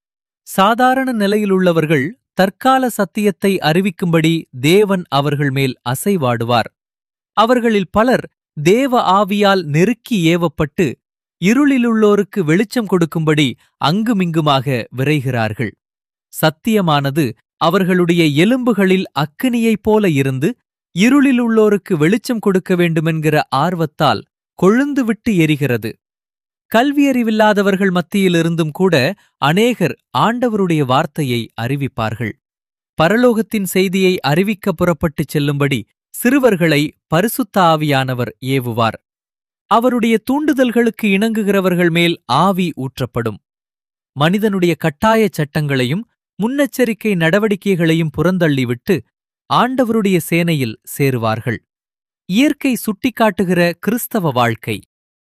சாதாரண நிலையிலுள்ளவர்கள் தற்கால சத்தியத்தை அறிவிக்கும்படி தேவன் அவர்கள் மேல் அசைவாடுவார் அவர்களில் பலர் தேவ ஆவியால் நெருக்கி ஏவப்பட்டு இருளிலுள்ளோருக்கு வெளிச்சம் கொடுக்கும்படி அங்குமிங்குமாக விரைகிறார்கள் சத்தியமானது அவர்களுடைய எலும்புகளில் அக்கினியைப் போல இருந்து இருளிலுள்ளோருக்கு வெளிச்சம் கொடுக்க வேண்டுமென்கிற ஆர்வத்தால் கொழுந்துவிட்டு எரிகிறது கல்வியறிவில்லாதவர்கள் மத்தியிலிருந்தும் கூட அநேகர் ஆண்டவருடைய வார்த்தையை அறிவிப்பார்கள் பரலோகத்தின் செய்தியை அறிவிக்க புறப்பட்டுச் செல்லும்படி சிறுவர்களை பரிசுத்த ஆவியானவர் ஏவுவார் அவருடைய தூண்டுதல்களுக்கு இணங்குகிறவர்கள் மேல் ஆவி ஊற்றப்படும் மனிதனுடைய கட்டாயச் சட்டங்களையும் முன்னெச்சரிக்கை நடவடிக்கைகளையும் புறந்தள்ளிவிட்டு ஆண்டவருடைய சேனையில் சேருவார்கள் இயற்கை சுட்டிக்காட்டுகிற கிறிஸ்தவ வாழ்க்கை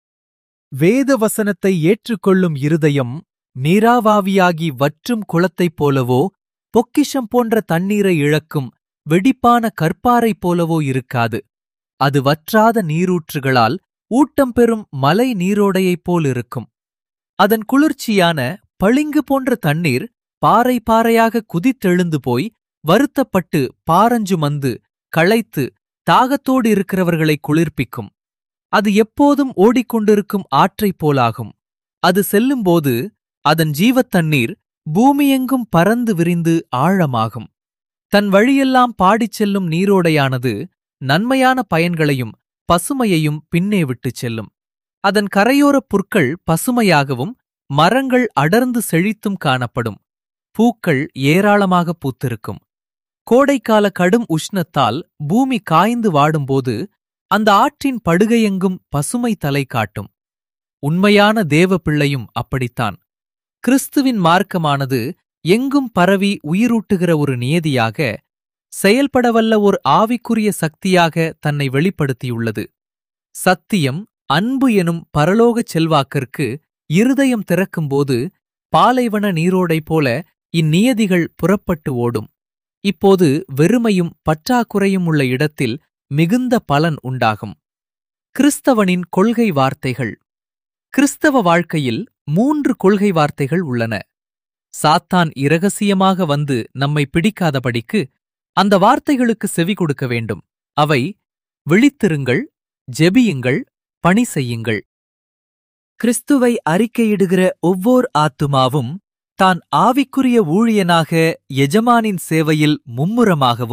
வேத வசனத்தை ஏற்றுக்கொள்ளும் இருதயம் நீராவாவியாகி வற்றும் குளத்தைப் போலவோ பொக்கிஷம் போன்ற தண்ணீரை இழக்கும் வெடிப்பான கற்பாரைப் போலவோ இருக்காது அது வற்றாத நீரூற்றுகளால் ஊட்டம் பெறும் மலை நீரோடையைப் போலிருக்கும் அதன் குளிர்ச்சியான பளிங்கு போன்ற தண்ணீர் பாறை பாறையாக குதித்தெழுந்து போய் வருத்தப்பட்டு பாரஞ்சுமந்து களைத்து தாகத்தோடு இருக்கிறவர்களை குளிர்ப்பிக்கும் அது எப்போதும் ஓடிக்கொண்டிருக்கும் ஆற்றைப் போலாகும் அது செல்லும்போது அதன் ஜீவத் தண்ணீர் பூமியெங்கும் பறந்து விரிந்து ஆழமாகும் தன் வழியெல்லாம் பாடிச் செல்லும் நீரோடையானது நன்மையான பயன்களையும் பசுமையையும் பின்னே விட்டுச் செல்லும் அதன் கரையோரப் புற்கள் பசுமையாகவும் மரங்கள் அடர்ந்து செழித்தும் காணப்படும் பூக்கள் ஏராளமாக பூத்திருக்கும் கோடைக்கால கடும் உஷ்ணத்தால் பூமி காய்ந்து வாடும்போது அந்த ஆற்றின் படுகையெங்கும் பசுமை தலை காட்டும் உண்மையான தேவ பிள்ளையும் அப்படித்தான் கிறிஸ்துவின் மார்க்கமானது எங்கும் பரவி உயிரூட்டுகிற ஒரு நியதியாக செயல்படவல்ல ஒரு ஆவிக்குரிய சக்தியாக தன்னை வெளிப்படுத்தியுள்ளது சத்தியம் அன்பு எனும் பரலோகச் செல்வாக்கிற்கு இருதயம் திறக்கும்போது பாலைவன நீரோடை போல இந்நியதிகள் புறப்பட்டு ஓடும் இப்போது வெறுமையும் பற்றாக்குறையும் உள்ள இடத்தில் மிகுந்த பலன் உண்டாகும் கிறிஸ்தவனின் கொள்கை வார்த்தைகள் கிறிஸ்தவ வாழ்க்கையில் மூன்று கொள்கை வார்த்தைகள் உள்ளன சாத்தான் இரகசியமாக வந்து நம்மை பிடிக்காதபடிக்கு அந்த வார்த்தைகளுக்கு செவி கொடுக்க வேண்டும் அவை விழித்திருங்கள் ஜெபியுங்கள் பணி செய்யுங்கள் கிறிஸ்துவை அறிக்கையிடுகிற ஒவ்வோர் ஆத்துமாவும் தான் ஆவிக்குரிய ஊழியனாக எஜமானின் சேவையில் மும்முரமாகவும்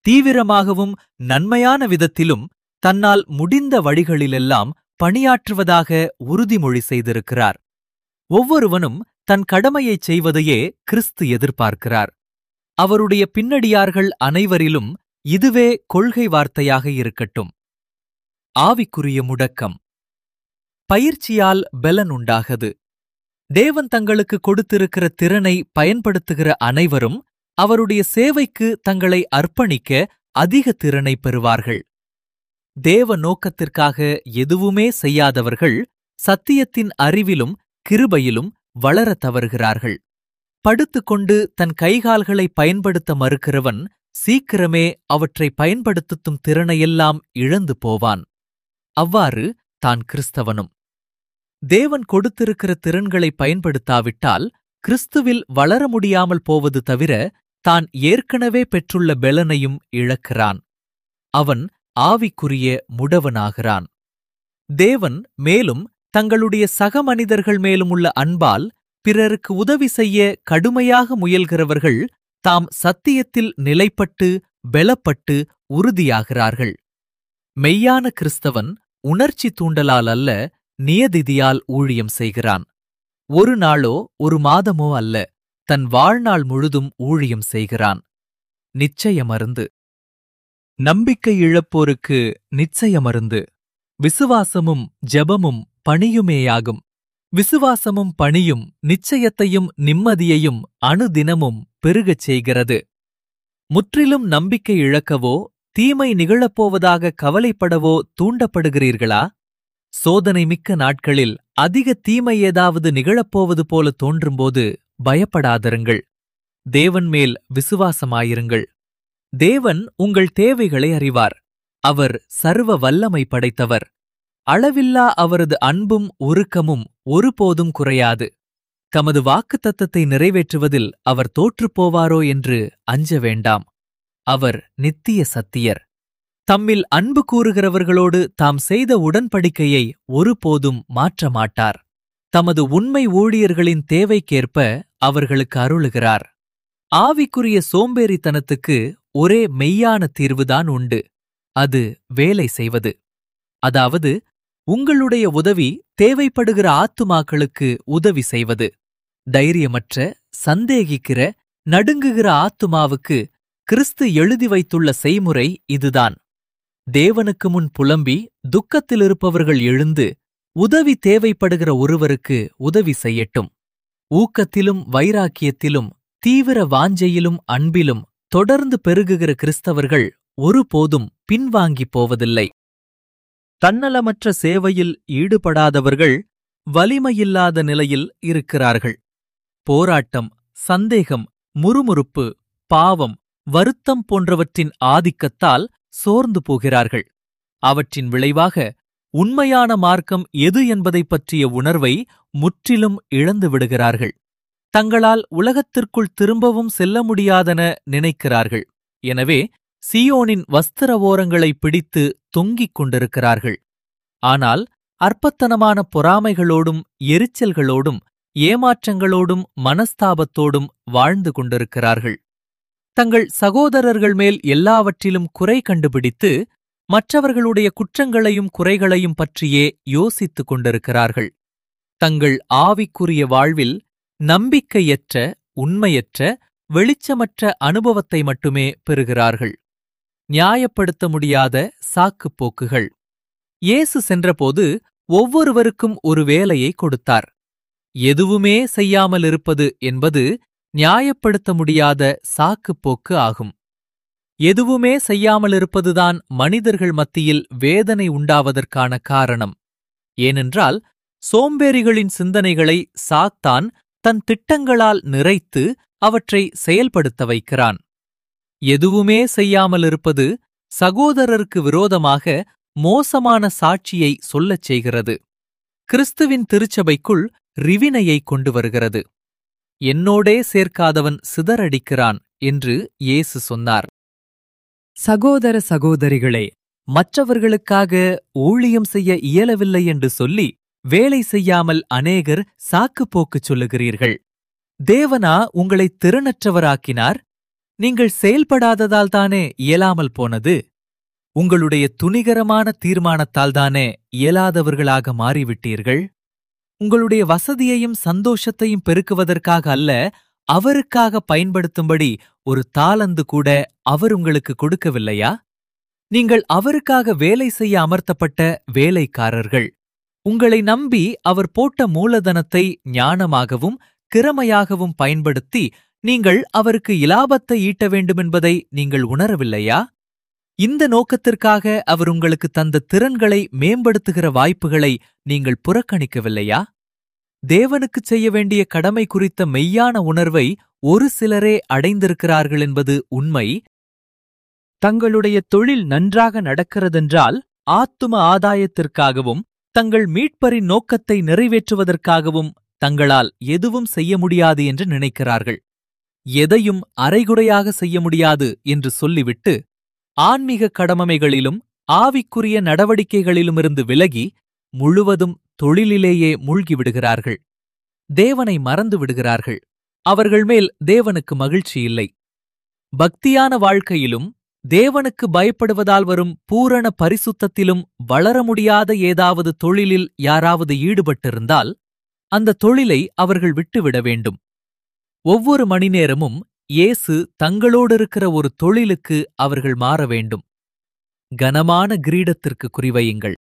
தீவிரமாகவும் நன்மையான விதத்திலும் தன்னால் முடிந்த வழிகளிலெல்லாம் பணியாற்றுவதாக உறுதிமொழி செய்திருக்கிறார் ஒவ்வொருவனும் தன் கடமையைச் செய்வதையே கிறிஸ்து எதிர்பார்க்கிறார் அவருடைய பின்னடியார்கள் அனைவரிலும் இதுவே கொள்கை வார்த்தையாக இருக்கட்டும் ஆவிக்குரிய முடக்கம் பயிற்சியால் பலன் உண்டாகது தேவன் தங்களுக்கு கொடுத்திருக்கிற திறனை பயன்படுத்துகிற அனைவரும் அவருடைய சேவைக்கு தங்களை அர்ப்பணிக்க அதிக திறனை பெறுவார்கள் தேவ நோக்கத்திற்காக எதுவுமே செய்யாதவர்கள் சத்தியத்தின் அறிவிலும் கிருபையிலும் வளரத் தவறுகிறார்கள் படுத்துக்கொண்டு தன் கைகால்களை பயன்படுத்த மறுக்கிறவன் சீக்கிரமே அவற்றை பயன்படுத்தும் திறனையெல்லாம் இழந்து போவான் அவ்வாறு தான் கிறிஸ்தவனும் தேவன் கொடுத்திருக்கிற திறன்களை பயன்படுத்தாவிட்டால் கிறிஸ்துவில் வளர முடியாமல் போவது தவிர தான் ஏற்கனவே பெற்றுள்ள பெலனையும் இழக்கிறான் அவன் ஆவிக்குரிய முடவனாகிறான் தேவன் மேலும் தங்களுடைய சக மனிதர்கள் மேலும் உள்ள அன்பால் பிறருக்கு உதவி செய்ய கடுமையாக முயல்கிறவர்கள் தாம் சத்தியத்தில் நிலைப்பட்டு பெலப்பட்டு உறுதியாகிறார்கள் மெய்யான கிறிஸ்தவன் உணர்ச்சி தூண்டலால் அல்ல நியதிதியால் ஊழியம் செய்கிறான் ஒரு நாளோ ஒரு மாதமோ அல்ல தன் வாழ்நாள் முழுதும் ஊழியம் செய்கிறான் நிச்சயமருந்து நம்பிக்கை இழப்போருக்கு நிச்சயமருந்து விசுவாசமும் ஜெபமும் பணியுமேயாகும் விசுவாசமும் பணியும் நிச்சயத்தையும் நிம்மதியையும் அணுதினமும் பெருகச் செய்கிறது முற்றிலும் நம்பிக்கை இழக்கவோ தீமை நிகழப்போவதாக கவலைப்படவோ தூண்டப்படுகிறீர்களா சோதனை மிக்க நாட்களில் அதிக தீமை ஏதாவது நிகழப்போவது போல தோன்றும்போது பயப்படாதிருங்கள் தேவன் மேல் விசுவாசமாயிருங்கள் தேவன் உங்கள் தேவைகளை அறிவார் அவர் சர்வ வல்லமை படைத்தவர் அளவில்லா அவரது அன்பும் உருக்கமும் ஒருபோதும் குறையாது தமது வாக்குத்தத்தத்தை நிறைவேற்றுவதில் அவர் தோற்றுப்போவாரோ என்று அஞ்ச வேண்டாம் அவர் நித்திய சத்தியர் தம்மில் அன்பு கூறுகிறவர்களோடு தாம் செய்த உடன்படிக்கையை ஒருபோதும் மாற்ற மாட்டார் தமது உண்மை ஊழியர்களின் தேவைக்கேற்ப அவர்களுக்கு அருளுகிறார் ஆவிக்குரிய சோம்பேறித்தனத்துக்கு ஒரே மெய்யான தீர்வுதான் உண்டு அது வேலை செய்வது அதாவது உங்களுடைய உதவி தேவைப்படுகிற ஆத்துமாக்களுக்கு உதவி செய்வது தைரியமற்ற சந்தேகிக்கிற நடுங்குகிற ஆத்துமாவுக்கு கிறிஸ்து எழுதி வைத்துள்ள செய்முறை இதுதான் தேவனுக்கு முன் புலம்பி துக்கத்திலிருப்பவர்கள் எழுந்து உதவி தேவைப்படுகிற ஒருவருக்கு உதவி செய்யட்டும் ஊக்கத்திலும் வைராக்கியத்திலும் தீவிர வாஞ்சையிலும் அன்பிலும் தொடர்ந்து பெருகுகிற கிறிஸ்தவர்கள் ஒருபோதும் பின்வாங்கிப் போவதில்லை தன்னலமற்ற சேவையில் ஈடுபடாதவர்கள் வலிமையில்லாத நிலையில் இருக்கிறார்கள் போராட்டம் சந்தேகம் முறுமுறுப்பு பாவம் வருத்தம் போன்றவற்றின் ஆதிக்கத்தால் சோர்ந்து போகிறார்கள் அவற்றின் விளைவாக உண்மையான மார்க்கம் எது என்பதைப் பற்றிய உணர்வை முற்றிலும் இழந்து விடுகிறார்கள் தங்களால் உலகத்திற்குள் திரும்பவும் செல்ல முடியாதென நினைக்கிறார்கள் எனவே சியோனின் வஸ்திர ஓரங்களை பிடித்து தொங்கிக் கொண்டிருக்கிறார்கள் ஆனால் அற்பத்தனமான பொறாமைகளோடும் எரிச்சல்களோடும் ஏமாற்றங்களோடும் மனஸ்தாபத்தோடும் வாழ்ந்து கொண்டிருக்கிறார்கள் தங்கள் சகோதரர்கள் மேல் எல்லாவற்றிலும் குறை கண்டுபிடித்து மற்றவர்களுடைய குற்றங்களையும் குறைகளையும் பற்றியே யோசித்துக் கொண்டிருக்கிறார்கள் தங்கள் ஆவிக்குரிய வாழ்வில் நம்பிக்கையற்ற உண்மையற்ற வெளிச்சமற்ற அனுபவத்தை மட்டுமே பெறுகிறார்கள் நியாயப்படுத்த முடியாத சாக்குப் போக்குகள் இயேசு சென்றபோது ஒவ்வொருவருக்கும் ஒரு வேலையை கொடுத்தார் எதுவுமே செய்யாமல் இருப்பது என்பது நியாயப்படுத்த முடியாத சாக்குப் போக்கு ஆகும் எதுவுமே செய்யாமலிருப்பதுதான் மனிதர்கள் மத்தியில் வேதனை உண்டாவதற்கான காரணம் ஏனென்றால் சோம்பேறிகளின் சிந்தனைகளை சாத்தான் தன் திட்டங்களால் நிறைத்து அவற்றை செயல்படுத்த வைக்கிறான் எதுவுமே செய்யாமலிருப்பது சகோதரருக்கு விரோதமாக மோசமான சாட்சியை சொல்லச் செய்கிறது கிறிஸ்துவின் திருச்சபைக்குள் ரிவினையை கொண்டு வருகிறது என்னோடே சேர்க்காதவன் சிதறடிக்கிறான் என்று இயேசு சொன்னார் சகோதர சகோதரிகளே மற்றவர்களுக்காக ஊழியம் செய்ய இயலவில்லை என்று சொல்லி வேலை செய்யாமல் அநேகர் சாக்குப்போக்கு சொல்லுகிறீர்கள் தேவனா உங்களை திறனற்றவராக்கினார் நீங்கள் செயல்படாததால் தானே இயலாமல் போனது உங்களுடைய துணிகரமான தீர்மானத்தால் தானே இயலாதவர்களாக மாறிவிட்டீர்கள் உங்களுடைய வசதியையும் சந்தோஷத்தையும் பெருக்குவதற்காக அல்ல அவருக்காக பயன்படுத்தும்படி ஒரு தாளந்து கூட அவர் உங்களுக்கு கொடுக்கவில்லையா நீங்கள் அவருக்காக வேலை செய்ய அமர்த்தப்பட்ட வேலைக்காரர்கள் உங்களை நம்பி அவர் போட்ட மூலதனத்தை ஞானமாகவும் திறமையாகவும் பயன்படுத்தி நீங்கள் அவருக்கு இலாபத்தை ஈட்ட வேண்டுமென்பதை நீங்கள் உணரவில்லையா இந்த நோக்கத்திற்காக அவர் உங்களுக்கு தந்த திறன்களை மேம்படுத்துகிற வாய்ப்புகளை நீங்கள் புறக்கணிக்கவில்லையா தேவனுக்குச் செய்ய வேண்டிய கடமை குறித்த மெய்யான உணர்வை ஒரு சிலரே அடைந்திருக்கிறார்கள் என்பது உண்மை தங்களுடைய தொழில் நன்றாக நடக்கிறதென்றால் ஆத்தும ஆதாயத்திற்காகவும் தங்கள் மீட்பரின் நோக்கத்தை நிறைவேற்றுவதற்காகவும் தங்களால் எதுவும் செய்ய முடியாது என்று நினைக்கிறார்கள் எதையும் அரைகுறையாக செய்ய முடியாது என்று சொல்லிவிட்டு ஆன்மீக கடமைகளிலும் ஆவிக்குரிய நடவடிக்கைகளிலுமிருந்து விலகி முழுவதும் தொழிலிலேயே மூழ்கிவிடுகிறார்கள் தேவனை மறந்து விடுகிறார்கள் அவர்கள் மேல் தேவனுக்கு மகிழ்ச்சி இல்லை பக்தியான வாழ்க்கையிலும் தேவனுக்கு பயப்படுவதால் வரும் பூரண பரிசுத்தத்திலும் வளர முடியாத ஏதாவது தொழிலில் யாராவது ஈடுபட்டிருந்தால் அந்த தொழிலை அவர்கள் விட்டுவிட வேண்டும் ஒவ்வொரு மணி நேரமும் இயேசு தங்களோடிருக்கிற ஒரு தொழிலுக்கு அவர்கள் மாற வேண்டும் கனமான கிரீடத்திற்கு குறிவையுங்கள்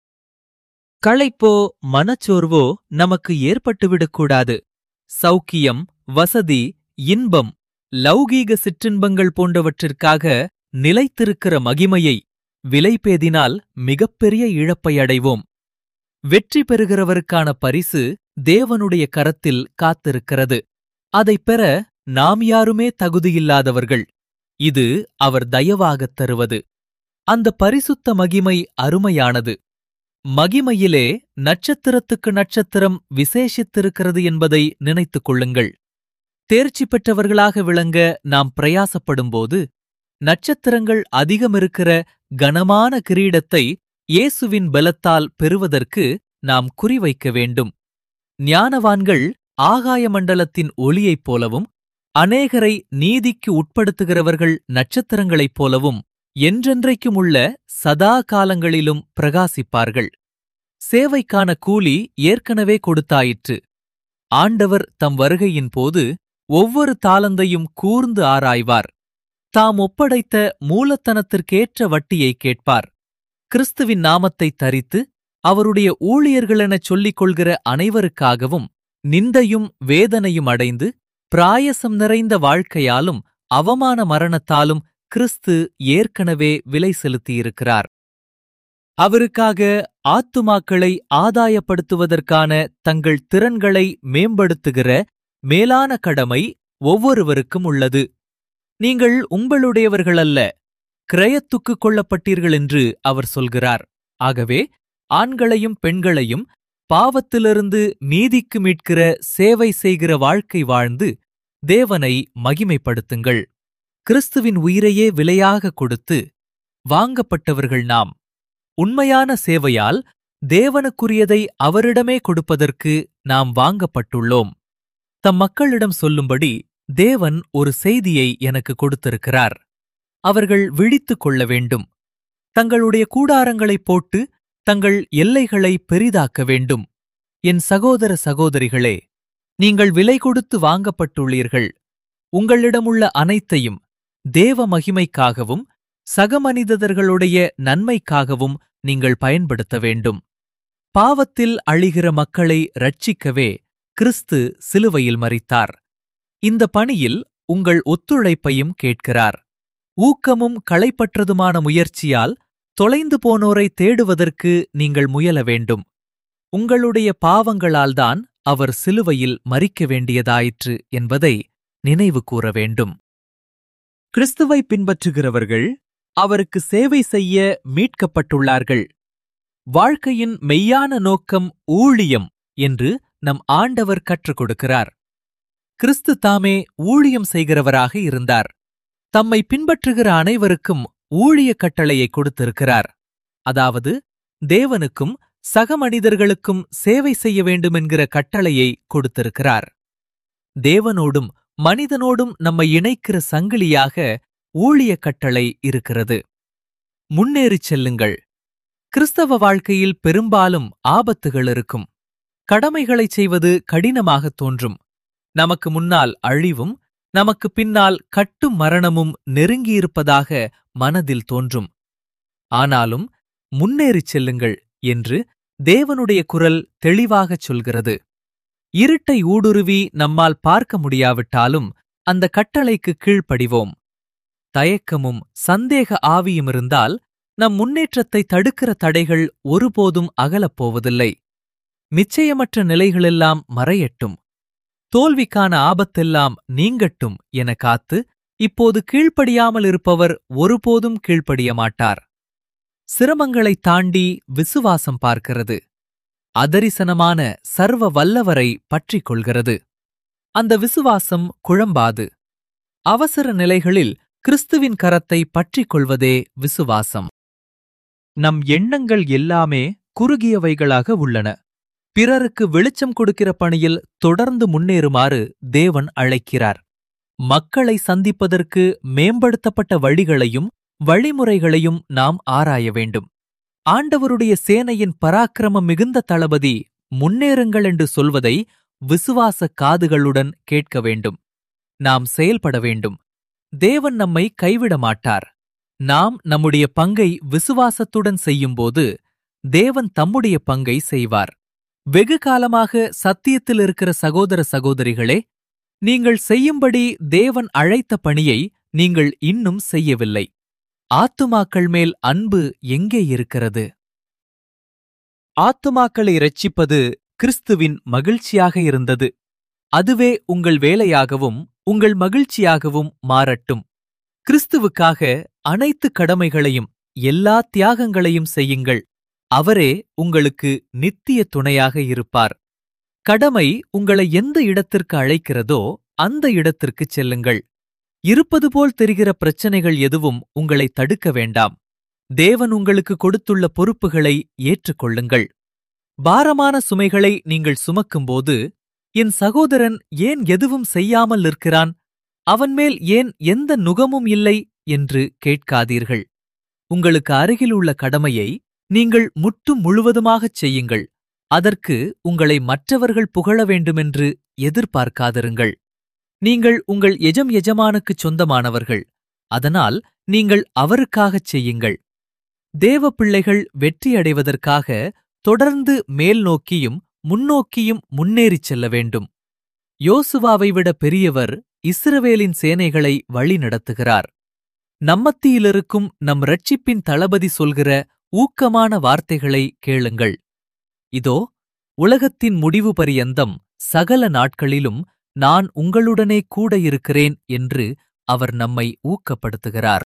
களைப்போ மனச்சோர்வோ நமக்கு ஏற்பட்டுவிடக்கூடாது சௌக்கியம் வசதி இன்பம் லௌகீக சிற்றின்பங்கள் போன்றவற்றிற்காக நிலைத்திருக்கிற மகிமையை விலைபேதினால் மிகப்பெரிய இழப்பை அடைவோம் வெற்றி பெறுகிறவருக்கான பரிசு தேவனுடைய கரத்தில் காத்திருக்கிறது அதைப் பெற நாம் யாருமே தகுதியில்லாதவர்கள் இது அவர் தயவாகத் தருவது அந்த பரிசுத்த மகிமை அருமையானது மகிமையிலே நட்சத்திரத்துக்கு நட்சத்திரம் விசேஷித்திருக்கிறது என்பதை நினைத்துக் கொள்ளுங்கள் தேர்ச்சி பெற்றவர்களாக விளங்க நாம் பிரயாசப்படும்போது நட்சத்திரங்கள் அதிகமிருக்கிற கனமான கிரீடத்தை இயேசுவின் பலத்தால் பெறுவதற்கு நாம் குறிவைக்க வேண்டும் ஞானவான்கள் ஆகாய மண்டலத்தின் ஒளியைப் போலவும் அநேகரை நீதிக்கு உட்படுத்துகிறவர்கள் நட்சத்திரங்களைப் போலவும் என்றென்றைக்கும் உள்ள சதா காலங்களிலும் பிரகாசிப்பார்கள் சேவைக்கான கூலி ஏற்கனவே கொடுத்தாயிற்று ஆண்டவர் தம் வருகையின் போது ஒவ்வொரு தாளந்தையும் கூர்ந்து ஆராய்வார் தாம் ஒப்படைத்த மூலத்தனத்திற்கேற்ற வட்டியை கேட்பார் கிறிஸ்துவின் நாமத்தை தரித்து அவருடைய ஊழியர்களெனச் சொல்லிக் கொள்கிற அனைவருக்காகவும் நிந்தையும் வேதனையும் அடைந்து பிராயசம் நிறைந்த வாழ்க்கையாலும் அவமான மரணத்தாலும் கிறிஸ்து ஏற்கனவே விலை செலுத்தியிருக்கிறார் அவருக்காக ஆத்துமாக்களை ஆதாயப்படுத்துவதற்கான தங்கள் திறன்களை மேம்படுத்துகிற மேலான கடமை ஒவ்வொருவருக்கும் உள்ளது நீங்கள் உங்களுடையவர்களல்ல கிரயத்துக்குக் கொள்ளப்பட்டீர்கள் என்று அவர் சொல்கிறார் ஆகவே ஆண்களையும் பெண்களையும் பாவத்திலிருந்து நீதிக்கு மீட்கிற சேவை செய்கிற வாழ்க்கை வாழ்ந்து தேவனை மகிமைப்படுத்துங்கள் கிறிஸ்துவின் உயிரையே விலையாக கொடுத்து வாங்கப்பட்டவர்கள் நாம் உண்மையான சேவையால் தேவனுக்குரியதை அவரிடமே கொடுப்பதற்கு நாம் வாங்கப்பட்டுள்ளோம் தம் மக்களிடம் சொல்லும்படி தேவன் ஒரு செய்தியை எனக்கு கொடுத்திருக்கிறார் அவர்கள் விழித்துக் கொள்ள வேண்டும் தங்களுடைய கூடாரங்களைப் போட்டு தங்கள் எல்லைகளை பெரிதாக்க வேண்டும் என் சகோதர சகோதரிகளே நீங்கள் விலை கொடுத்து வாங்கப்பட்டுள்ளீர்கள் உங்களிடமுள்ள அனைத்தையும் தேவ மகிமைக்காகவும் சக மனிதர்களுடைய நன்மைக்காகவும் நீங்கள் பயன்படுத்த வேண்டும் பாவத்தில் அழிகிற மக்களை ரட்சிக்கவே கிறிஸ்து சிலுவையில் மரித்தார் இந்த பணியில் உங்கள் ஒத்துழைப்பையும் கேட்கிறார் ஊக்கமும் களைப்பற்றதுமான முயற்சியால் தொலைந்து போனோரை தேடுவதற்கு நீங்கள் முயல வேண்டும் உங்களுடைய பாவங்களால்தான் அவர் சிலுவையில் மறிக்க வேண்டியதாயிற்று என்பதை நினைவு கூற வேண்டும் கிறிஸ்துவை பின்பற்றுகிறவர்கள் அவருக்கு சேவை செய்ய மீட்கப்பட்டுள்ளார்கள் வாழ்க்கையின் மெய்யான நோக்கம் ஊழியம் என்று நம் ஆண்டவர் கற்றுக் கொடுக்கிறார் கிறிஸ்து தாமே ஊழியம் செய்கிறவராக இருந்தார் தம்மை பின்பற்றுகிற அனைவருக்கும் ஊழிய கட்டளையை கொடுத்திருக்கிறார் அதாவது தேவனுக்கும் சக மனிதர்களுக்கும் சேவை செய்ய வேண்டுமென்கிற கட்டளையை கொடுத்திருக்கிறார் தேவனோடும் மனிதனோடும் நம்மை இணைக்கிற சங்கிலியாக ஊழிய கட்டளை இருக்கிறது முன்னேறிச் செல்லுங்கள் கிறிஸ்தவ வாழ்க்கையில் பெரும்பாலும் ஆபத்துகள் இருக்கும் கடமைகளைச் செய்வது கடினமாகத் தோன்றும் நமக்கு முன்னால் அழிவும் நமக்கு பின்னால் கட்டும் மரணமும் நெருங்கியிருப்பதாக மனதில் தோன்றும் ஆனாலும் முன்னேறிச் செல்லுங்கள் என்று தேவனுடைய குரல் தெளிவாகச் சொல்கிறது இருட்டை ஊடுருவி நம்மால் பார்க்க முடியாவிட்டாலும் அந்த கட்டளைக்கு கீழ்ப்படிவோம் தயக்கமும் சந்தேக ஆவியும் இருந்தால் நம் முன்னேற்றத்தை தடுக்கிற தடைகள் ஒருபோதும் அகலப் போவதில்லை நிச்சயமற்ற நிலைகளெல்லாம் மறையட்டும் தோல்விக்கான ஆபத்தெல்லாம் நீங்கட்டும் என காத்து இப்போது கீழ்ப்படியாமல் இருப்பவர் ஒருபோதும் கீழ்ப்படிய மாட்டார் சிரமங்களைத் தாண்டி விசுவாசம் பார்க்கிறது அதரிசனமான சர்வ வல்லவரை பற்றிக் கொள்கிறது அந்த விசுவாசம் குழம்பாது அவசர நிலைகளில் கிறிஸ்துவின் கரத்தை பற்றிக் கொள்வதே விசுவாசம் நம் எண்ணங்கள் எல்லாமே குறுகியவைகளாக உள்ளன பிறருக்கு வெளிச்சம் கொடுக்கிற பணியில் தொடர்ந்து முன்னேறுமாறு தேவன் அழைக்கிறார் மக்களை சந்திப்பதற்கு மேம்படுத்தப்பட்ட வழிகளையும் வழிமுறைகளையும் நாம் ஆராய வேண்டும் ஆண்டவருடைய சேனையின் பராக்கிரமம் மிகுந்த தளபதி முன்னேறுங்கள் என்று சொல்வதை விசுவாச காதுகளுடன் கேட்க வேண்டும் நாம் செயல்பட வேண்டும் தேவன் நம்மை கைவிட மாட்டார் நாம் நம்முடைய பங்கை விசுவாசத்துடன் செய்யும்போது தேவன் தம்முடைய பங்கை செய்வார் வெகு காலமாக சத்தியத்தில் இருக்கிற சகோதர சகோதரிகளே நீங்கள் செய்யும்படி தேவன் அழைத்த பணியை நீங்கள் இன்னும் செய்யவில்லை ஆத்துமாக்கள் மேல் அன்பு எங்கே இருக்கிறது ஆத்துமாக்களை இரட்சிப்பது கிறிஸ்துவின் மகிழ்ச்சியாக இருந்தது அதுவே உங்கள் வேலையாகவும் உங்கள் மகிழ்ச்சியாகவும் மாறட்டும் கிறிஸ்துவுக்காக அனைத்து கடமைகளையும் எல்லா தியாகங்களையும் செய்யுங்கள் அவரே உங்களுக்கு நித்திய துணையாக இருப்பார் கடமை உங்களை எந்த இடத்திற்கு அழைக்கிறதோ அந்த இடத்திற்குச் செல்லுங்கள் இருப்பது போல் தெரிகிற பிரச்சனைகள் எதுவும் உங்களை தடுக்க வேண்டாம் தேவன் உங்களுக்கு கொடுத்துள்ள பொறுப்புகளை ஏற்றுக்கொள்ளுங்கள் பாரமான சுமைகளை நீங்கள் சுமக்கும்போது என் சகோதரன் ஏன் எதுவும் செய்யாமல் நிற்கிறான் அவன் மேல் ஏன் எந்த நுகமும் இல்லை என்று கேட்காதீர்கள் உங்களுக்கு அருகில் உள்ள கடமையை நீங்கள் முற்றும் முழுவதுமாகச் செய்யுங்கள் அதற்கு உங்களை மற்றவர்கள் புகழ வேண்டுமென்று எதிர்பார்க்காதிருங்கள் நீங்கள் உங்கள் எஜம் எஜமானுக்குச் சொந்தமானவர்கள் அதனால் நீங்கள் அவருக்காகச் செய்யுங்கள் தேவ பிள்ளைகள் வெற்றியடைவதற்காக தொடர்ந்து மேல் நோக்கியும் முன்னோக்கியும் முன்னேறிச் செல்ல வேண்டும் யோசுவாவை விட பெரியவர் இஸ்ரவேலின் சேனைகளை வழி நடத்துகிறார் நம்மத்தியிலிருக்கும் நம் ரட்சிப்பின் தளபதி சொல்கிற ஊக்கமான வார்த்தைகளை கேளுங்கள் இதோ உலகத்தின் முடிவு பரியந்தம் சகல நாட்களிலும் நான் உங்களுடனே கூட இருக்கிறேன் என்று அவர் நம்மை ஊக்கப்படுத்துகிறார்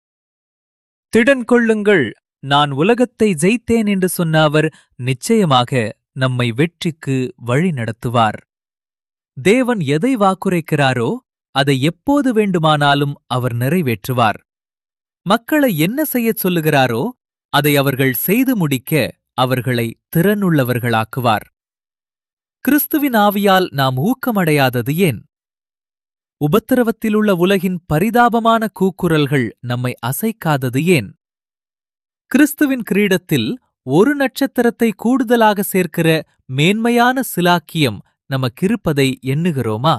திடன் கொள்ளுங்கள் நான் உலகத்தை ஜெயித்தேன் என்று சொன்ன அவர் நிச்சயமாக நம்மை வெற்றிக்கு வழி நடத்துவார் தேவன் எதை வாக்குரைக்கிறாரோ அதை எப்போது வேண்டுமானாலும் அவர் நிறைவேற்றுவார் மக்களை என்ன செய்யச் சொல்லுகிறாரோ அதை அவர்கள் செய்து முடிக்க அவர்களை திறனுள்ளவர்களாக்குவார் கிறிஸ்துவின் ஆவியால் நாம் ஊக்கமடையாதது ஏன் உபத்திரவத்திலுள்ள உலகின் பரிதாபமான கூக்குரல்கள் நம்மை அசைக்காதது ஏன் கிறிஸ்துவின் கிரீடத்தில் ஒரு நட்சத்திரத்தை கூடுதலாக சேர்க்கிற மேன்மையான சிலாக்கியம் நமக்கிருப்பதை எண்ணுகிறோமா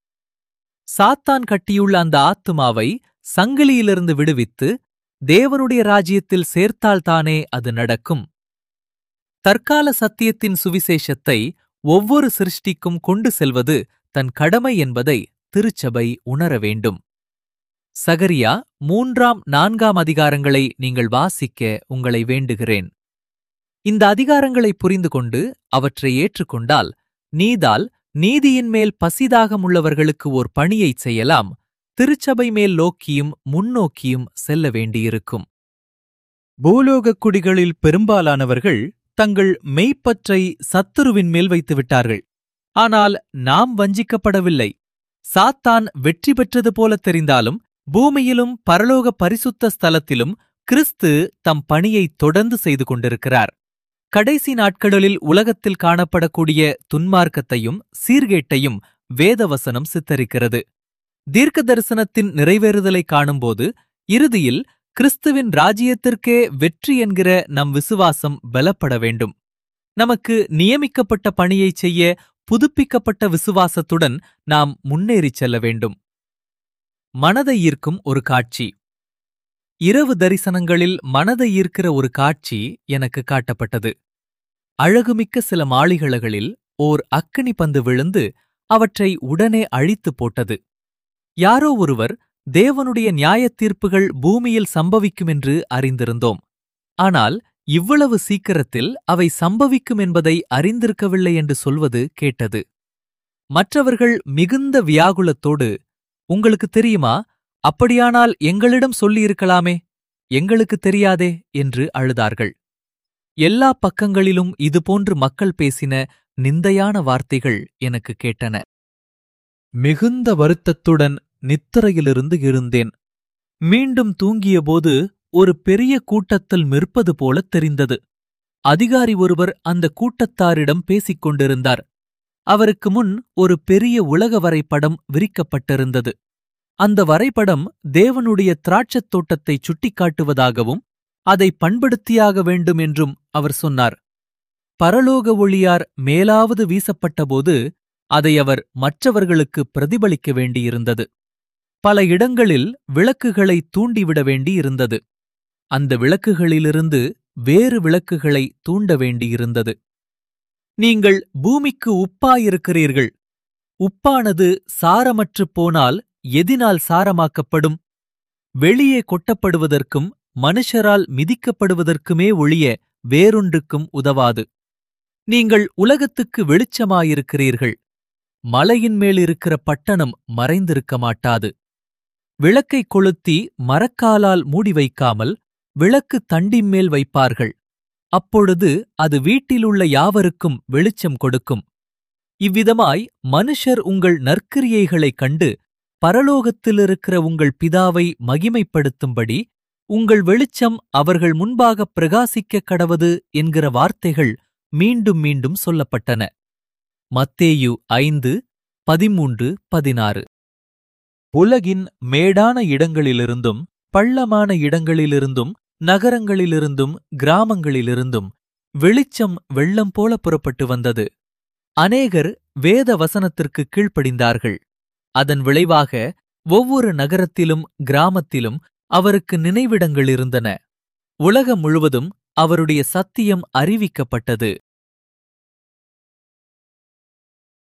சாத்தான் கட்டியுள்ள அந்த ஆத்துமாவை சங்கிலியிலிருந்து விடுவித்து தேவனுடைய ராஜ்யத்தில் சேர்த்தால்தானே அது நடக்கும் தற்கால சத்தியத்தின் சுவிசேஷத்தை ஒவ்வொரு சிருஷ்டிக்கும் கொண்டு செல்வது தன் கடமை என்பதை திருச்சபை உணர வேண்டும் சகரியா மூன்றாம் நான்காம் அதிகாரங்களை நீங்கள் வாசிக்க உங்களை வேண்டுகிறேன் இந்த அதிகாரங்களை புரிந்து கொண்டு அவற்றை ஏற்றுக்கொண்டால் நீதால் நீதியின் மேல் பசிதாகம் உள்ளவர்களுக்கு ஓர் பணியைச் செய்யலாம் திருச்சபை மேல் நோக்கியும் முன்னோக்கியும் செல்ல வேண்டியிருக்கும் பூலோகக் குடிகளில் பெரும்பாலானவர்கள் தங்கள் மெய்ப்பற்றை சத்துருவின் மேல் வைத்து விட்டார்கள் ஆனால் நாம் வஞ்சிக்கப்படவில்லை சாத்தான் வெற்றி பெற்றது போல தெரிந்தாலும் பூமியிலும் பரலோக பரிசுத்த ஸ்தலத்திலும் கிறிஸ்து தம் பணியை தொடர்ந்து செய்து கொண்டிருக்கிறார் கடைசி நாட்களில் உலகத்தில் காணப்படக்கூடிய துன்மார்க்கத்தையும் சீர்கேட்டையும் வேதவசனம் சித்தரிக்கிறது தீர்க்க தரிசனத்தின் நிறைவேறுதலை காணும்போது இறுதியில் கிறிஸ்துவின் ராஜ்யத்திற்கே வெற்றி என்கிற நம் விசுவாசம் பலப்பட வேண்டும் நமக்கு நியமிக்கப்பட்ட பணியைச் செய்ய புதுப்பிக்கப்பட்ட விசுவாசத்துடன் நாம் முன்னேறிச் செல்ல வேண்டும் மனதை ஈர்க்கும் ஒரு காட்சி இரவு தரிசனங்களில் மனதை ஈர்க்கிற ஒரு காட்சி எனக்கு காட்டப்பட்டது அழகுமிக்க சில மாளிகைகளில் ஓர் அக்கினி பந்து விழுந்து அவற்றை உடனே அழித்துப் போட்டது யாரோ ஒருவர் தேவனுடைய நியாயத் தீர்ப்புகள் பூமியில் சம்பவிக்கும் என்று அறிந்திருந்தோம் ஆனால் இவ்வளவு சீக்கிரத்தில் அவை சம்பவிக்கும் என்பதை அறிந்திருக்கவில்லை என்று சொல்வது கேட்டது மற்றவர்கள் மிகுந்த வியாகுலத்தோடு உங்களுக்கு தெரியுமா அப்படியானால் எங்களிடம் சொல்லியிருக்கலாமே எங்களுக்கு தெரியாதே என்று அழுதார்கள் எல்லா பக்கங்களிலும் இதுபோன்று மக்கள் பேசின நிந்தையான வார்த்தைகள் எனக்கு கேட்டன மிகுந்த வருத்தத்துடன் நித்திரையிலிருந்து இருந்தேன் மீண்டும் தூங்கியபோது ஒரு பெரிய கூட்டத்தில் நிற்பது போலத் தெரிந்தது அதிகாரி ஒருவர் அந்த கூட்டத்தாரிடம் பேசிக் கொண்டிருந்தார் அவருக்கு முன் ஒரு பெரிய உலக வரைபடம் விரிக்கப்பட்டிருந்தது அந்த வரைபடம் தேவனுடைய திராட்சத் தோட்டத்தை சுட்டிக்காட்டுவதாகவும் அதை பண்படுத்தியாக வேண்டும் என்றும் அவர் சொன்னார் பரலோக ஒளியார் மேலாவது வீசப்பட்டபோது அதை அவர் மற்றவர்களுக்கு பிரதிபலிக்க வேண்டியிருந்தது பல இடங்களில் விளக்குகளை தூண்டிவிட வேண்டியிருந்தது அந்த விளக்குகளிலிருந்து வேறு விளக்குகளை தூண்ட வேண்டியிருந்தது நீங்கள் பூமிக்கு உப்பாயிருக்கிறீர்கள் உப்பானது சாரமற்றுப் போனால் எதினால் சாரமாக்கப்படும் வெளியே கொட்டப்படுவதற்கும் மனுஷரால் மிதிக்கப்படுவதற்குமே ஒழிய வேறொன்றுக்கும் உதவாது நீங்கள் உலகத்துக்கு வெளிச்சமாயிருக்கிறீர்கள் மலையின் மேலிருக்கிற பட்டணம் மறைந்திருக்க மாட்டாது விளக்கைக் கொளுத்தி மரக்காலால் மூடி வைக்காமல் விளக்கு தண்டின்மேல் வைப்பார்கள் அப்பொழுது அது வீட்டிலுள்ள யாவருக்கும் வெளிச்சம் கொடுக்கும் இவ்விதமாய் மனுஷர் உங்கள் நற்கிரியைகளைக் கண்டு பரலோகத்திலிருக்கிற உங்கள் பிதாவை மகிமைப்படுத்தும்படி உங்கள் வெளிச்சம் அவர்கள் முன்பாகப் பிரகாசிக்கக் கடவது என்கிற வார்த்தைகள் மீண்டும் மீண்டும் சொல்லப்பட்டன மத்தேயு ஐந்து பதிமூன்று பதினாறு உலகின் மேடான இடங்களிலிருந்தும் பள்ளமான இடங்களிலிருந்தும் நகரங்களிலிருந்தும் கிராமங்களிலிருந்தும் வெளிச்சம் வெள்ளம் போல புறப்பட்டு வந்தது அநேகர் வேத வசனத்திற்கு கீழ்ப்படிந்தார்கள் அதன் விளைவாக ஒவ்வொரு நகரத்திலும் கிராமத்திலும் அவருக்கு நினைவிடங்கள் இருந்தன உலகம் முழுவதும் அவருடைய சத்தியம் அறிவிக்கப்பட்டது